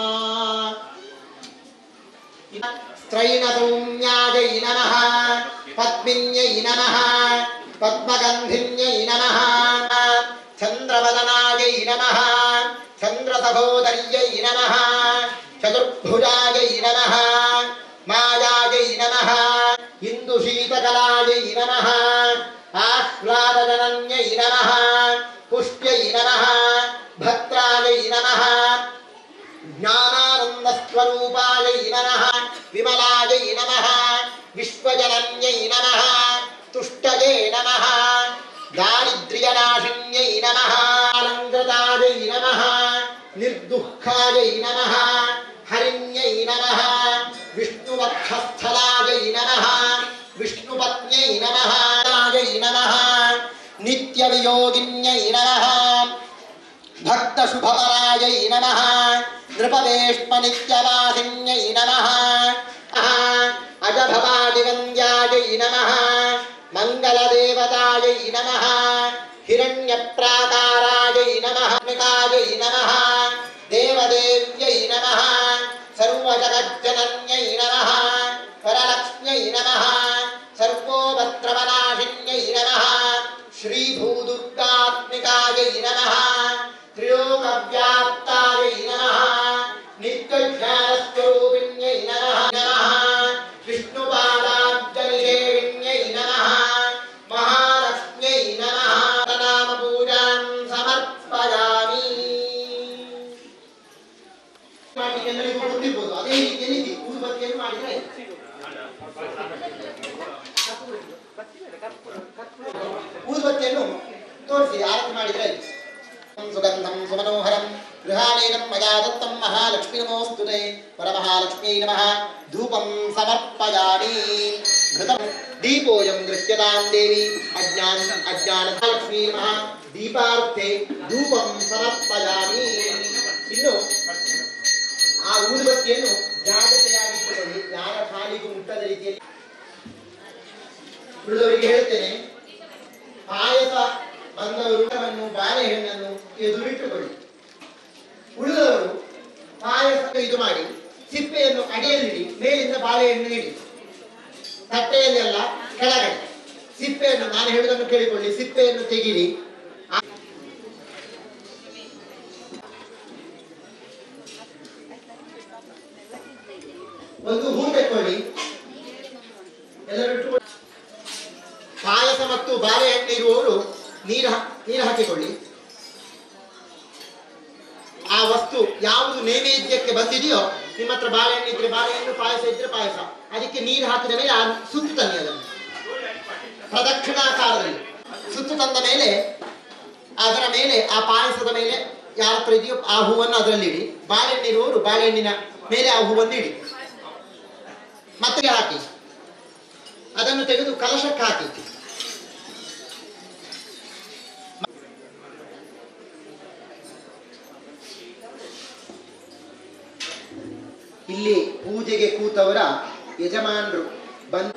S3: त्रैणसौम्यायै नमः पद्मिन्यै नमः पद्मगन्धिन्यै नमः चन्द्रवदनायै नमः चन्द्रसहोदर्यै नमः चतुर्भुजायै नमः मायायै नमः इन्दुशीतकलायै नमः आह्लादजनन्यै नमः पुष्ट्यै नमः भद्रायै नमः ज्ञानानन्दस्वरूपायै नमः विमलायै नमः विश्वजनन्यै नमः तुष्टये नमः दारिद्र्यनाशिन्यै नमः अलङ्कृतायै नमः निर्दुःखायै नमः हरिण्यै नमः विष्णुवक्षस्थलायै नमः विष्णुपत्न्यै नमः यै नमः नित्यवियोगिन्यै नमः भक्तशुभपरायै नमः नृपवेश्मनित्यवासिन्यै नमः अजभवादिवन्द्यायै नमः मङ्गलदेवतायै नमः हिरण्यप्राकारायै सर्वजगत्कात्मिकायै नमः देवदेव्यै नमः सर्वजगज्जनन्यै नमः परलक्ष्म्यै नमः सर्वोपत्रवनाशिन्यै नमः श्रीभूदुर्गात्मिकायै नमः त्रिलोकव्याप्तायै नमः नित्यज्ञानस्वरूपिण्यै नमः नमः विष्णुपादाब्जनिषेविण्यै नमः महालक्ष्म्यै नमः नामपूजां ಸಮರ್ಪಯಾಮಿ ಮಾಡಿ ಎಲ್ಲರಿಗೂ ಗೊತ್ತಿರ್ಬೋದು ಅದೇ ರೀತಿಯಲ್ಲಿ ಇದೆ. ಊದುಬತ್ತಿಯನ್ನು ಮಾಡಿದ್ರೆ ಊದುಬತ್ತಿಯನ್ನು ತೋರಿಸಿ ಆರತಿ ಮಾಡಿದ್ರೆ ಸುಗಂಧಂ ಸುಮನೋಹರಂ ಗೃಹಾಣೇನ ಮಯಾ ದತ್ತಂ ಮಹಾಲಕ್ಷ್ಮೀ ನಮೋಸ್ತುತೆ ಪರಮಹಾಲಕ್ಷ್ಮೀ ನಮಃ ಧೂಪಂ ಸಮರ್ಪಯಾಮಿ ಘೃತಂ ದೀಪೋಯಂ ದೃಶ್ಯತಾಂ ದೇವಿ ಅಜ್ಞಾನ ಅಜ್ಞಾನ ಲಕ್ಷ್ಮೀ ನಮಃ ದೀಪಾರ್ಥೆ ಧೂಪಂ ಸಮರ್ಪಯಾಮಿ ಇನ್ನು ಆ ಊದುಬತ್ತಿಯನ್ನು ಜಾಗ್ರತೆಯಾಗಿಟ್ಟುಕೊಳ್ಳಿ ಯಾರ ಕಾಲಿಗೂ ಮುಟ್ಟದ ರೀತಿಯಲ್ಲಿ ಉಳಿದವರಿಗೆ ಹೇಳ್ತೇನೆ ಪಾಯಸ ಬಂದವರು ಊಟವನ್ನು ಬಾಳೆಹಣ್ಣನ್ನು ಎದುರಿಟ್ಟುಕೊಳ್ಳಿ ಉಳಿದವರು ಪಾಯಸ ಇದು ಮಾಡಿ ಸಿಪ್ಪೆಯನ್ನು ಅಡಿಯಲ್ಲಿಡಿ ಮೇಲಿಂದ ಬಾಳೆಹಣ್ಣು ಇಡಿ ತಟ್ಟೆಯಲ್ಲಿ ಅಲ್ಲ ಕೆಳಗಡೆ ಸಿಪ್ಪೆಯನ್ನು ನಾನು ಹೇಳುವುದನ್ನು ಕೇಳಿಕೊಳ್ಳಿ ಸಿಪ್ಪೆಯನ್ನು ತೆಗಿರಿ ಆ- ಒಂದು ಹೂ ತೆಕ್ಕೊಳ್ಳಿ ಎಲ್ಲರೂ ಇಟ್ಟುಕೊಳ್ಳಿ ಪಾಯಸ ಮತ್ತು ಬಾಳೆಹಣ್ಣು ಇರುವವರು ನೀರು ಹಾ- ನೀರು ಹಾಕಿಕೊಳ್ಳಿ ಆ ವಸ್ತು ಯಾವುದು ನೈವೇದ್ಯಕ್ಕೆ ಬಂದಿದೆಯೋ ನಿಮ್ಮ ಹತ್ರ ಬಾಳೆಹಣ್ಣು ಇದ್ರೆ ಬಾಳೆಹಣ್ಣು ಪಾಯಸ ಇದ್ರೆ ಪಾಯಸ ಅದಕ್ಕೆ ನೀರು ಹಾಕಿದ ಮೇಲೆ ಆ ಸುತ್ತು ತನ್ನಿ ಅದನ್ನು ಪ್ರದಕ್ಷಿಣಾಕಾರದಲ್ಲಿ ಸುತ್ತು ತಂದ ಮೇಲೆ ಅದರ ಮೇಲೆ ಆ ಪಾಯಸದ ಮೇಲೆ ಯಾರ ಹತ್ರ ಇದೆಯೋ ಆ ಹೂವನ್ನು ಅದರಲ್ಲಿ ಇಡಿ ಬಾಳೆಹಣ್ಣು ಇರುವವರು ಬಾಳೆಹಣ್ಣಿನ ಮೇಲೆ ಆ ಹೂವನ್ನು ಇಡಿ ಮತ್ತೆ ಹಾಕಿ ಅದನ್ನು ತೆಗೆದು ಕಲಶಕ್ಕೆ ಹಾಕಿ ಇಲ್ಲಿ ಪೂಜೆಗೆ ಕೂತವರ ಯಜಮಾನರು ಬಂದು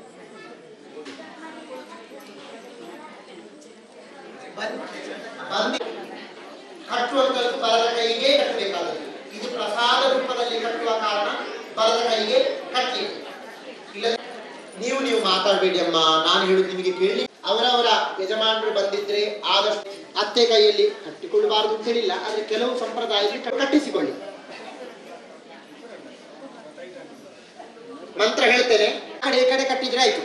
S3: ಬಂದು ಕಟ್ಟುವಂತದ್ದು ಬರದ ಕೈಗೆ ಕಟ್ಟಬೇಕಾಗುತ್ತೆ ಇದು ಪ್ರಸಾದ ರೂಪದಲ್ಲಿ ಕಟ್ಟುವ ಕಾರಣ ಬರದ ಕೈಗೆ ಕಟ್ಟಿ ಇಲ್ಲ ನೀವು ನೀವು ಮಾತಾಡಬೇಡಿ ಅಮ್ಮ ನಾನು ಹೇಳುದು ನಿಮಗೆ ಕೇಳಿ ಅವರವರ ಯಜಮಾನರು ಬಂದಿದ್ರೆ ಆದಷ್ಟು ಅತ್ತೆ ಕೈಯಲ್ಲಿ ಕಟ್ಟಿಕೊಳ್ಳಬಾರದು ಅಂತ ಹೇಳಿಲ್ಲ ಆದ್ರೆ ಕೆಲವು ಸಂಪ್ರದಾಯದಲ್ಲಿ ಕ- ಕಟ್ಟಿಸಿಕೊಳ್ಳಿ ಮಂತ್ರ ಹೇಳ್ತೇನೆ ಆ ಕಡೆ ಈ ಕಡೆ ಕಟ್ಟಿದ್ರೆ ಆಯ್ತು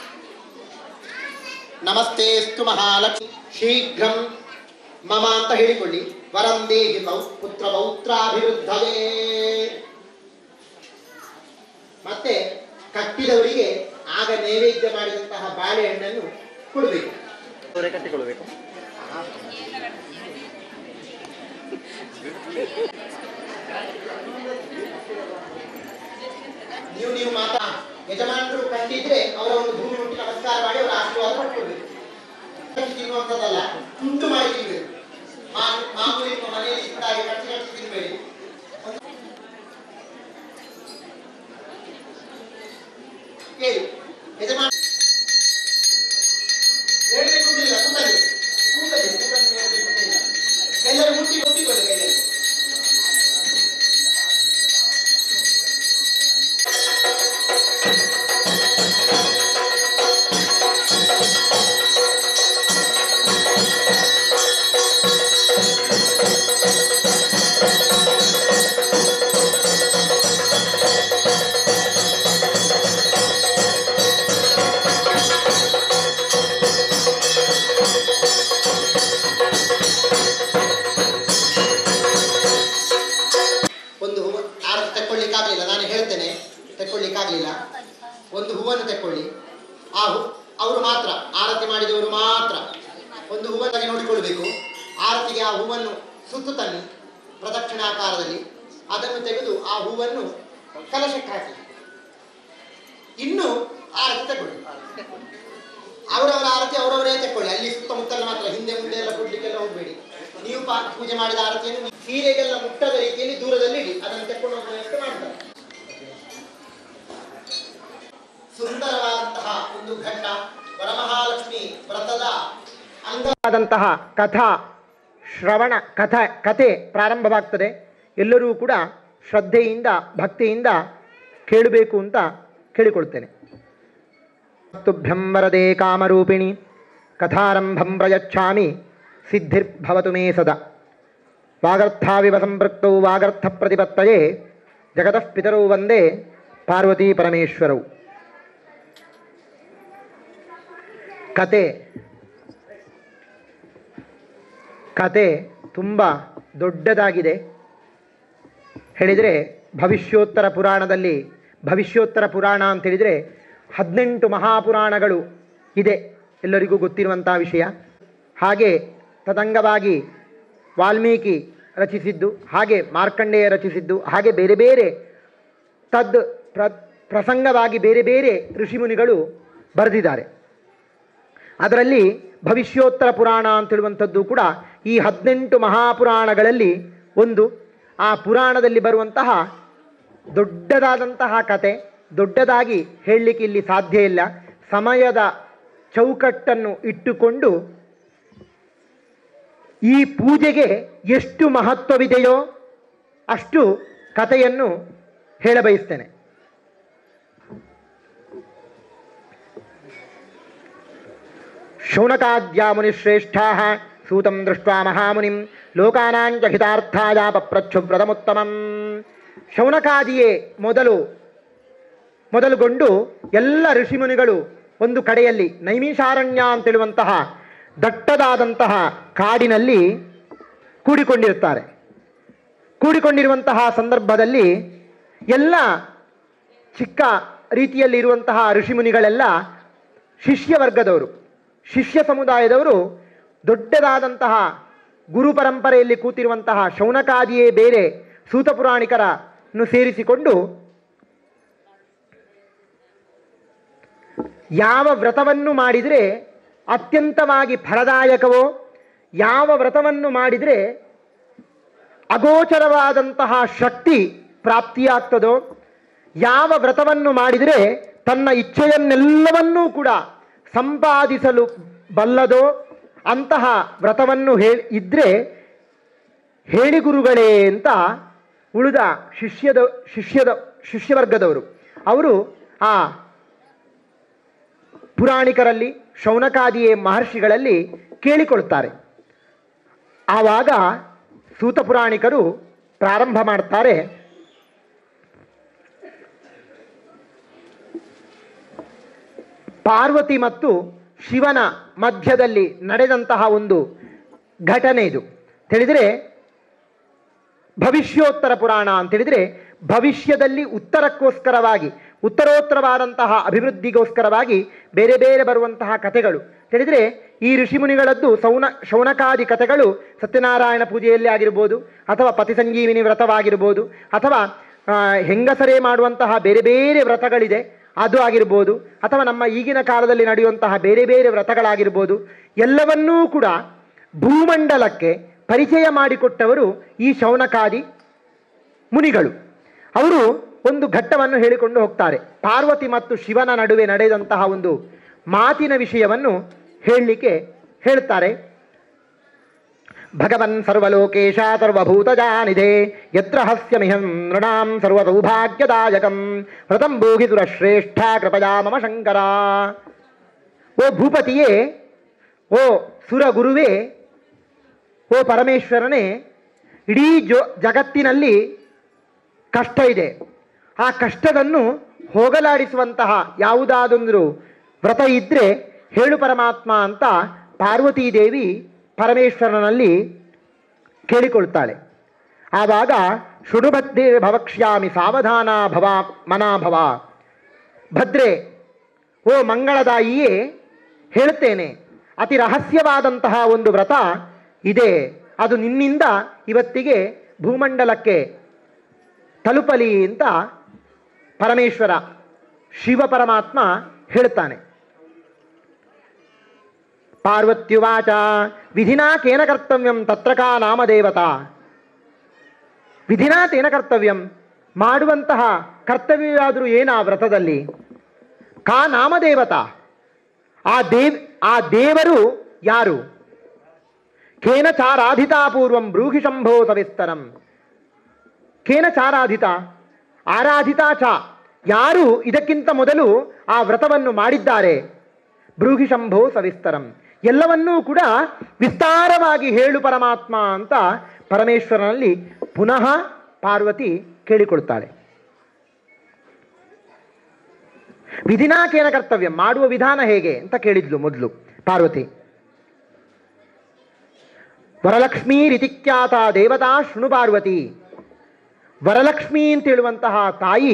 S3: ನಮಸ್ತೆಸ್ತು ಮಹಾಲಕ್ಷ್ಮಿ ಶೀಘ್ರಂ ಮಮ ಅಂತ ಹೇಳಿಕೊಳ್ಳಿ ವರಂ ದೇಹಿ ಮೌ ಪುತ್ರ ಪೌತ್ರಾಭಿವೃದ್ಧವೇ ಮತ್ತೆ ಕಟ್ಟಿದವರಿಗೆ ಆಗ ನೈವೇದ್ಯ ಮಾಡಿದಂತಹ ಬಾಳೆಹಣ್ಣನ್ನು ಕೊಡಬೇಕು
S4: ಅವರೇ ಕಟ್ಟಿಕೊಳ್ಬೇಕು
S3: ನೀವು ನೀವು ಮಾತಾ ಯಜಮಾನರು ಕಟ್ಟಿದ್ರೆ ಅವರ ಒಂದು ಭೂಮಿ ಮುಟ್ಟಿ ನಮಸ್ಕಾರ ಮಾಡಿ ಅವರ ಆಶೀರ್ವಾದ ಪಡ್ಕೊಳ್ಬೇಕು ಕಟ್ಟಿ ತಿನ್ನುವಂಥದ್ದಲ್ಲ ತುಂಡು ಮಾಡಿ ತಿನ್ಬೇಕು ಮಾ- ಮಾಮೂಲಿ ನಿಮ್ಮ ಮನೆಯಲ್ಲಿ ಇದ್ದಾಗೆ ಕಟ್ಟಿ ಕಟ್ಟಿ ತಿನ್ಬೇಡಿ ಹೇಳಿ ಯಜಮಾನ ಹೇಳ್ಬೇಕು ಅಂತಿಲ್ಲ ಕೂತಲ್ಲಿ ಕೂತಲ್ಲಿ ಕೂತಲ್ಲಿ ಹೇಳ್ಬೇಕು ಅಂತಿಲ್ಲ. ಎಲ್ಲರೂ ಮುಟ್ಟಿ ಮುಟ್ಟಿಕೊಳ್ಳಿ ಕೈಯಲ್ಲಿ ಒಂದು ಹೂವು ಆರತಿ ತಕ್ಕೊಳ್ಳಿಕ್ಕಾಗಲಿಲ್ಲ ನಾನು ಹೇಳ್ತೇನೆ ತಕ್ಕೊಳ್ಳಿಕ್ಕಾಗಲಿಲ್ಲ ಒಂದು ಹೂವನ್ನು ತಕ್ಕೊಳ್ಳಿ ಆ ಹೂ ಅವರು ಮಾತ್ರ ಆರತಿ ಮಾಡಿದವರು ಮಾತ್ರ ಒಂದು ಹೂವನ್ನಾಗಿ ನೋಡಿಕೊಳ್ಬೇಕು ಆರತಿಗೆ ಆ ಹೂವನ್ನು ಸುತ್ತು ತನ್ನಿ ಪ್ರದಕ್ಷಿಣಾಕಾರದಲ್ಲಿ ಅದನ್ನು ತೆಗೆದು ಆ ಹೂವನ್ನು ಕಲಶಕ್ಕೆ ಹಾಕಿ ಇನ್ನು ಆರತಿ ತಗೊಳ್ಳಿ ಅವರವರ ಆರತಿ ಅವರವರೇ ತಕೊಳ್ಳಿ ಅಲ್ಲಿ ಸುತ್ತಮುತ್ತಲ ಮಾತ್ರ ಹಿಂದೆ ಮುಂದೆ ಎಲ್ಲ ಕೊಡ್ಲಿಕ್ಕೆಲ್ಲ ಹೋಗಬೇಡಿ ನೀವು ಪಾ- ಪೂಜೆ ಮಾಡಿದ ಆರತಿಯನ್ನು ನೀವು ಸೀರೆಗೆಲ್ಲ ಮುಟ್ಟದ ರೀತಿಯಲ್ಲಿ ದೂರದಲ್ಲಿ ಇಡಿ ಅದನ್ನು ತೆಕ್ಕೊಂಡು ಹೋಗುವ ವ್ಯವಸ್ಥೆ ಮಾಡ್ತಾರೆ ಸುಂದರವಾದಂತಹ ಒಂದು ಘಟ್ಟ ವರಮಹಾಲಕ್ಷ್ಮಿ ವ್ರತದ ಅಂಗ
S4: ಆದಂತಹ ಕಥಾ ಶ್ರವಣ ಕಥ ಕತೆ ಪ್ರಾರಂಭವಾಗ್ತದೆ ಎಲ್ಲರೂ ಕೂಡ ಶ್ರದ್ಧೆಯಿಂದ ಭಕ್ತಿಯಿಂದ ಕೇಳಬೇಕು ಅಂತ ಕೇಳಿಕೊಳ್ತೇನೆ ತುಭ್ಯಂ ವರದೆ ಕಾಮರೂಪಿಣಿ ಕಥಾರಂಭಂ ಪ್ರಯಚ್ಛಾಮಿ ಸಿದ್ಧಿರ್ಭವತು ಮೇ ಸದಾ ವಾಗರ್ಥಾವಿವ ಸಂಪೃಕ್ತೌ ವಾಗರ್ಥ ಪ್ರತಿಪತ್ತಯೇ ಜಗತಃ ಪಿತರೌ ವಂದೇ ಪಾರ್ವತೀ ಪರಮೇಶ್ವರೌ ಕತೆ ಕತೆ ತುಂಬ ದೊಡ್ಡದಾಗಿದೆ ಹೇಳಿದರೆ ಭವಿಷ್ಯೋತ್ತರ ಪುರಾಣದಲ್ಲಿ ಭವಿಷ್ಯೋತ್ತರ ಪುರಾಣ ಅಂತ ಹೇಳಿದರೆ ಹದಿನೆಂಟು ಮಹಾಪುರಾಣಗಳು ಇದೆ ಎಲ್ಲರಿಗೂ ಗೊತ್ತಿರುವಂಥ ವಿಷಯ ಹಾಗೆ ತದಂಗವಾಗಿ ವಾಲ್ಮೀಕಿ ರಚಿಸಿದ್ದು ಹಾಗೆ ಮಾರ್ಕಂಡೇಯ ರಚಿಸಿದ್ದು ಹಾಗೆ ಬೇರೆ ಬೇರೆ ತದ್ ಪ್ರ ಪ್ರಸಂಗವಾಗಿ ಬೇರೆ ಬೇರೆ ಋಷಿಮುನಿಗಳು ಬರೆದಿದ್ದಾರೆ ಅದರಲ್ಲಿ ಭವಿಷ್ಯೋತ್ತರ ಪುರಾಣ ಅಂತೇಳುವಂಥದ್ದು ಕೂಡ ಈ ಹದಿನೆಂಟು ಮಹಾಪುರಾಣಗಳಲ್ಲಿ ಒಂದು ಆ ಪುರಾಣದಲ್ಲಿ ಬರುವಂತಹ ದೊಡ್ಡದಾದಂತಹ ಕತೆ ದೊಡ್ಡದಾಗಿ ಹೇಳಲಿಕ್ಕೆ ಇಲ್ಲಿ ಸಾಧ್ಯ ಇಲ್ಲ ಸಮಯದ ಚೌಕಟ್ಟನ್ನು ಇಟ್ಟುಕೊಂಡು ಈ ಪೂಜೆಗೆ ಎಷ್ಟು ಮಹತ್ವವಿದೆಯೋ ಅಷ್ಟು ಕಥೆಯನ್ನು ಹೇಳಬಯಸ್ತೇನೆ ಶೌನಕಾದ್ಯಾ ಮುನಿಶ್ರೇಷ್ಠಾ ಸೂತಂ ದೃಷ್ಟ ಮಹಾಮುನಿಂ ಲೋಕಾನಾಂಚ ಹಿತಾರ್ಥಾಯ ಪಪ್ರಚ್ಛುವ್ರತಮುತ್ತಮಂ ಶೌನಕಾದಿಯೇ ಮೊದಲು ಮೊದಲುಗೊಂಡು ಎಲ್ಲ ಋಷಿಮುನಿಗಳು ಒಂದು ಕಡೆಯಲ್ಲಿ ನೈಮಿಷಾರಣ್ಯ ಅಂತೇಳುವಂತಹ ದಟ್ಟದಾದಂತಹ ಕಾಡಿನಲ್ಲಿ ಕೂಡಿಕೊಂಡಿರುತ್ತಾರೆ ಕೂಡಿಕೊಂಡಿರುವಂತಹ ಸಂದರ್ಭದಲ್ಲಿ ಎಲ್ಲ ಚಿಕ್ಕ ರೀತಿಯಲ್ಲಿ ಇರುವಂತಹ ಋಷಿಮುನಿಗಳೆಲ್ಲ ಶಿಷ್ಯ ವರ್ಗದವರು ಶಿಷ್ಯ ಸಮುದಾಯದವರು ದೊಡ್ಡದಾದಂತಹ ಗುರು ಪರಂಪರೆಯಲ್ಲಿ ಕೂತಿರುವಂತಹ ಶೌನಕಾದಿಯೇ ಬೇರೆ ಸೂತ ಪುರಾಣಿಕರನ್ನು ಸೇರಿಸಿಕೊಂಡು ಯಾವ ವ್ರತವನ್ನು ಮಾಡಿದರೆ ಅತ್ಯಂತವಾಗಿ ಫಲದಾಯಕವೋ ಯಾವ ವ್ರತವನ್ನು ಮಾಡಿದರೆ ಅಗೋಚರವಾದಂತಹ ಶಕ್ತಿ ಪ್ರಾಪ್ತಿಯಾಗ್ತದೋ ಯಾವ ವ್ರತವನ್ನು ಮಾಡಿದರೆ ತನ್ನ ಇಚ್ಛೆಯನ್ನೆಲ್ಲವನ್ನೂ ಕೂಡ ಸಂಪಾದಿಸಲು ಬಲ್ಲದೋ ಅಂತಹ ವ್ರತವನ್ನು ಹೇಳಿ ಇದ್ದರೆ ಹೇಳಿ ಗುರುಗಳೇ ಅಂತ ಉಳಿದ ಶಿಷ್ಯದ ಶಿಷ್ಯದ ಶಿಷ್ಯವರ್ಗದವರು ಅವರು ಆ ಪುರಾಣಿಕರಲ್ಲಿ ಶೌನಕಾದಿಯೇ ಮಹರ್ಷಿಗಳಲ್ಲಿ ಕೇಳಿಕೊಳ್ತಾರೆ ಆವಾಗ ಸೂತ ಪುರಾಣಿಕರು ಪ್ರಾರಂಭ ಮಾಡ್ತಾರೆ ಪಾರ್ವತಿ ಮತ್ತು ಶಿವನ ಮಧ್ಯದಲ್ಲಿ ನಡೆದಂತಹ ಒಂದು ಘಟನೆ ಇದು ತಿಳಿದರೆ ಭವಿಷ್ಯೋತ್ತರ ಪುರಾಣ ಅಂತೇಳಿದರೆ ಭವಿಷ್ಯದಲ್ಲಿ ಉತ್ತರಕ್ಕೋಸ್ಕರವಾಗಿ ಉತ್ತರೋತ್ತರವಾದಂತಹ ಅಭಿವೃದ್ಧಿಗೋಸ್ಕರವಾಗಿ ಬೇರೆ ಬೇರೆ ಬರುವಂತಹ ಕಥೆಗಳು ತಿಳಿದರೆ ಈ ಋಷಿಮುನಿಗಳದ್ದು ಸೌನ ಶೌನಕಾದಿ ಕಥೆಗಳು ಸತ್ಯನಾರಾಯಣ ಪೂಜೆಯಲ್ಲಿ ಆಗಿರ್ಬೋದು ಅಥವಾ ಪತಿ ಸಂಜೀವಿನಿ ವ್ರತವಾಗಿರ್ಬೋದು ಅಥವಾ ಆ, ಹೆಂಗಸರೇ ಮಾಡುವಂತಹ ಬೇರೆ ಬೇರೆ ವ್ರತಗಳಿದೆ ಅದು ಆಗಿರ್ಬೋದು ಅಥವಾ ನಮ್ಮ ಈಗಿನ ಕಾಲದಲ್ಲಿ ನಡೆಯುವಂತಹ ಬೇರೆ ಬೇರೆ ವ್ರತಗಳಾಗಿರ್ಬೋದು ಎಲ್ಲವನ್ನೂ ಕೂಡ ಭೂಮಂಡಲಕ್ಕೆ ಪರಿಚಯ ಮಾಡಿಕೊಟ್ಟವರು ಈ ಶೌನಕಾದಿ ಮುನಿಗಳು ಅವರು ಒಂದು ಘಟ್ಟವನ್ನು ಹೇಳಿಕೊಂಡು ಹೋಗ್ತಾರೆ ಪಾರ್ವತಿ ಮತ್ತು ಶಿವನ ನಡುವೆ ನಡೆದಂತಹ ಒಂದು ಮಾತಿನ ವಿಷಯವನ್ನು ಹೇಳಲಿಕ್ಕೆ ಹೇಳ್ತಾರೆ ಭಗವನ್ ಸರ್ವಲೋಕೇಶ ಸರ್ವಭೂತಜಾನಿಧೆ ಯತ್ರ ಹಸ್ಯಮಿಹಂ ನೃಣಾಂ ಸರ್ವಸೌಭಾಗ್ಯದಾಯಕಂ ವ್ರತಂ ಭೂಹಿತುರ ಶ್ರೇಷ್ಠ ಕೃಪಯಾ ಮಮ ಶಂಕರ ಓ ಭೂಪತಿಯೇ ಓ ಸುರಗುರುವೇ ಓ ಪರಮೇಶ್ವರನೇ ಇಡೀ ಜೋ ಜಗತ್ತಿನಲ್ಲಿ ಕಷ್ಟ ಇದೆ ಆ ಕಷ್ಟವನ್ನು ಹೋಗಲಾಡಿಸುವಂತಹ ಯಾವುದಾದೊಂದು ವ್ರತ ಇದ್ದರೆ ಹೇಳು ಪರಮಾತ್ಮ ಅಂತ ಪಾರ್ವತೀ ದೇವಿ ಪರಮೇಶ್ವರನಲ್ಲಿ ಕೇಳಿಕೊಳ್ತಾಳೆ ಆವಾಗ ಶೃಣುಭದ್ರೇ ಭವಕ್ಷ್ಯಾಮಿ ಸಾವಧಾನ ಭವ ಮನಾಭವ ಭದ್ರೆ ಓ ಮಂಗಳದಾಯಿಯೇ ಹೇಳುತ್ತೇನೆ ಅತಿ ರಹಸ್ಯವಾದಂತಹ ಒಂದು ವ್ರತ ಇದೆ ಅದು ನಿನ್ನಿಂದ ಇವತ್ತಿಗೆ ಭೂಮಂಡಲಕ್ಕೆ ತಲುಪಲಿ ಅಂತ ಪರಮೇಶ್ವರ ಶಿವ ಪರಮಾತ್ಮ ಹೇಳ್ತಾನೆ ಪಾರ್ವತ್ಯುವಾಚ ವಿಧಿನಾ ಕೇನ ಕರ್ತವ್ಯಂ ತತ್ರ ಕಾ ನಾಮದೇವತಾ ವಿಧಿನಾ ತೇನ ಕರ್ತವ್ಯಂ ಮಾಡುವಂತಹ ಕರ್ತವ್ಯವಾದರೂ ಏನ ಆ ವ್ರತದಲ್ಲಿ ಕಾ ನಾಮದೇವತಾ ಆ ದೇವ್ ಆ ದೇವರು ಯಾರು ಖೇನ ಚಾರಾಧಿತಾ ಪೂರ್ವಂ ಬ್ರೂಹಿ ಶಂಭೋ ಸವಿಸ್ತರಂ ಖೇನ ಚಾರಾಧಿತ ಆರಾಧಿತಾ ಚ ಯಾರು ಇದಕ್ಕಿಂತ ಮೊದಲು ಆ ವ್ರತವನ್ನು ಮಾಡಿದ್ದಾರೆ ಬ್ರೂಹಿ ಶಂಭೋ ಸವಿಸ್ತರಂ ಎಲ್ಲವನ್ನೂ ಕೂಡ ವಿಸ್ತಾರವಾಗಿ ಹೇಳು ಪರಮಾತ್ಮ ಅಂತ ಪರಮೇಶ್ವರನಲ್ಲಿ ಪುನಃ ಪಾರ್ವತಿ ಕೇಳಿಕೊಳ್ತಾಳೆ ವಿಧಿನಾಕೇನ ಕರ್ತವ್ಯ ಮಾಡುವ ವಿಧಾನ ಹೇಗೆ ಅಂತ ಕೇಳಿದ್ಲು ಮೊದಲು ಪಾರ್ವತಿ ವರಲಕ್ಷ್ಮೀ ರಿತಿಖ್ಯಾತ ದೇವತಾ ಶೃಣು ಪಾರ್ವತಿ ವರಲಕ್ಷ್ಮಿ ಅಂತ ಹೇಳುವಂತಹ ತಾಯಿ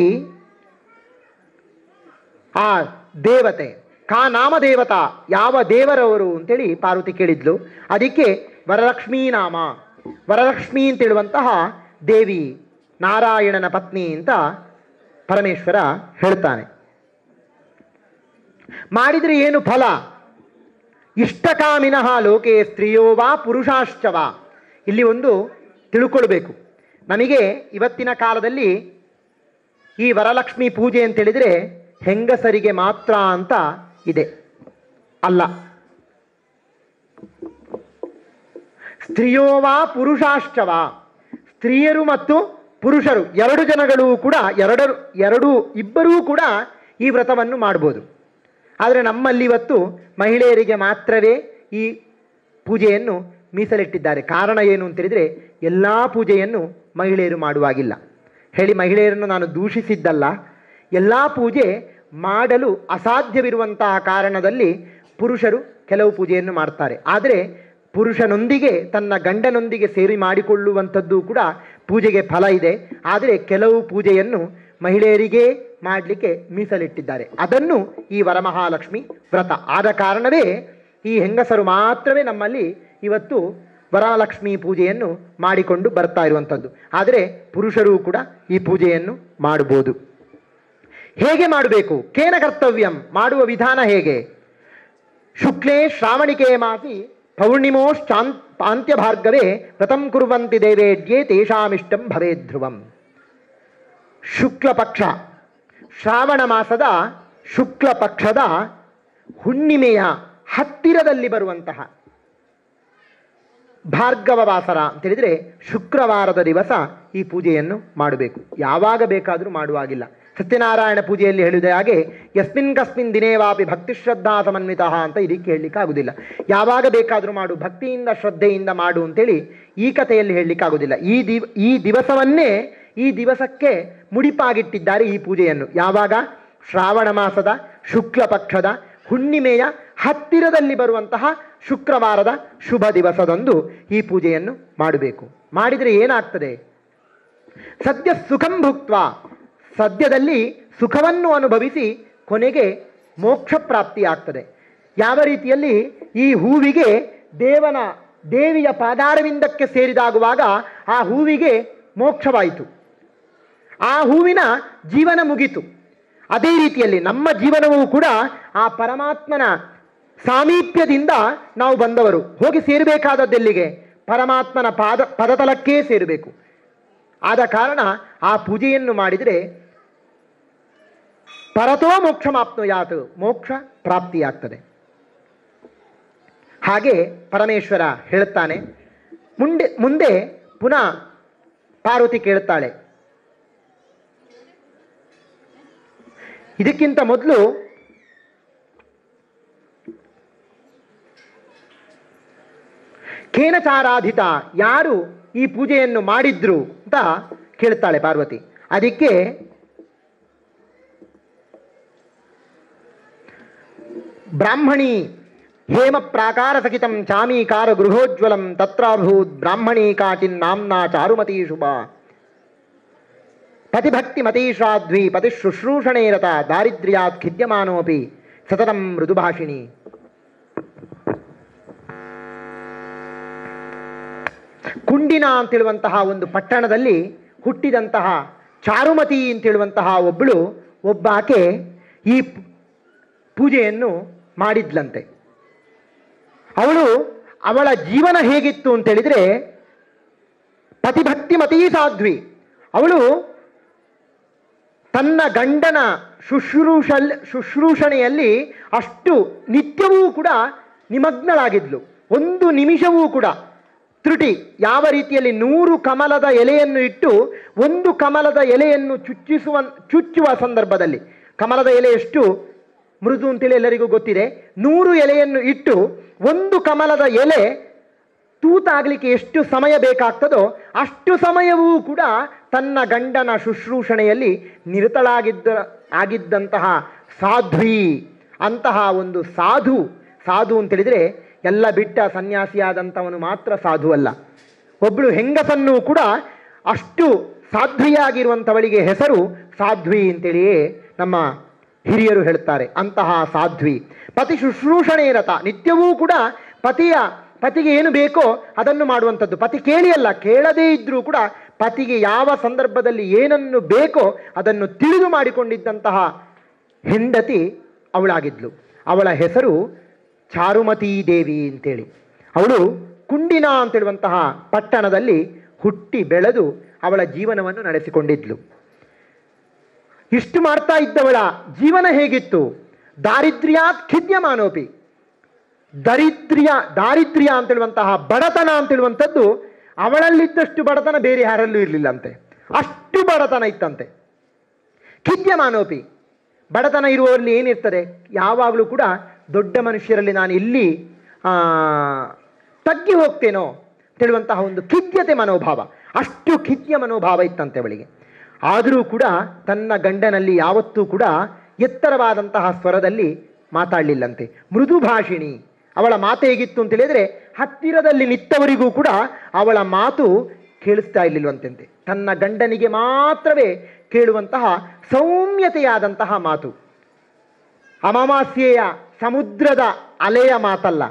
S4: ಆ ದೇವತೆ ಕಾ ನಾಮ ದೇವತಾ ಯಾವ ದೇವರವರು ಅಂತೇಳಿ ಪಾರ್ವತಿ ಕೇಳಿದ್ಲು ಅದಕ್ಕೆ ವರಲಕ್ಷ್ಮೀ ನಾಮ ವರಲಕ್ಷ್ಮಿ ಅಂತ ಹೇಳುವಂತಹ ದೇವಿ ನಾರಾಯಣನ ಪತ್ನಿ ಅಂತ ಪರಮೇಶ್ವರ ಹೇಳ್ತಾನೆ ಮಾಡಿದ್ರೆ ಏನು ಫಲ ಇಷ್ಟಕಾಮಿನಃ ಲೋಕೆ ಸ್ತ್ರೀಯೋ ವಾ ಪುರುಷಾಶ್ಚವ ಇಲ್ಲಿ ಒಂದು ತಿಳ್ಕೊಳ್ಬೇಕು ನಮಗೆ ಇವತ್ತಿನ ಕಾಲದಲ್ಲಿ ಈ ವರಲಕ್ಷ್ಮಿ ಪೂಜೆ ಅಂತ ಹೇಳಿದ್ರೆ ಹೆಂಗಸರಿಗೆ ಮಾತ್ರ ಅಂತ ಇದೆ ಅಲ್ಲ ಸ್ತ್ರೀಯೋ ವಾ ಪುರುಷಾಶ್ಚವ ಸ್ತ್ರೀಯರು ಮತ್ತು ಪುರುಷರು ಎರಡು ಜನಗಳು ಕೂಡ ಎರಡರು ಎರಡು ಇಬ್ಬರೂ ಕೂಡ ಈ ವ್ರತವನ್ನು ಮಾಡ್ಬೋದು ಆದರೆ ನಮ್ಮಲ್ಲಿ ಇವತ್ತು ಮಹಿಳೆಯರಿಗೆ ಮಾತ್ರವೇ ಈ ಪೂಜೆಯನ್ನು ಮೀಸಲಿಟ್ಟಿದ್ದಾರೆ ಕಾರಣ ಏನು ಅಂತೇಳಿದರೆ ಎಲ್ಲ ಪೂಜೆಯನ್ನು ಮಹಿಳೆಯರು ಮಾಡುವಾಗಿಲ್ಲ ಹೇಳಿ ಮಹಿಳೆಯರನ್ನು ನಾನು ದೂಷಿಸಿದ್ದಲ್ಲ ಎಲ್ಲ ಪೂಜೆ ಮಾಡಲು ಅಸಾಧ್ಯವಿರುವಂತಹ ಕಾರಣದಲ್ಲಿ ಪುರುಷರು ಕೆಲವು ಪೂಜೆಯನ್ನು ಮಾಡ್ತಾರೆ ಆದರೆ ಪುರುಷನೊಂದಿಗೆ ತನ್ನ ಗಂಡನೊಂದಿಗೆ ಸೇರಿ ಮಾಡಿಕೊಳ್ಳುವಂಥದ್ದು ಕೂಡ ಪೂಜೆಗೆ ಫಲ ಇದೆ ಆದರೆ ಕೆಲವು ಪೂಜೆಯನ್ನು ಮಹಿಳೆಯರಿಗೇ ಮಾಡಲಿಕ್ಕೆ ಮೀಸಲಿಟ್ಟಿದ್ದಾರೆ ಅದನ್ನು ಈ ವರಮಹಾಲಕ್ಷ್ಮಿ ವ್ರತ ಆದ ಕಾರಣವೇ ಈ ಹೆಂಗಸರು ಮಾತ್ರವೇ ನಮ್ಮಲ್ಲಿ ಇವತ್ತು ವರಲಕ್ಷ್ಮಿ ಪೂಜೆಯನ್ನು ಮಾಡಿಕೊಂಡು ಬರ್ತಾ ಇರುವಂಥದ್ದು ಆದರೆ ಪುರುಷರು ಕೂಡ ಈ ಪೂಜೆಯನ್ನು ಮಾಡಬಹುದು ಹೇಗೆ ಮಾಡಬೇಕು ಕೇನ ಕರ್ತವ್ಯಂ ಮಾಡುವ ವಿಧಾನ ಹೇಗೆ ಶುಕ್ಲೇ ಶ್ರಾವಣಿಕೆ ಮಾಸಿ ಪೌರ್ಣಿಮೋಶ್ಚಾನ್ ಪಾಂತ್ಯ ಭಾರ್ಗವೇ ವ್ರತಂ ಕುರುವಂತಿ ದೇವೇಡ್ಯೇ ತೇಷಾಮಿಷ್ಟಂ ಭವೇ ಧ್ರುವಂ ಶುಕ್ಲ ಪಕ್ಷ ಶ್ರಾವಣ ಮಾಸದ ಶುಕ್ಲ ಪಕ್ಷದ ಹುಣ್ಣಿಮೆಯ ಹತ್ತಿರದಲ್ಲಿ ಬರುವಂತಹ ಭಾರ್ಗವ ವಾಸರ ಅಂತ ಹೇಳಿದ್ರೆ ಶುಕ್ರವಾರದ ದಿವಸ ಈ ಪೂಜೆಯನ್ನು ಮಾಡಬೇಕು ಯಾವಾಗ ಬೇಕಾದರೂ ಮಾಡುವಾಗಿಲ್ಲ ಸತ್ಯನಾರಾಯಣ ಪೂಜೆಯಲ್ಲಿ ಹೇಳಿದ ಹಾಗೆ ಯಸ್ಮಿನ್ ಕಸ್ಮಿನ್ ದಿನೇವಾಪಿ ಭಕ್ತಿ ಶ್ರದ್ಧಾ ಸಮನ್ವಿತ ಅಂತ ಇದಕ್ಕೆ ಹೇಳಲಿಕ್ಕೆ ಆಗುದಿಲ್ಲ ಯಾವಾಗ ಬೇಕಾದರೂ ಮಾಡು ಭಕ್ತಿಯಿಂದ ಶ್ರದ್ಧೆಯಿಂದ ಮಾಡು ಅಂತೇಳಿ ಈ ಕಥೆಯಲ್ಲಿ ಹೇಳಲಿಕ್ಕೆ ಆಗುದಿಲ್ಲ ಈ ದಿವ್ ಈ ದಿವಸವನ್ನೇ ಈ ದಿವಸಕ್ಕೆ ಮುಡಿಪಾಗಿಟ್ಟಿದ್ದಾರೆ ಈ ಪೂಜೆಯನ್ನು ಯಾವಾಗ ಶ್ರಾವಣ ಮಾಸದ ಶುಕ್ಲ ಪಕ್ಷದ ಹುಣ್ಣಿಮೆಯ ಹತ್ತಿರದಲ್ಲಿ ಬರುವಂತಹ ಶುಕ್ರವಾರದ ಶುಭ ದಿವಸದಂದು ಈ ಪೂಜೆಯನ್ನು ಮಾಡಬೇಕು ಮಾಡಿದರೆ ಏನಾಗ್ತದೆ ಸದ್ಯ ಸುಖಂ ಭುಕ್ತ ಸದ್ಯದಲ್ಲಿ ಸುಖವನ್ನು ಅನುಭವಿಸಿ ಕೊನೆಗೆ ಮೋಕ್ಷ ಪ್ರಾಪ್ತಿಯಾಗ್ತದೆ ಯಾವ ರೀತಿಯಲ್ಲಿ ಈ ಹೂವಿಗೆ ದೇವನ ದೇವಿಯ ಪಾದಾರವಿಂದಕ್ಕೆ ಸೇರಿದಾಗುವಾಗ ಆ ಹೂವಿಗೆ ಮೋಕ್ಷವಾಯಿತು ಆ ಹೂವಿನ ಜೀವನ ಮುಗಿತು ಅದೇ ರೀತಿಯಲ್ಲಿ ನಮ್ಮ ಜೀವನವೂ ಕೂಡ ಆ ಪರಮಾತ್ಮನ ಸಾಮೀಪ್ಯದಿಂದ ನಾವು ಬಂದವರು ಹೋಗಿ ಸೇರಬೇಕಾದದ್ದೆಲ್ಲಿಗೆ ಪರಮಾತ್ಮನ ಪಾದ ಪದತಲಕ್ಕೇ ಸೇರಬೇಕು ಆದ ಕಾರಣ ಆ ಪೂಜೆಯನ್ನು ಮಾಡಿದರೆ ಪರತೋ ಮೋಕ್ಷ ಮಾಪ್ನುಯಾತ್ ಮೋಕ್ಷ ಪ್ರಾಪ್ತಿಯಾಗ್ತದೆ ಹಾಗೆ ಪರಮೇಶ್ವರ ಹೇಳುತ್ತಾನೆ ಮುಂದೆ ಮುಂದೆ ಪುನಃ ಪಾರ್ವತಿ ಕೇಳುತ್ತಾಳೆ ಇದಕ್ಕಿಂತ ಮೊದಲು ಖೇನಚಾರಾಧಿತ ಯಾರು ಈ ಪೂಜೆಯನ್ನು ಮಾಡಿದ್ರು ಅಂತ ಕೇಳ್ತಾಳೆ ಪಾರ್ವತಿ ಅದಕ್ಕೆ ಬ್ರಾಹ್ಮಣಿ ಹೇಮ ಪ್ರಾಕಾರ ಸಹಿತಂ ಚಾಮೀಕಾರ ಗೃಹೋಜ್ವಲಂ ತತ್ರಾಭೂತ್ ಬ್ರಾಹ್ಮಣಿ ಕಾಚಿನ್ ನಾಮ್ನಾ ಚಾರುಮತಿ ಶುಭ ಪತಿಭಕ್ತಿ ಮತೀಶ್ರಾಧ್ವಿ ಪತಿ ಶುಶ್ರೂಷಣೆ ರತ ದಾರಿದ್ರ್ಯಾತ್ ಖಿದ್ಯಮಾನೋಪಿ ಸತತಂ ಮೃದುಭಾಷಿಣಿ ಕುಂಡಿನ ಅಂತೇಳುವಂತಹ ಒಂದು ಪಟ್ಟಣದಲ್ಲಿ ಹುಟ್ಟಿದಂತಹ ಚಾರುಮತಿ ಅಂತೇಳುವಂತಹ ಒಬ್ಬಳು ಒಬ್ಬಾಕೆ ಈ ಪ್- ಪೂಜೆಯನ್ನು ಮಾಡಿದ್ಲಂತೆ ಅವಳು ಅವಳ ಜೀವನ ಹೇಗಿತ್ತು ಅಂತೇಳಿದರೆ ಪತಿಭಕ್ತಿ ಮತೀ ಸಾಧ್ವಿ ಅವಳು ತನ್ನ ಗಂಡನ ಶುಶ್ರೂಷಲ್ ಶುಶ್ರೂಷಣೆಯಲ್ಲಿ ಅಷ್ಟು ನಿತ್ಯವೂ ಕೂಡ ನಿಮಗ್ನಳಾಗಿದ್ಲು ಒಂದು ನಿಮಿಷವೂ ಕೂಡ ತ್ರುಟಿ ಯಾವ ರೀತಿಯಲ್ಲಿ ನೂರು ಕಮಲದ ಎಲೆಯನ್ನು ಇಟ್ಟು ಒಂದು ಕಮಲದ ಎಲೆಯನ್ನು ಚುಚ್ಚಿಸುವ ಚುಚ್ಚುವ ಸಂದರ್ಭದಲ್ಲಿ ಕಮಲದ ಎಲೆ ಎಷ್ಟು ಮೃದು ಅಂತೇಳಿ ಎಲ್ಲರಿಗೂ ಗೊತ್ತಿದೆ ನೂರು ಎಲೆಯನ್ನು ಇಟ್ಟು ಒಂದು ಕಮಲದ ಎಲೆ ತೂತಾಗಲಿಕ್ಕೆ ಎಷ್ಟು ಸಮಯ ಬೇಕಾಗ್ತದೋ ಅಷ್ಟು ಸಮಯವೂ ಕೂಡ ತನ್ನ ಗಂಡನ ಶುಶ್ರೂಷಣೆಯಲ್ಲಿ ನಿರತಳಾಗಿದ್ದ ಆಗಿದ್ದಂತಹ ಸಾಧ್ವಿ ಅಂತಹ ಒಂದು ಸಾಧು ಸಾಧು ಅಂತೇಳಿದರೆ ಎಲ್ಲ ಬಿಟ್ಟ ಸನ್ಯಾಸಿಯಾದಂಥವನು ಮಾತ್ರ ಸಾಧು ಅಲ್ಲ ಒಬ್ಬಳು ಹೆಂಗಸನ್ನು ಕೂಡ ಅಷ್ಟು ಸಾಧ್ವಿಯಾಗಿರುವಂಥವಳಿಗೆ ಹೆಸರು ಸಾಧ್ವಿ ಅಂತೇಳಿಯೇ ನಮ್ಮ ಹಿರಿಯರು ಹೇಳ್ತಾರೆ ಅಂತಹ ಸಾಧ್ವಿ ಪತಿ ಶುಶ್ರೂಷಣೆ ರಥ ನಿತ್ಯವೂ ಕೂಡ ಪತಿಯ ಪತಿಗೆ ಏನು ಬೇಕೋ ಅದನ್ನು ಮಾಡುವಂಥದ್ದು ಪತಿ ಕೇಳಿಯಲ್ಲ ಕೇಳದೇ ಇದ್ರೂ ಕೂಡ ಪತಿಗೆ ಯಾವ ಸಂದರ್ಭದಲ್ಲಿ ಏನನ್ನು ಬೇಕೋ ಅದನ್ನು ತಿಳಿದು ಮಾಡಿಕೊಂಡಿದ್ದಂತಹ ಹೆಂಡತಿ ಅವಳಾಗಿದ್ಲು ಅವಳ ಹೆಸರು ಚಾರುಮತಿ ದೇವಿ ಅಂತೇಳಿ ಅವಳು ಕುಂಡಿನ ಅಂತೇಳುವಂತಹ ಪಟ್ಟಣದಲ್ಲಿ ಹುಟ್ಟಿ ಬೆಳೆದು ಅವಳ ಜೀವನವನ್ನು ನಡೆಸಿಕೊಂಡಿದ್ಲು ಇಷ್ಟು ಮಾಡ್ತಾ ಇದ್ದವಳ ಜೀವನ ಹೇಗಿತ್ತು ದಾರಿದ್ರ್ಯಾತ್ ಖಿದ್ಯಮಾನೋಪಿ ದರಿದ್ರ್ಯ ದಾರಿದ್ರ್ಯ ಅಂತೇಳುವಂತಹ ಬಡತನ ಅಂತೇಳುವಂಥದ್ದು ಅವಳಲ್ಲಿದ್ದಷ್ಟು ಬಡತನ ಬೇರೆ ಯಾರಲ್ಲೂ ಇರಲಿಲ್ಲ ಅಂತೆ ಅಷ್ಟು ಬಡತನ ಇತ್ತಂತೆ ಖಿದ್ಯಮಾನೋಪಿ ಬಡತನ ಇರುವವರಲ್ಲಿ ಏನಿರ್ತದೆ ಯಾವಾಗಲೂ ಕೂಡ ದೊಡ್ಡ ಮನುಷ್ಯರಲ್ಲಿ ನಾನು ಇಲ್ಲಿ ಆ, ತಗ್ಗಿ ಹೋಗ್ತೇನೋ ತಿಳುವಂತಹ ಒಂದು ಖಿದ್ಯತೆ ಮನೋಭಾವ ಅಷ್ಟು ಖಿದ್ಯ ಮನೋಭಾವ ಇತ್ತಂತೆ ಅವಳಿಗೆ ಆದರೂ ಕೂಡ ತನ್ನ ಗಂಡನಲ್ಲಿ ಯಾವತ್ತೂ ಕೂಡ ಎತ್ತರವಾದಂತಹ ಸ್ವರದಲ್ಲಿ ಮಾತಾಡಲಿಲ್ಲಂತೆ ಮೃದು ಭಾಷಿಣಿ ಅವಳ ಮಾತು ಹೇಗಿತ್ತು ಅಂತ ಹೇಳಿದ್ರೆ ಹತ್ತಿರದಲ್ಲಿ ನಿತ್ತವರಿಗೂ ಕೂಡ ಅವಳ ಮಾತು ಕೇಳಿಸ್ತಾ ಇರಲಿಲ್ವಂತೆ ತನ್ನ ಗಂಡನಿಗೆ ಮಾತ್ರವೇ ಕೇಳುವಂತಹ ಸೌಮ್ಯತೆಯಾದಂತಹ ಮಾತು ಅಮಾವಾಸ್ಯೆಯ ಸಮುದ್ರದ ಅಲೆಯ ಮಾತಲ್ಲ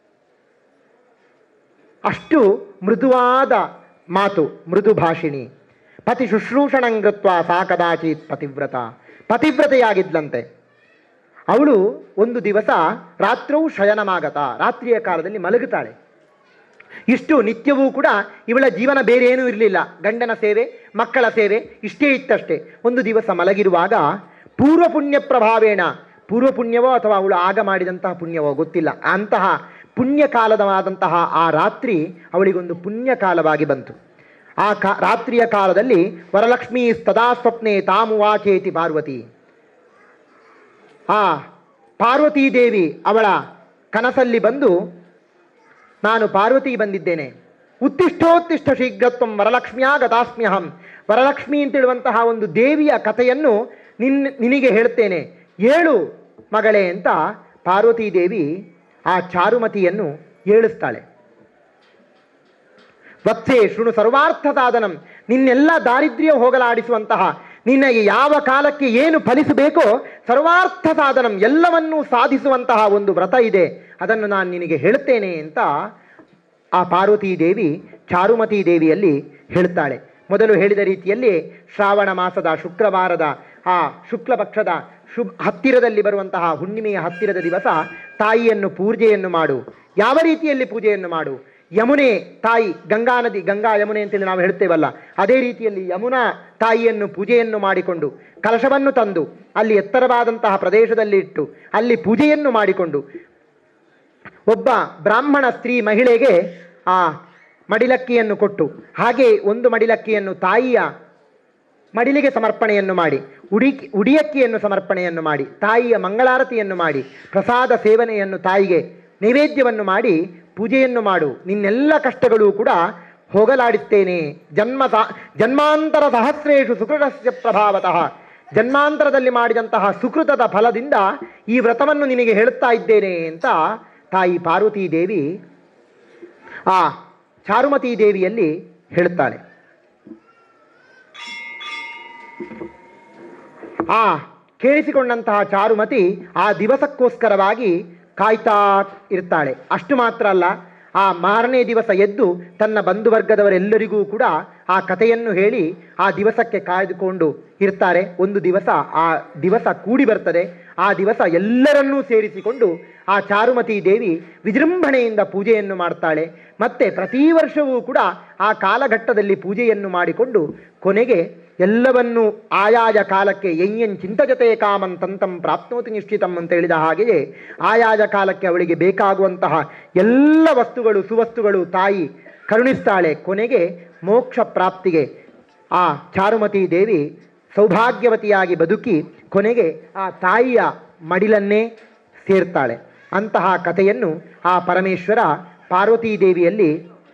S4: ಅಷ್ಟು ಮೃದುವಾದ ಮಾತು ಮೃದು ಭಾಷಿಣಿ ಪತಿ ಶುಶ್ರೂಷಣಂಗತ್ವ ಸಾ ಕದಾಚಿತ್ ಪತಿವ್ರತ ಪತಿವ್ರತೆಯಾಗಿದ್ಲಂತೆ ಅವಳು ಒಂದು ದಿವಸ ರಾತ್ರವು ಶಯನಮಾಗತ ರಾತ್ರಿಯ ಕಾಲದಲ್ಲಿ ಮಲಗುತ್ತಾಳೆ ಇಷ್ಟು ನಿತ್ಯವೂ ಕೂಡ ಇವಳ ಜೀವನ ಬೇರೆ ಏನೂ ಇರಲಿಲ್ಲ ಗಂಡನ ಸೇವೆ ಮಕ್ಕಳ ಸೇವೆ ಇಷ್ಟೇ ಇತ್ತಷ್ಟೇ ಒಂದು ದಿವಸ ಮಲಗಿರುವಾಗ ಪೂರ್ವ ಪುಣ್ಯ ಪ್ರಭಾವೇಣ ಪೂರ್ವ ಪುಣ್ಯವೋ ಅಥವಾ ಅವಳು ಆಗ ಮಾಡಿದಂತಹ ಪುಣ್ಯವೋ ಗೊತ್ತಿಲ್ಲ ಅಂತಹ ಪುಣ್ಯ ಕಾಲದವಾದಂತಹ ಆ ರಾತ್ರಿ ಅವಳಿಗೊಂದು ಪುಣ್ಯ ಕಾಲವಾಗಿ ಬಂತು ಆ ಕಾ ರಾತ್ರಿಯ ಕಾಲದಲ್ಲಿ ವರಲಕ್ಷ್ಮೀ ತದಾ ಸ್ವಪ್ನೆ ತಾಮುವಾಚೇತಿ ಪಾರ್ವತಿ ಆ ಪಾರ್ವತೀ ದೇವಿ ಅವಳ ಕನಸಲ್ಲಿ ಬಂದು ನಾನು ಪಾರ್ವತಿ ಬಂದಿದ್ದೇನೆ ಉತ್ತಿಷ್ಠೋತ್ತಿಷ್ಠ ಶೀಘ್ರತ್ವಂ ವರಲಕ್ಷ್ಮಿಯ ಗತಾಸ್ಮ್ಯಹಂ ವರಲಕ್ಷ್ಮಿ ಅಂತೇಳುವಂತಹ ಒಂದು ದೇವಿಯ ಕಥೆಯನ್ನು ನಿನ್ ನಿನಗೆ ಹೇಳ್ತೇನೆ ಏಳು ಮಗಳೇ ಅಂತ ಪಾರ್ವತೀ ದೇವಿ ಆ ಚಾರುಮತಿಯನ್ನು ಏಳಿಸ್ತಾಳೆ ವತ್ಸೆ ಶೃಣು ಸರ್ವಾರ್ಥ ಸಾಧನಂ ನಿನ್ನೆಲ್ಲ ದಾರಿದ್ರ್ಯ ಹೋಗಲಾಡಿಸುವಂತಹ ನಿನಗೆ ಯಾವ ಕಾಲಕ್ಕೆ ಏನು ಫಲಿಸಬೇಕೋ ಸರ್ವಾರ್ಥ ಸಾಧನಂ ಎಲ್ಲವನ್ನೂ ಸಾಧಿಸುವಂತಹ ಒಂದು ವ್ರತ ಇದೆ ಅದನ್ನು ನಾನು ನಿನಗೆ ಹೇಳ್ತೇನೆ ಅಂತ ಆ ಪಾರ್ವತೀ ದೇವಿ ಚಾರುಮತಿ ದೇವಿಯಲ್ಲಿ ಹೇಳ್ತಾಳೆ ಮೊದಲು ಹೇಳಿದ ರೀತಿಯಲ್ಲಿ ಶ್ರಾವಣ ಮಾಸದ ಶುಕ್ರವಾರದ ಆ ಶುಕ್ಲ ಪಕ್ಷದ ಶುಭ ಹತ್ತಿರದಲ್ಲಿ ಬರುವಂತಹ ಹುಣ್ಣಿಮೆಯ ಹತ್ತಿರದ ದಿವಸ ತಾಯಿಯನ್ನು ಪೂಜೆಯನ್ನು ಮಾಡು ಯಾವ ರೀತಿಯಲ್ಲಿ ಪೂಜೆಯನ್ನು ಮಾಡು ಯಮುನೆ ತಾಯಿ ಗಂಗಾ ನದಿ ಗಂಗಾ ಯಮುನೆ ಅಂತೇಳಿ ನಾವು ಹೇಳ್ತೇವಲ್ಲ ಅದೇ ರೀತಿಯಲ್ಲಿ ಯಮುನಾ ತಾಯಿಯನ್ನು ಪೂಜೆಯನ್ನು ಮಾಡಿಕೊಂಡು ಕಲಶವನ್ನು ತಂದು ಅಲ್ಲಿ ಎತ್ತರವಾದಂತಹ ಪ್ರದೇಶದಲ್ಲಿ ಇಟ್ಟು ಅಲ್ಲಿ ಪೂಜೆಯನ್ನು ಮಾಡಿಕೊಂಡು ಒಬ್ಬ ಬ್ರಾಹ್ಮಣ ಸ್ತ್ರೀ ಮಹಿಳೆಗೆ ಆ ಮಡಿಲಕ್ಕಿಯನ್ನು ಕೊಟ್ಟು ಹಾಗೆ ಒಂದು ಮಡಿಲಕ್ಕಿಯನ್ನು ತಾಯಿಯ ಮಡಿಲಿಗೆ ಸಮರ್ಪಣೆಯನ್ನು ಮಾಡಿ ಉಡಿ ಉಡಿಯಕ್ಕಿಯನ್ನು ಸಮರ್ಪಣೆಯನ್ನು ಮಾಡಿ ತಾಯಿಯ ಮಂಗಳಾರತಿಯನ್ನು ಮಾಡಿ ಪ್ರಸಾದ ಸೇವನೆಯನ್ನು ತಾಯಿಗೆ ನೈವೇದ್ಯವನ್ನು ಮಾಡಿ ಪೂಜೆಯನ್ನು ಮಾಡು ನಿನ್ನೆಲ್ಲ ಕಷ್ಟಗಳು ಕೂಡ ಹೋಗಲಾಡಿಸ್ತೇನೆ ಜನ್ಮ ಸಾ- ಜನ್ಮಾಂತರ ಸಹಸ್ರೇಷು ಸುಕೃತಸ್ಯ ಪ್ರಭಾವತಃ ಜನ್ಮಾಂತರದಲ್ಲಿ ಮಾಡಿದಂತಹ ಸುಕೃತದ ಫಲದಿಂದ ಈ ವ್ರತವನ್ನು ನಿನಗೆ ಹೇಳುತ್ತಾ ಇದ್ದೇನೆ ಅಂತ ತಾಯಿ ಪಾರ್ವತೀ ದೇವಿ ಆ ಚಾರುಮತಿ ದೇವಿಯಲ್ಲಿ ಹೇಳುತ್ತಾಳೆ ಆ ಕೇಳಿಸಿಕೊಂಡಂತಹ ಚಾರುಮತಿ ಆ ದಿವಸಕ್ಕೋಸ್ಕರವಾಗಿ ಕಾಯ್ತಾ ಇರ್ತಾಳೆ ಅಷ್ಟು ಮಾತ್ರ ಅಲ್ಲ ಆ ಮಾರನೇ ದಿವಸ ಎದ್ದು ತನ್ನ ಬಂಧುವರ್ಗದವರೆಲ್ಲರಿಗೂ ಕೂಡ ಆ ಕಥೆಯನ್ನು ಹೇಳಿ ಆ ದಿವಸಕ್ಕೆ ಕಾಯ್ದುಕೊಂಡು ಇರ್ತಾರೆ ಒಂದು ದಿವಸ ಆ ದಿವಸ ಕೂಡಿ ಬರ್ತದೆ ಆ ದಿವಸ ಎಲ್ಲರನ್ನೂ ಸೇರಿಸಿಕೊಂಡು ಆ ಚಾರುಮತಿ ದೇವಿ ವಿಜೃಂಭಣೆಯಿಂದ ಪೂಜೆಯನ್ನು ಮಾಡ್ತಾಳೆ ಮತ್ತೆ ಪ್ರತಿ ವರ್ಷವೂ ಕೂಡ ಆ ಕಾಲಘಟ್ಟದಲ್ಲಿ ಪೂಜೆಯನ್ನು ಮಾಡಿಕೊಂಡು ಕೊನೆಗೆ ಎಲ್ಲವನ್ನೂ ಆಯಾಯ ಕಾಲಕ್ಕೆ ಎಂಯನ್ ಚಿಂತಜತೆ ಕಾಮನ್ ತಂತಂ ಪ್ರಾಪ್ನೋತಿ ನಿಶ್ಚಿತಂ ಅಂತ ಹೇಳಿದ ಹಾಗೆಯೇ ಆಯಾಯ ಕಾಲಕ್ಕೆ ಅವಳಿಗೆ ಬೇಕಾಗುವಂತಹ ಎಲ್ಲ ವಸ್ತುಗಳು ಸುವಸ್ತುಗಳು ತಾಯಿ ಕರುಣಿಸ್ತಾಳೆ ಕೊನೆಗೆ ಮೋಕ್ಷ ಪ್ರಾಪ್ತಿಗೆ ಆ ಚಾರುಮತಿ ದೇವಿ ಸೌಭಾಗ್ಯವತಿಯಾಗಿ ಬದುಕಿ ಕೊನೆಗೆ ಆ ತಾಯಿಯ ಮಡಿಲನ್ನೇ ಸೇರ್ತಾಳೆ ಅಂತಹ ಕಥೆಯನ್ನು ಆ ಪರಮೇಶ್ವರ ಪಾರ್ವತೀ ದೇವಿಯಲ್ಲಿ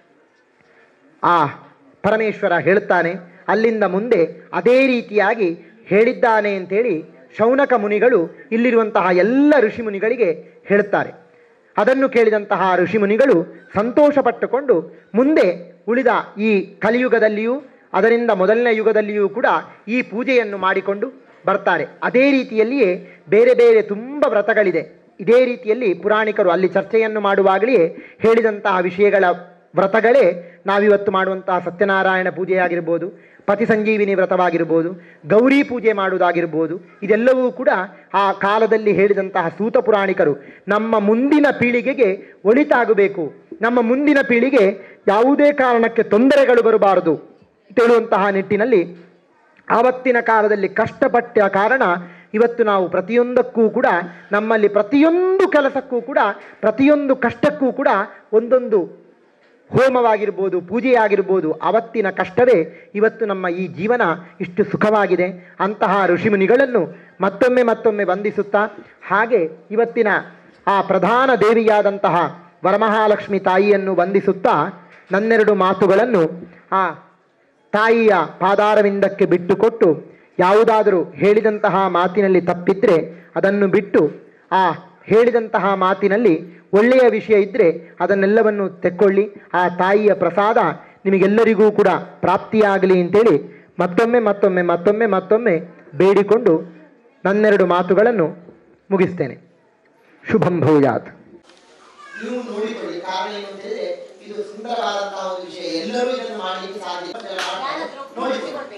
S4: ಆ ಪರಮೇಶ್ವರ ಹೇಳುತ್ತಾನೆ ಅಲ್ಲಿಂದ ಮುಂದೆ ಅದೇ ರೀತಿಯಾಗಿ ಹೇಳಿದ್ದಾನೆ ಅಂತೇಳಿ ಶೌನಕ ಮುನಿಗಳು ಇಲ್ಲಿರುವಂತಹ ಎಲ್ಲ ಋಷಿಮುನಿಗಳಿಗೆ ಹೇಳುತ್ತಾರೆ ಅದನ್ನು ಕೇಳಿದಂತಹ ಋಷಿಮುನಿಗಳು ಸಂತೋಷಪಟ್ಟುಕೊಂಡು ಮುಂದೆ ಉಳಿದ ಈ ಕಲಿಯುಗದಲ್ಲಿಯೂ ಅದರಿಂದ ಮೊದಲನೇ ಯುಗದಲ್ಲಿಯೂ ಕೂಡ ಈ ಪೂಜೆಯನ್ನು ಮಾಡಿಕೊಂಡು ಬರ್ತಾರೆ ಅದೇ ರೀತಿಯಲ್ಲಿಯೇ ಬೇರೆ ಬೇರೆ ತುಂಬ ವ್ರತಗಳಿದೆ ಇದೇ ರೀತಿಯಲ್ಲಿ ಪುರಾಣಿಕರು ಅಲ್ಲಿ ಚರ್ಚೆಯನ್ನು ಮಾಡುವಾಗಲೇ ಹೇಳಿದಂತಹ ವಿಷಯಗಳ ವ್ರತಗಳೇ ನಾವಿವತ್ತು ಮಾಡುವಂತಹ ಸತ್ಯನಾರಾಯಣ ಪೂಜೆಯಾಗಿರ್ಬೋದು ಪತಿ ಸಂಜೀವಿನಿ ವ್ರತವಾಗಿರ್ಬೋದು ಗೌರಿ ಪೂಜೆ ಮಾಡುವುದಾಗಿರ್ಬೋದು ಇದೆಲ್ಲವೂ ಕೂಡ ಆ ಕಾಲದಲ್ಲಿ ಹೇಳಿದಂತಹ ಸೂತ ಪುರಾಣಿಕರು ನಮ್ಮ ಮುಂದಿನ ಪೀಳಿಗೆಗೆ ಒಳಿತಾಗಬೇಕು ನಮ್ಮ ಮುಂದಿನ ಪೀಳಿಗೆ ಯಾವುದೇ ಕಾರಣಕ್ಕೆ ತೊಂದರೆಗಳು ಬರಬಾರದು ಅಂತೇಳುವಂತಹ ನಿಟ್ಟಿನಲ್ಲಿ ಆವತ್ತಿನ ಕಾಲದಲ್ಲಿ ಕಷ್ಟಪಟ್ಟ ಕಾರಣ ಇವತ್ತು ನಾವು ಪ್ರತಿಯೊಂದಕ್ಕೂ ಕೂಡ ನಮ್ಮಲ್ಲಿ ಪ್ರತಿಯೊಂದು ಕೆಲಸಕ್ಕೂ ಕೂಡ ಪ್ರತಿಯೊಂದು ಕಷ್ಟಕ್ಕೂ ಕೂಡ ಒಂದೊಂದು ಹೋಮವಾಗಿರ್ಬೋದು ಪೂಜೆಯಾಗಿರ್ಬೋದು ಅವತ್ತಿನ ಕಷ್ಟವೇ ಇವತ್ತು ನಮ್ಮ ಈ ಜೀವನ ಇಷ್ಟು ಸುಖವಾಗಿದೆ ಅಂತಹ ಋಷಿಮುನಿಗಳನ್ನು ಮತ್ತೊಮ್ಮೆ ಮತ್ತೊಮ್ಮೆ ವಂದಿಸುತ್ತಾ ಹಾಗೆ ಇವತ್ತಿನ ಆ ಪ್ರಧಾನ ದೇವಿಯಾದಂತಹ ವರಮಹಾಲಕ್ಷ್ಮಿ ತಾಯಿಯನ್ನು ವಂದಿಸುತ್ತಾ ನನ್ನೆರಡು ಮಾತುಗಳನ್ನು ಆ ತಾಯಿಯ ಪಾದಾರವಿಂದಕ್ಕೆ ಬಿಟ್ಟುಕೊಟ್ಟು ಯಾವುದಾದರೂ ಹೇಳಿದಂತಹ ಮಾತಿನಲ್ಲಿ ತಪ್ಪಿದ್ರೆ ಅದನ್ನು ಬಿಟ್ಟು ಆ ಹೇಳಿದಂತಹ ಮಾತಿನಲ್ಲಿ ಒಳ್ಳೆಯ ವಿಷಯ ಇದ್ದರೆ ಅದನ್ನೆಲ್ಲವನ್ನು ತೆಕ್ಕೊಳ್ಳಿ ಆ ತಾಯಿಯ ಪ್ರಸಾದ ನಿಮಗೆಲ್ಲರಿಗೂ ಕೂಡ ಪ್ರಾಪ್ತಿಯಾಗಲಿ ಅಂತೇಳಿ ಮತ್ತೊಮ್ಮೆ ಮತ್ತೊಮ್ಮೆ ಮತ್ತೊಮ್ಮೆ ಮತ್ತೊಮ್ಮೆ ಬೇಡಿಕೊಂಡು ನನ್ನೆರಡು ಮಾತುಗಳನ್ನು ಮುಗಿಸ್ತೇನೆ ಶುಭಂ ಭೂಯಾತ್
S3: ನೀವು ನೋಡಿಕೊಳ್ಳಿ ಕಾರಣ ಏನು ಅಂತ ಹೇಳಿದ್ರೆ ಇದು ಸುಂದರವಾದಂತಹ ಒಂದು ವಿಷಯ ಎಲ್ಲರೂ ಇದನ್ನು ಮಾಡಲಿಕ್ಕೆ ಸಾಧ್ಯ ನೋಡಿಕೊಳ್ಳಿ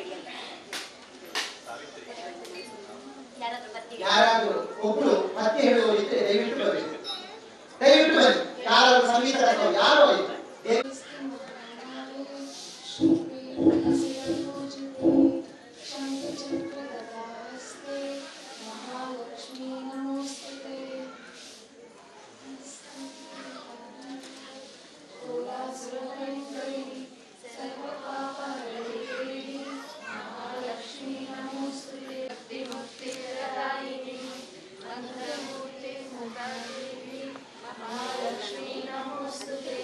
S3: ಯಾರಾದರೂ ಒಬ್ರು ಮತ್ತೆ ಹೇಳುವವರಿದ್ರೆ ದಯವಿಟ್ಟು ಬರಬೇಕು ದಯವಿಟ್ಟು ಬನ್ನಿ ಯಾರಾದ್ರೂ ಸಂಗೀತ ಕಲಿತವರು ಯಾರು ಆಯ್ತು
S5: महालक्ष्मी नमोस्तुते महालक्ष्मी नमोस्तुते भक्तिमुक्तिप्रदायिनी मन्त्रमूर्ते मुखादेवी महालक्ष्मी नमोस्तुते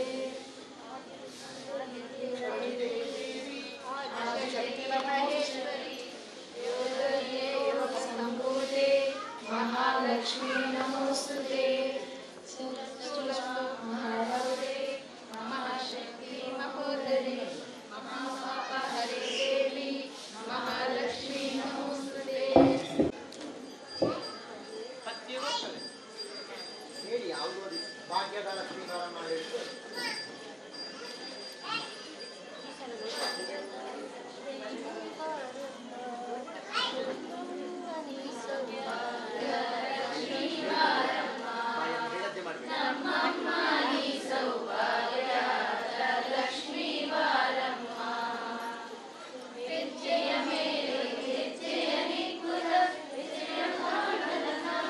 S5: आदिशक्तिमहेश्वरी योगये योगसम्भूते महालक्ष्मी नमोस्तुते महाभवते महाशक्ति महोदरे महापापहरे देवी महालक्ष्मी नमोस्तुते
S3: ಹೇಳಿ ಯಾವುದು ಭಾಗ್ಯದ ಲಕ್ಷ್ಮೀವರನ್ನ ಹೇಳಿದ್ದು ಹೇಳದ್ದೆ ಮಾಡ್ಬೇಕು.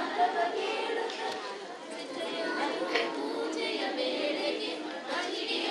S5: ಪೂಜೆಯ ವೇಳೆಗೆ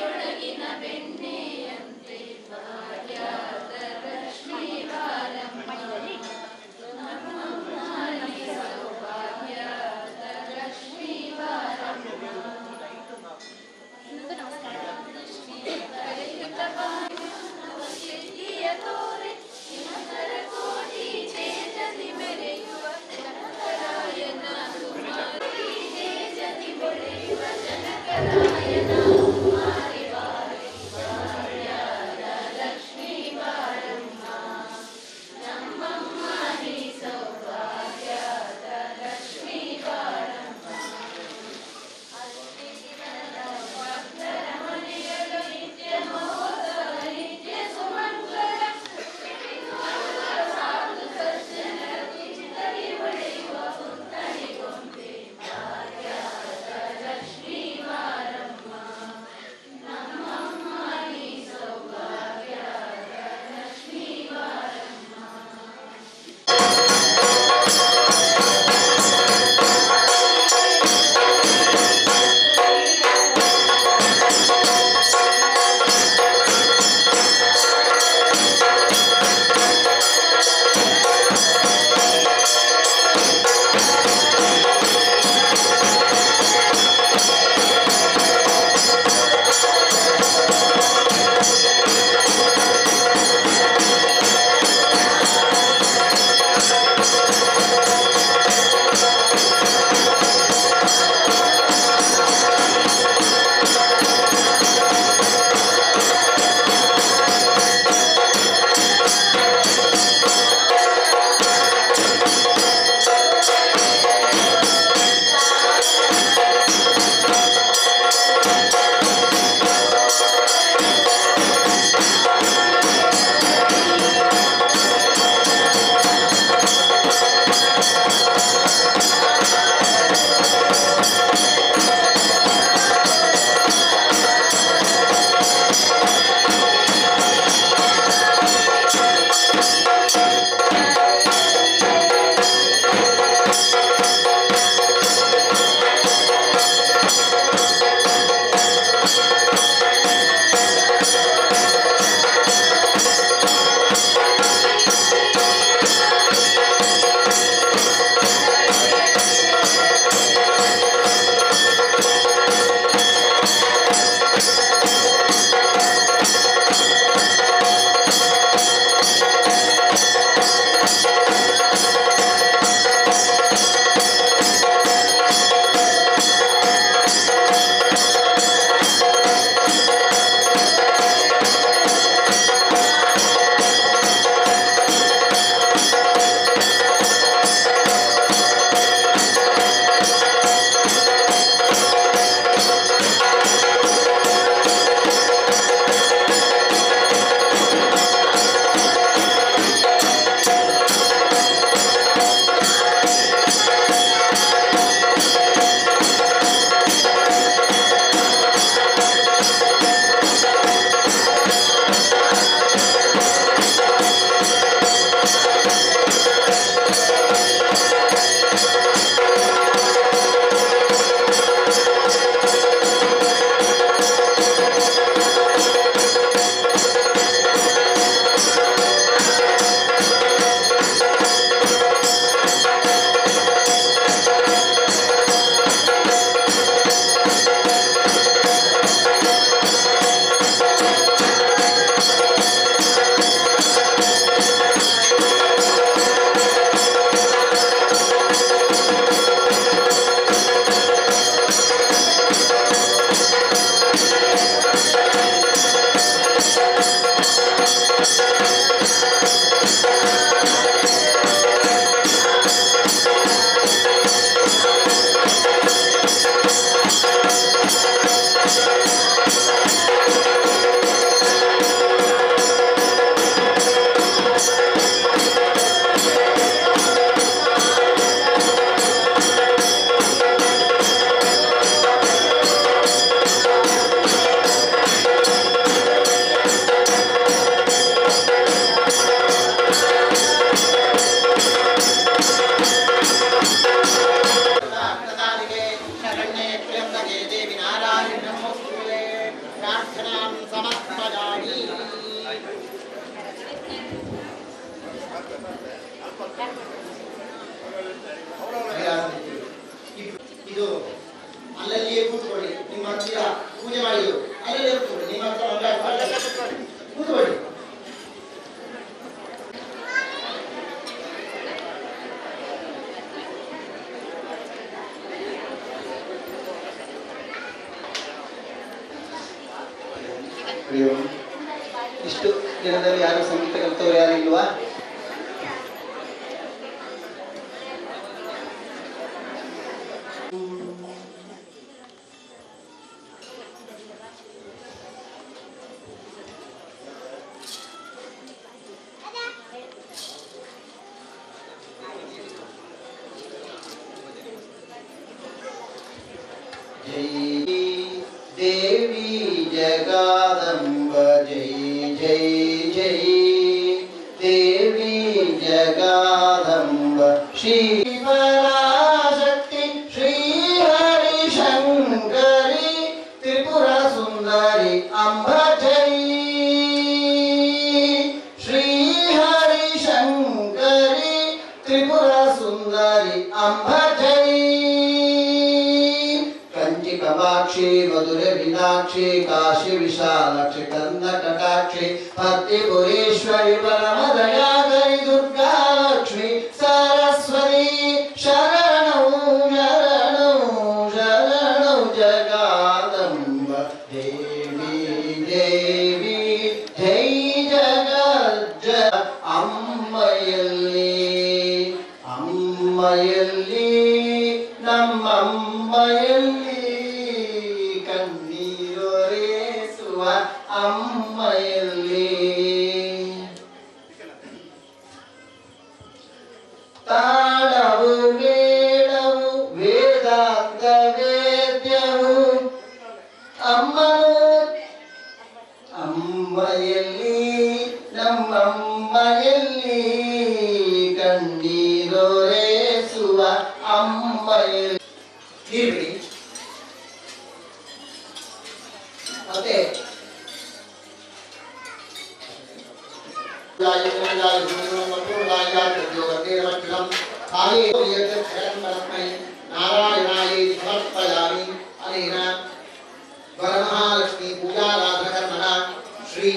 S3: ಇದು ಅಲ್ಲಲ್ಲಿಯೇ ಕೂತ್ಕೊಳ್ಳಿ ನಿಮ್ಮ ಹತ್ತಿರ ಪೂಜೆ ಮಾಡಿದ್ರು ಅಲ್ಲಲ್ಲೇ ಕೂತ್ಕೊಳ್ಳಿ ನಿಮ್ಮ ಹತ್ರ ಮಂಗಳ ಕೂತ್ಕೊಳ್ಳಿ ಅಯ್ಯೋ ಇಷ್ಟು ದಿನದಲ್ಲಿ ಯಾರು ಸಂಗೀತ ಕಲಿತವ್ರು ಯಾರು ಇಲ್ವಾ जय देवी जगादम्ब जय जय जय देवी जगादम्ब श्रीपराशक्ति श्रीहरिशङ्करि त्रिपुरा सुन्दरि अम्ब जय श्रीहरिशङ्करि त्रिपुरा सुन्दरि अम्ब जय कंचि कमाक्षी मधुर मीनाक्षी काशी विशालाक्षी कन्नकटाक्षी भक्तिपुरेश्वरी परमदयाकरी दुर्गा लक्ष्मी सरस्वती शरणौ शरणौ शरणौ जगादम्ब देवी देवी जय जगज्ज ಅಮ್ಮಯಲ್ಲಿ ಅಮ್ಮಯಲ್ಲಿ ನಮ್ಮಮ್ಮಯಲ್ಲಿ ಕಣ್ಣೀರೊರೆಸುವ ಅಮ್ಮಯಲ್ಲಿ ತಾಳವು ಮೇಳವು ವೇದಾಂತ ವೇದ್ಯವು ಅಮ್ಮನು ಅಮ್ಮಯಲ್ಲಿ ನಮ್ಮಮ್ಮಯಲ್ಲಿ ಕಣ್ಣೀರೊರೆಸುವ ಅಮ್ಮಯಲ್ಲಿ ಹೀರಿ ಮತ್ತೆ ನಾರಾಯಣಾಯ ಸಮರ್ಪಯಾಮಿ ಅನೇನ ವರಮಹಾಲಕ್ಷ್ಮಿ ಪೂಜಾರಾಧನಕರ್ಮಣ ಶ್ರೀ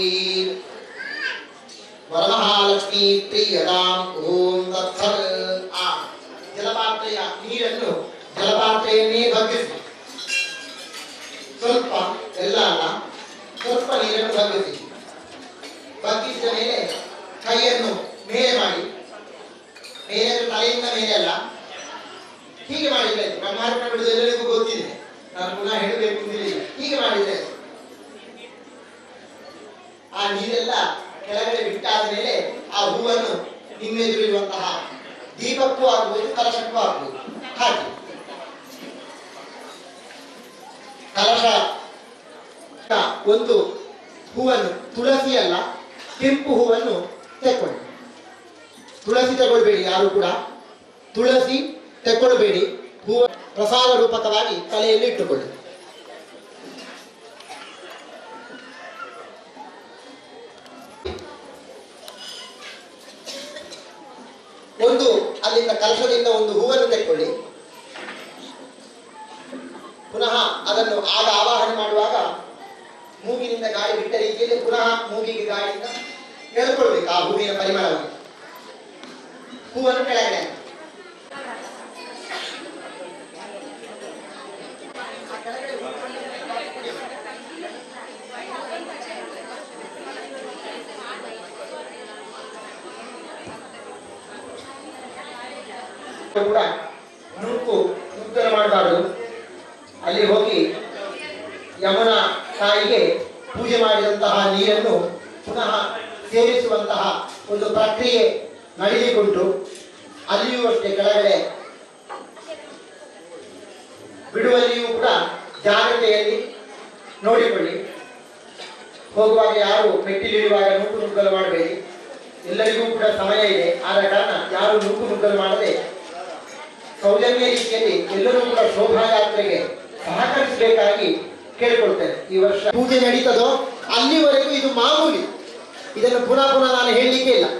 S3: ವರಮಹಾಲಕ್ಷ್ಮಿ ಪ್ರಿಯದಾಂ ಓಂ ತತ್ಸತ್ ಆ ಜಲಪಾತ್ರೆಯ ನೀರನ್ನು ಜಲಪಾತ್ರೆಯನ್ನೇ ಬಗ್ಗಿಸಿ ಸ್ವಲ್ಪ ಎಲ್ಲ ಅಲ್ಲ ಸ್ವಲ್ಪ ನೀರನ್ನು ಬಗ್ಗಿಸಿ ಬಗ್ಗಿಸಿದ ಮೇಲೆ ಕೈಯನ್ನು ಮೇಲೆ ಮಾಡಿ ಮೇಲೆ ಅಂದ್ರೆ ತಲೆಯಿಂದ ಮೇಲೆ ಅಲ್ಲ ಹೀಗೆ ಮಾಡಿದ್ರೆ ಆಯ್ತು. ಬ್ರಹ್ಮಾರ್ಪಣ ಬಿಡುವುದು ಎಲ್ಲರಿಗೂ ಗೊತ್ತಿದೆ ನಾನು ಪುನಃ ಹೇಳಬೇಕು ಅಂತಿಲ್ಲ ಹೀಗೆ ಮಾಡಿದ್ರೆ ಆಯ್ತು. ಆ ನೀರೆಲ್ಲ ಕೆಳಗಡೆ ಬಿಟ್ಟಾದ ಮೇಲೆ ಆ ಹೂವನ್ನು ನಿಮ್ಮೆದುರಿರುವಂತಹ ದೀಪಕ್ಕೂ ಆಗ್ಬೋದು ಕಲಶಕ್ಕೂ ಆಗ್ಬೋದು ಹಾಗೆ ಕಲಶ ಒಂದು ಹೂವನ್ನು ತುಳಸಿ ಅಲ್ಲ ಕೆಂಪು ಹೂವನ್ನು ತೆಕ್ಕೊಳ್ಳಿ ತುಳಸಿ ತಗೊಳ್ಬೇಡಿ ಯಾರು ಕೂಡ ತುಳಸಿ ತೆಕ್ಕೊಳ್ಬೇಡಿ ಹೂವ ಪ್ರಸಾದ ರೂಪಕವಾಗಿ ತಲೆಯಲ್ಲಿ ಇಟ್ಟುಕೊಳ್ಳಿ ಒಂದು ಅಲ್ಲಿಂದ ಕಲಶದಿಂದ ಒಂದು ಹೂವನ್ನು ತೆಕ್ಕೊಳ್ಳಿ ಪುನಃ ಅದನ್ನು ಆಗ ಆವಾಹನೆ ಮಾಡುವಾಗ ಮೂಗಿನಿಂದ ಗಾಳಿ ಬಿಟ್ಟ ರೀತಿಯಲ್ಲಿ ಪುನಃ ಮೂಗಿಗೆ ಗಾಳಿಯಿಂದ ಎಳ್ಕೊಳ್ಬೇಕು ಆ ಹೂವಿನ ಪರಿಮಳವನ್ನು ಹೂವನ್ನು ಕೆಳಗಡೆ ಹಾಕಿ. ಕೂಡ ನುಗ್ಗು ಉತ್ತರ ಮಾಡಬಾರದು ಅಲ್ಲಿ ಹೋಗಿ ಯಮುನಾ ತಾಯಿಗೆ ಪೂಜೆ ಮಾಡಿದಂತಹ ನೀರನ್ನು ಪುನಃ ಸೇರಿಸುವಂತಹ ಒಂದು ಪ್ರಕ್ರಿಯೆ ನಡೆದುಕೊಂಡು ಅಲ್ಲಿಯೂ ಅಷ್ಟೇ ಕೆಳಗಡೆ ಬಿಡುವಲ್ಲಿಯೂ ಕೂಡ ಜಾಗ್ರತೆಯಲ್ಲಿ ನೋಡಿಕೊಳ್ಳಿ ಹೋಗುವಾಗ ಯಾರು ಮೆಟ್ಟಿಲಿರುವಾಗ ನುಗ್ಗು ನುಗ್ಗಲು ಮಾಡಬೇಡಿ ಎಲ್ಲರಿಗೂ ಕೂಡ ಸಮಯ ಇದೆ ಆದ ಕಾರಣ ಯಾರು ನುಗ್ಗು ನುಗ್ಗಲು ಮಾಡದೆ ಸೌಜನ್ಯ ರೀತಿಯಲ್ಲಿ ಎಲ್ಲರೂ ಕೂಡ ಶೋಭಾಯಾತ್ರೆಗೆ ಸಹಕರಿಸಬೇಕಾಗಿ ಕೇಳಿಕೊಳ್ತೇನೆ ಈ ವರ್ಷ ಪೂಜೆ ನಡೀತದೋ ಅಲ್ಲಿವರೆಗೂ ಇದು ಮಾಮೂಲಿ ಇದನ್ನು ಪುನಃ ಪುನಃ ನಾನು ಹೇಳಲಿಕ್ಕೆ ಇಲ್ಲ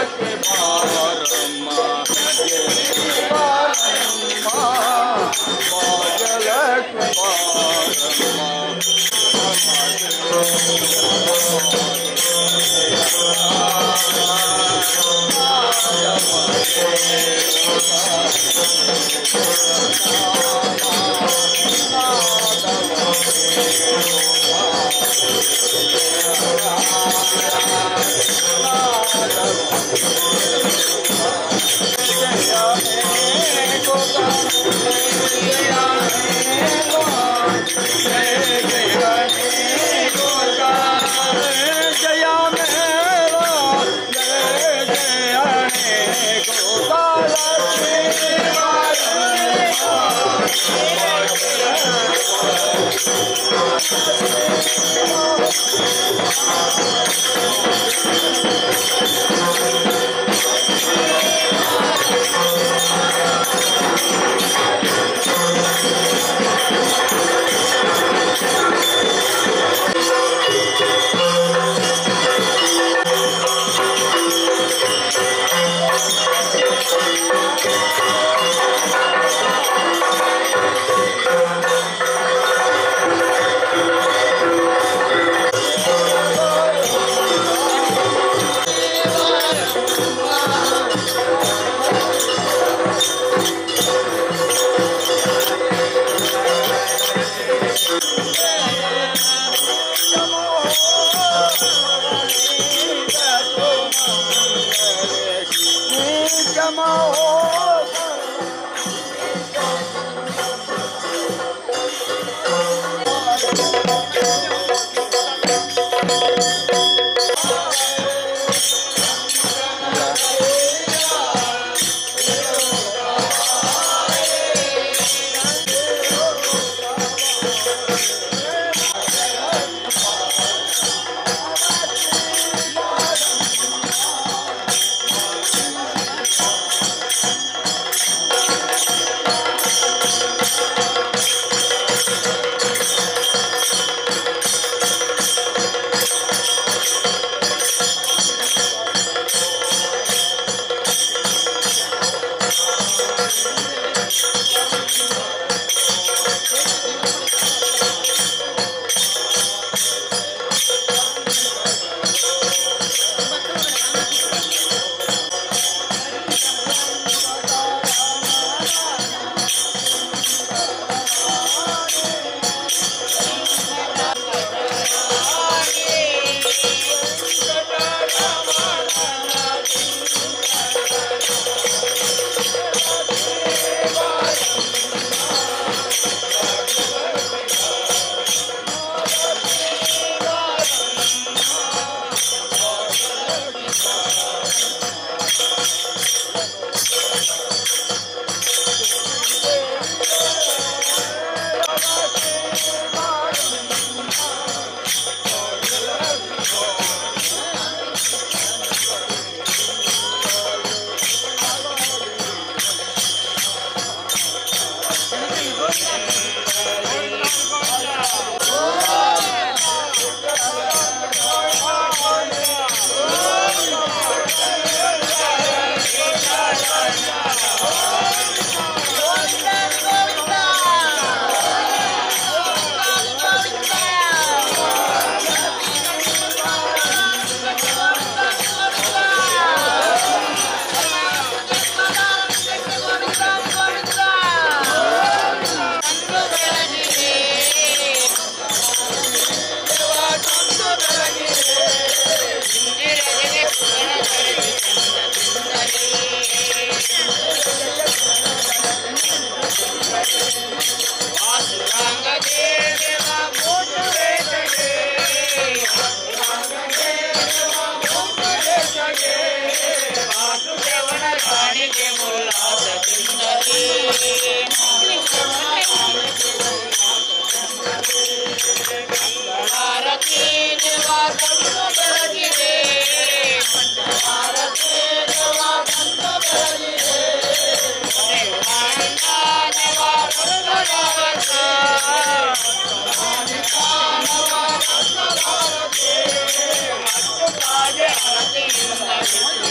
S5: ಭಾರತಿ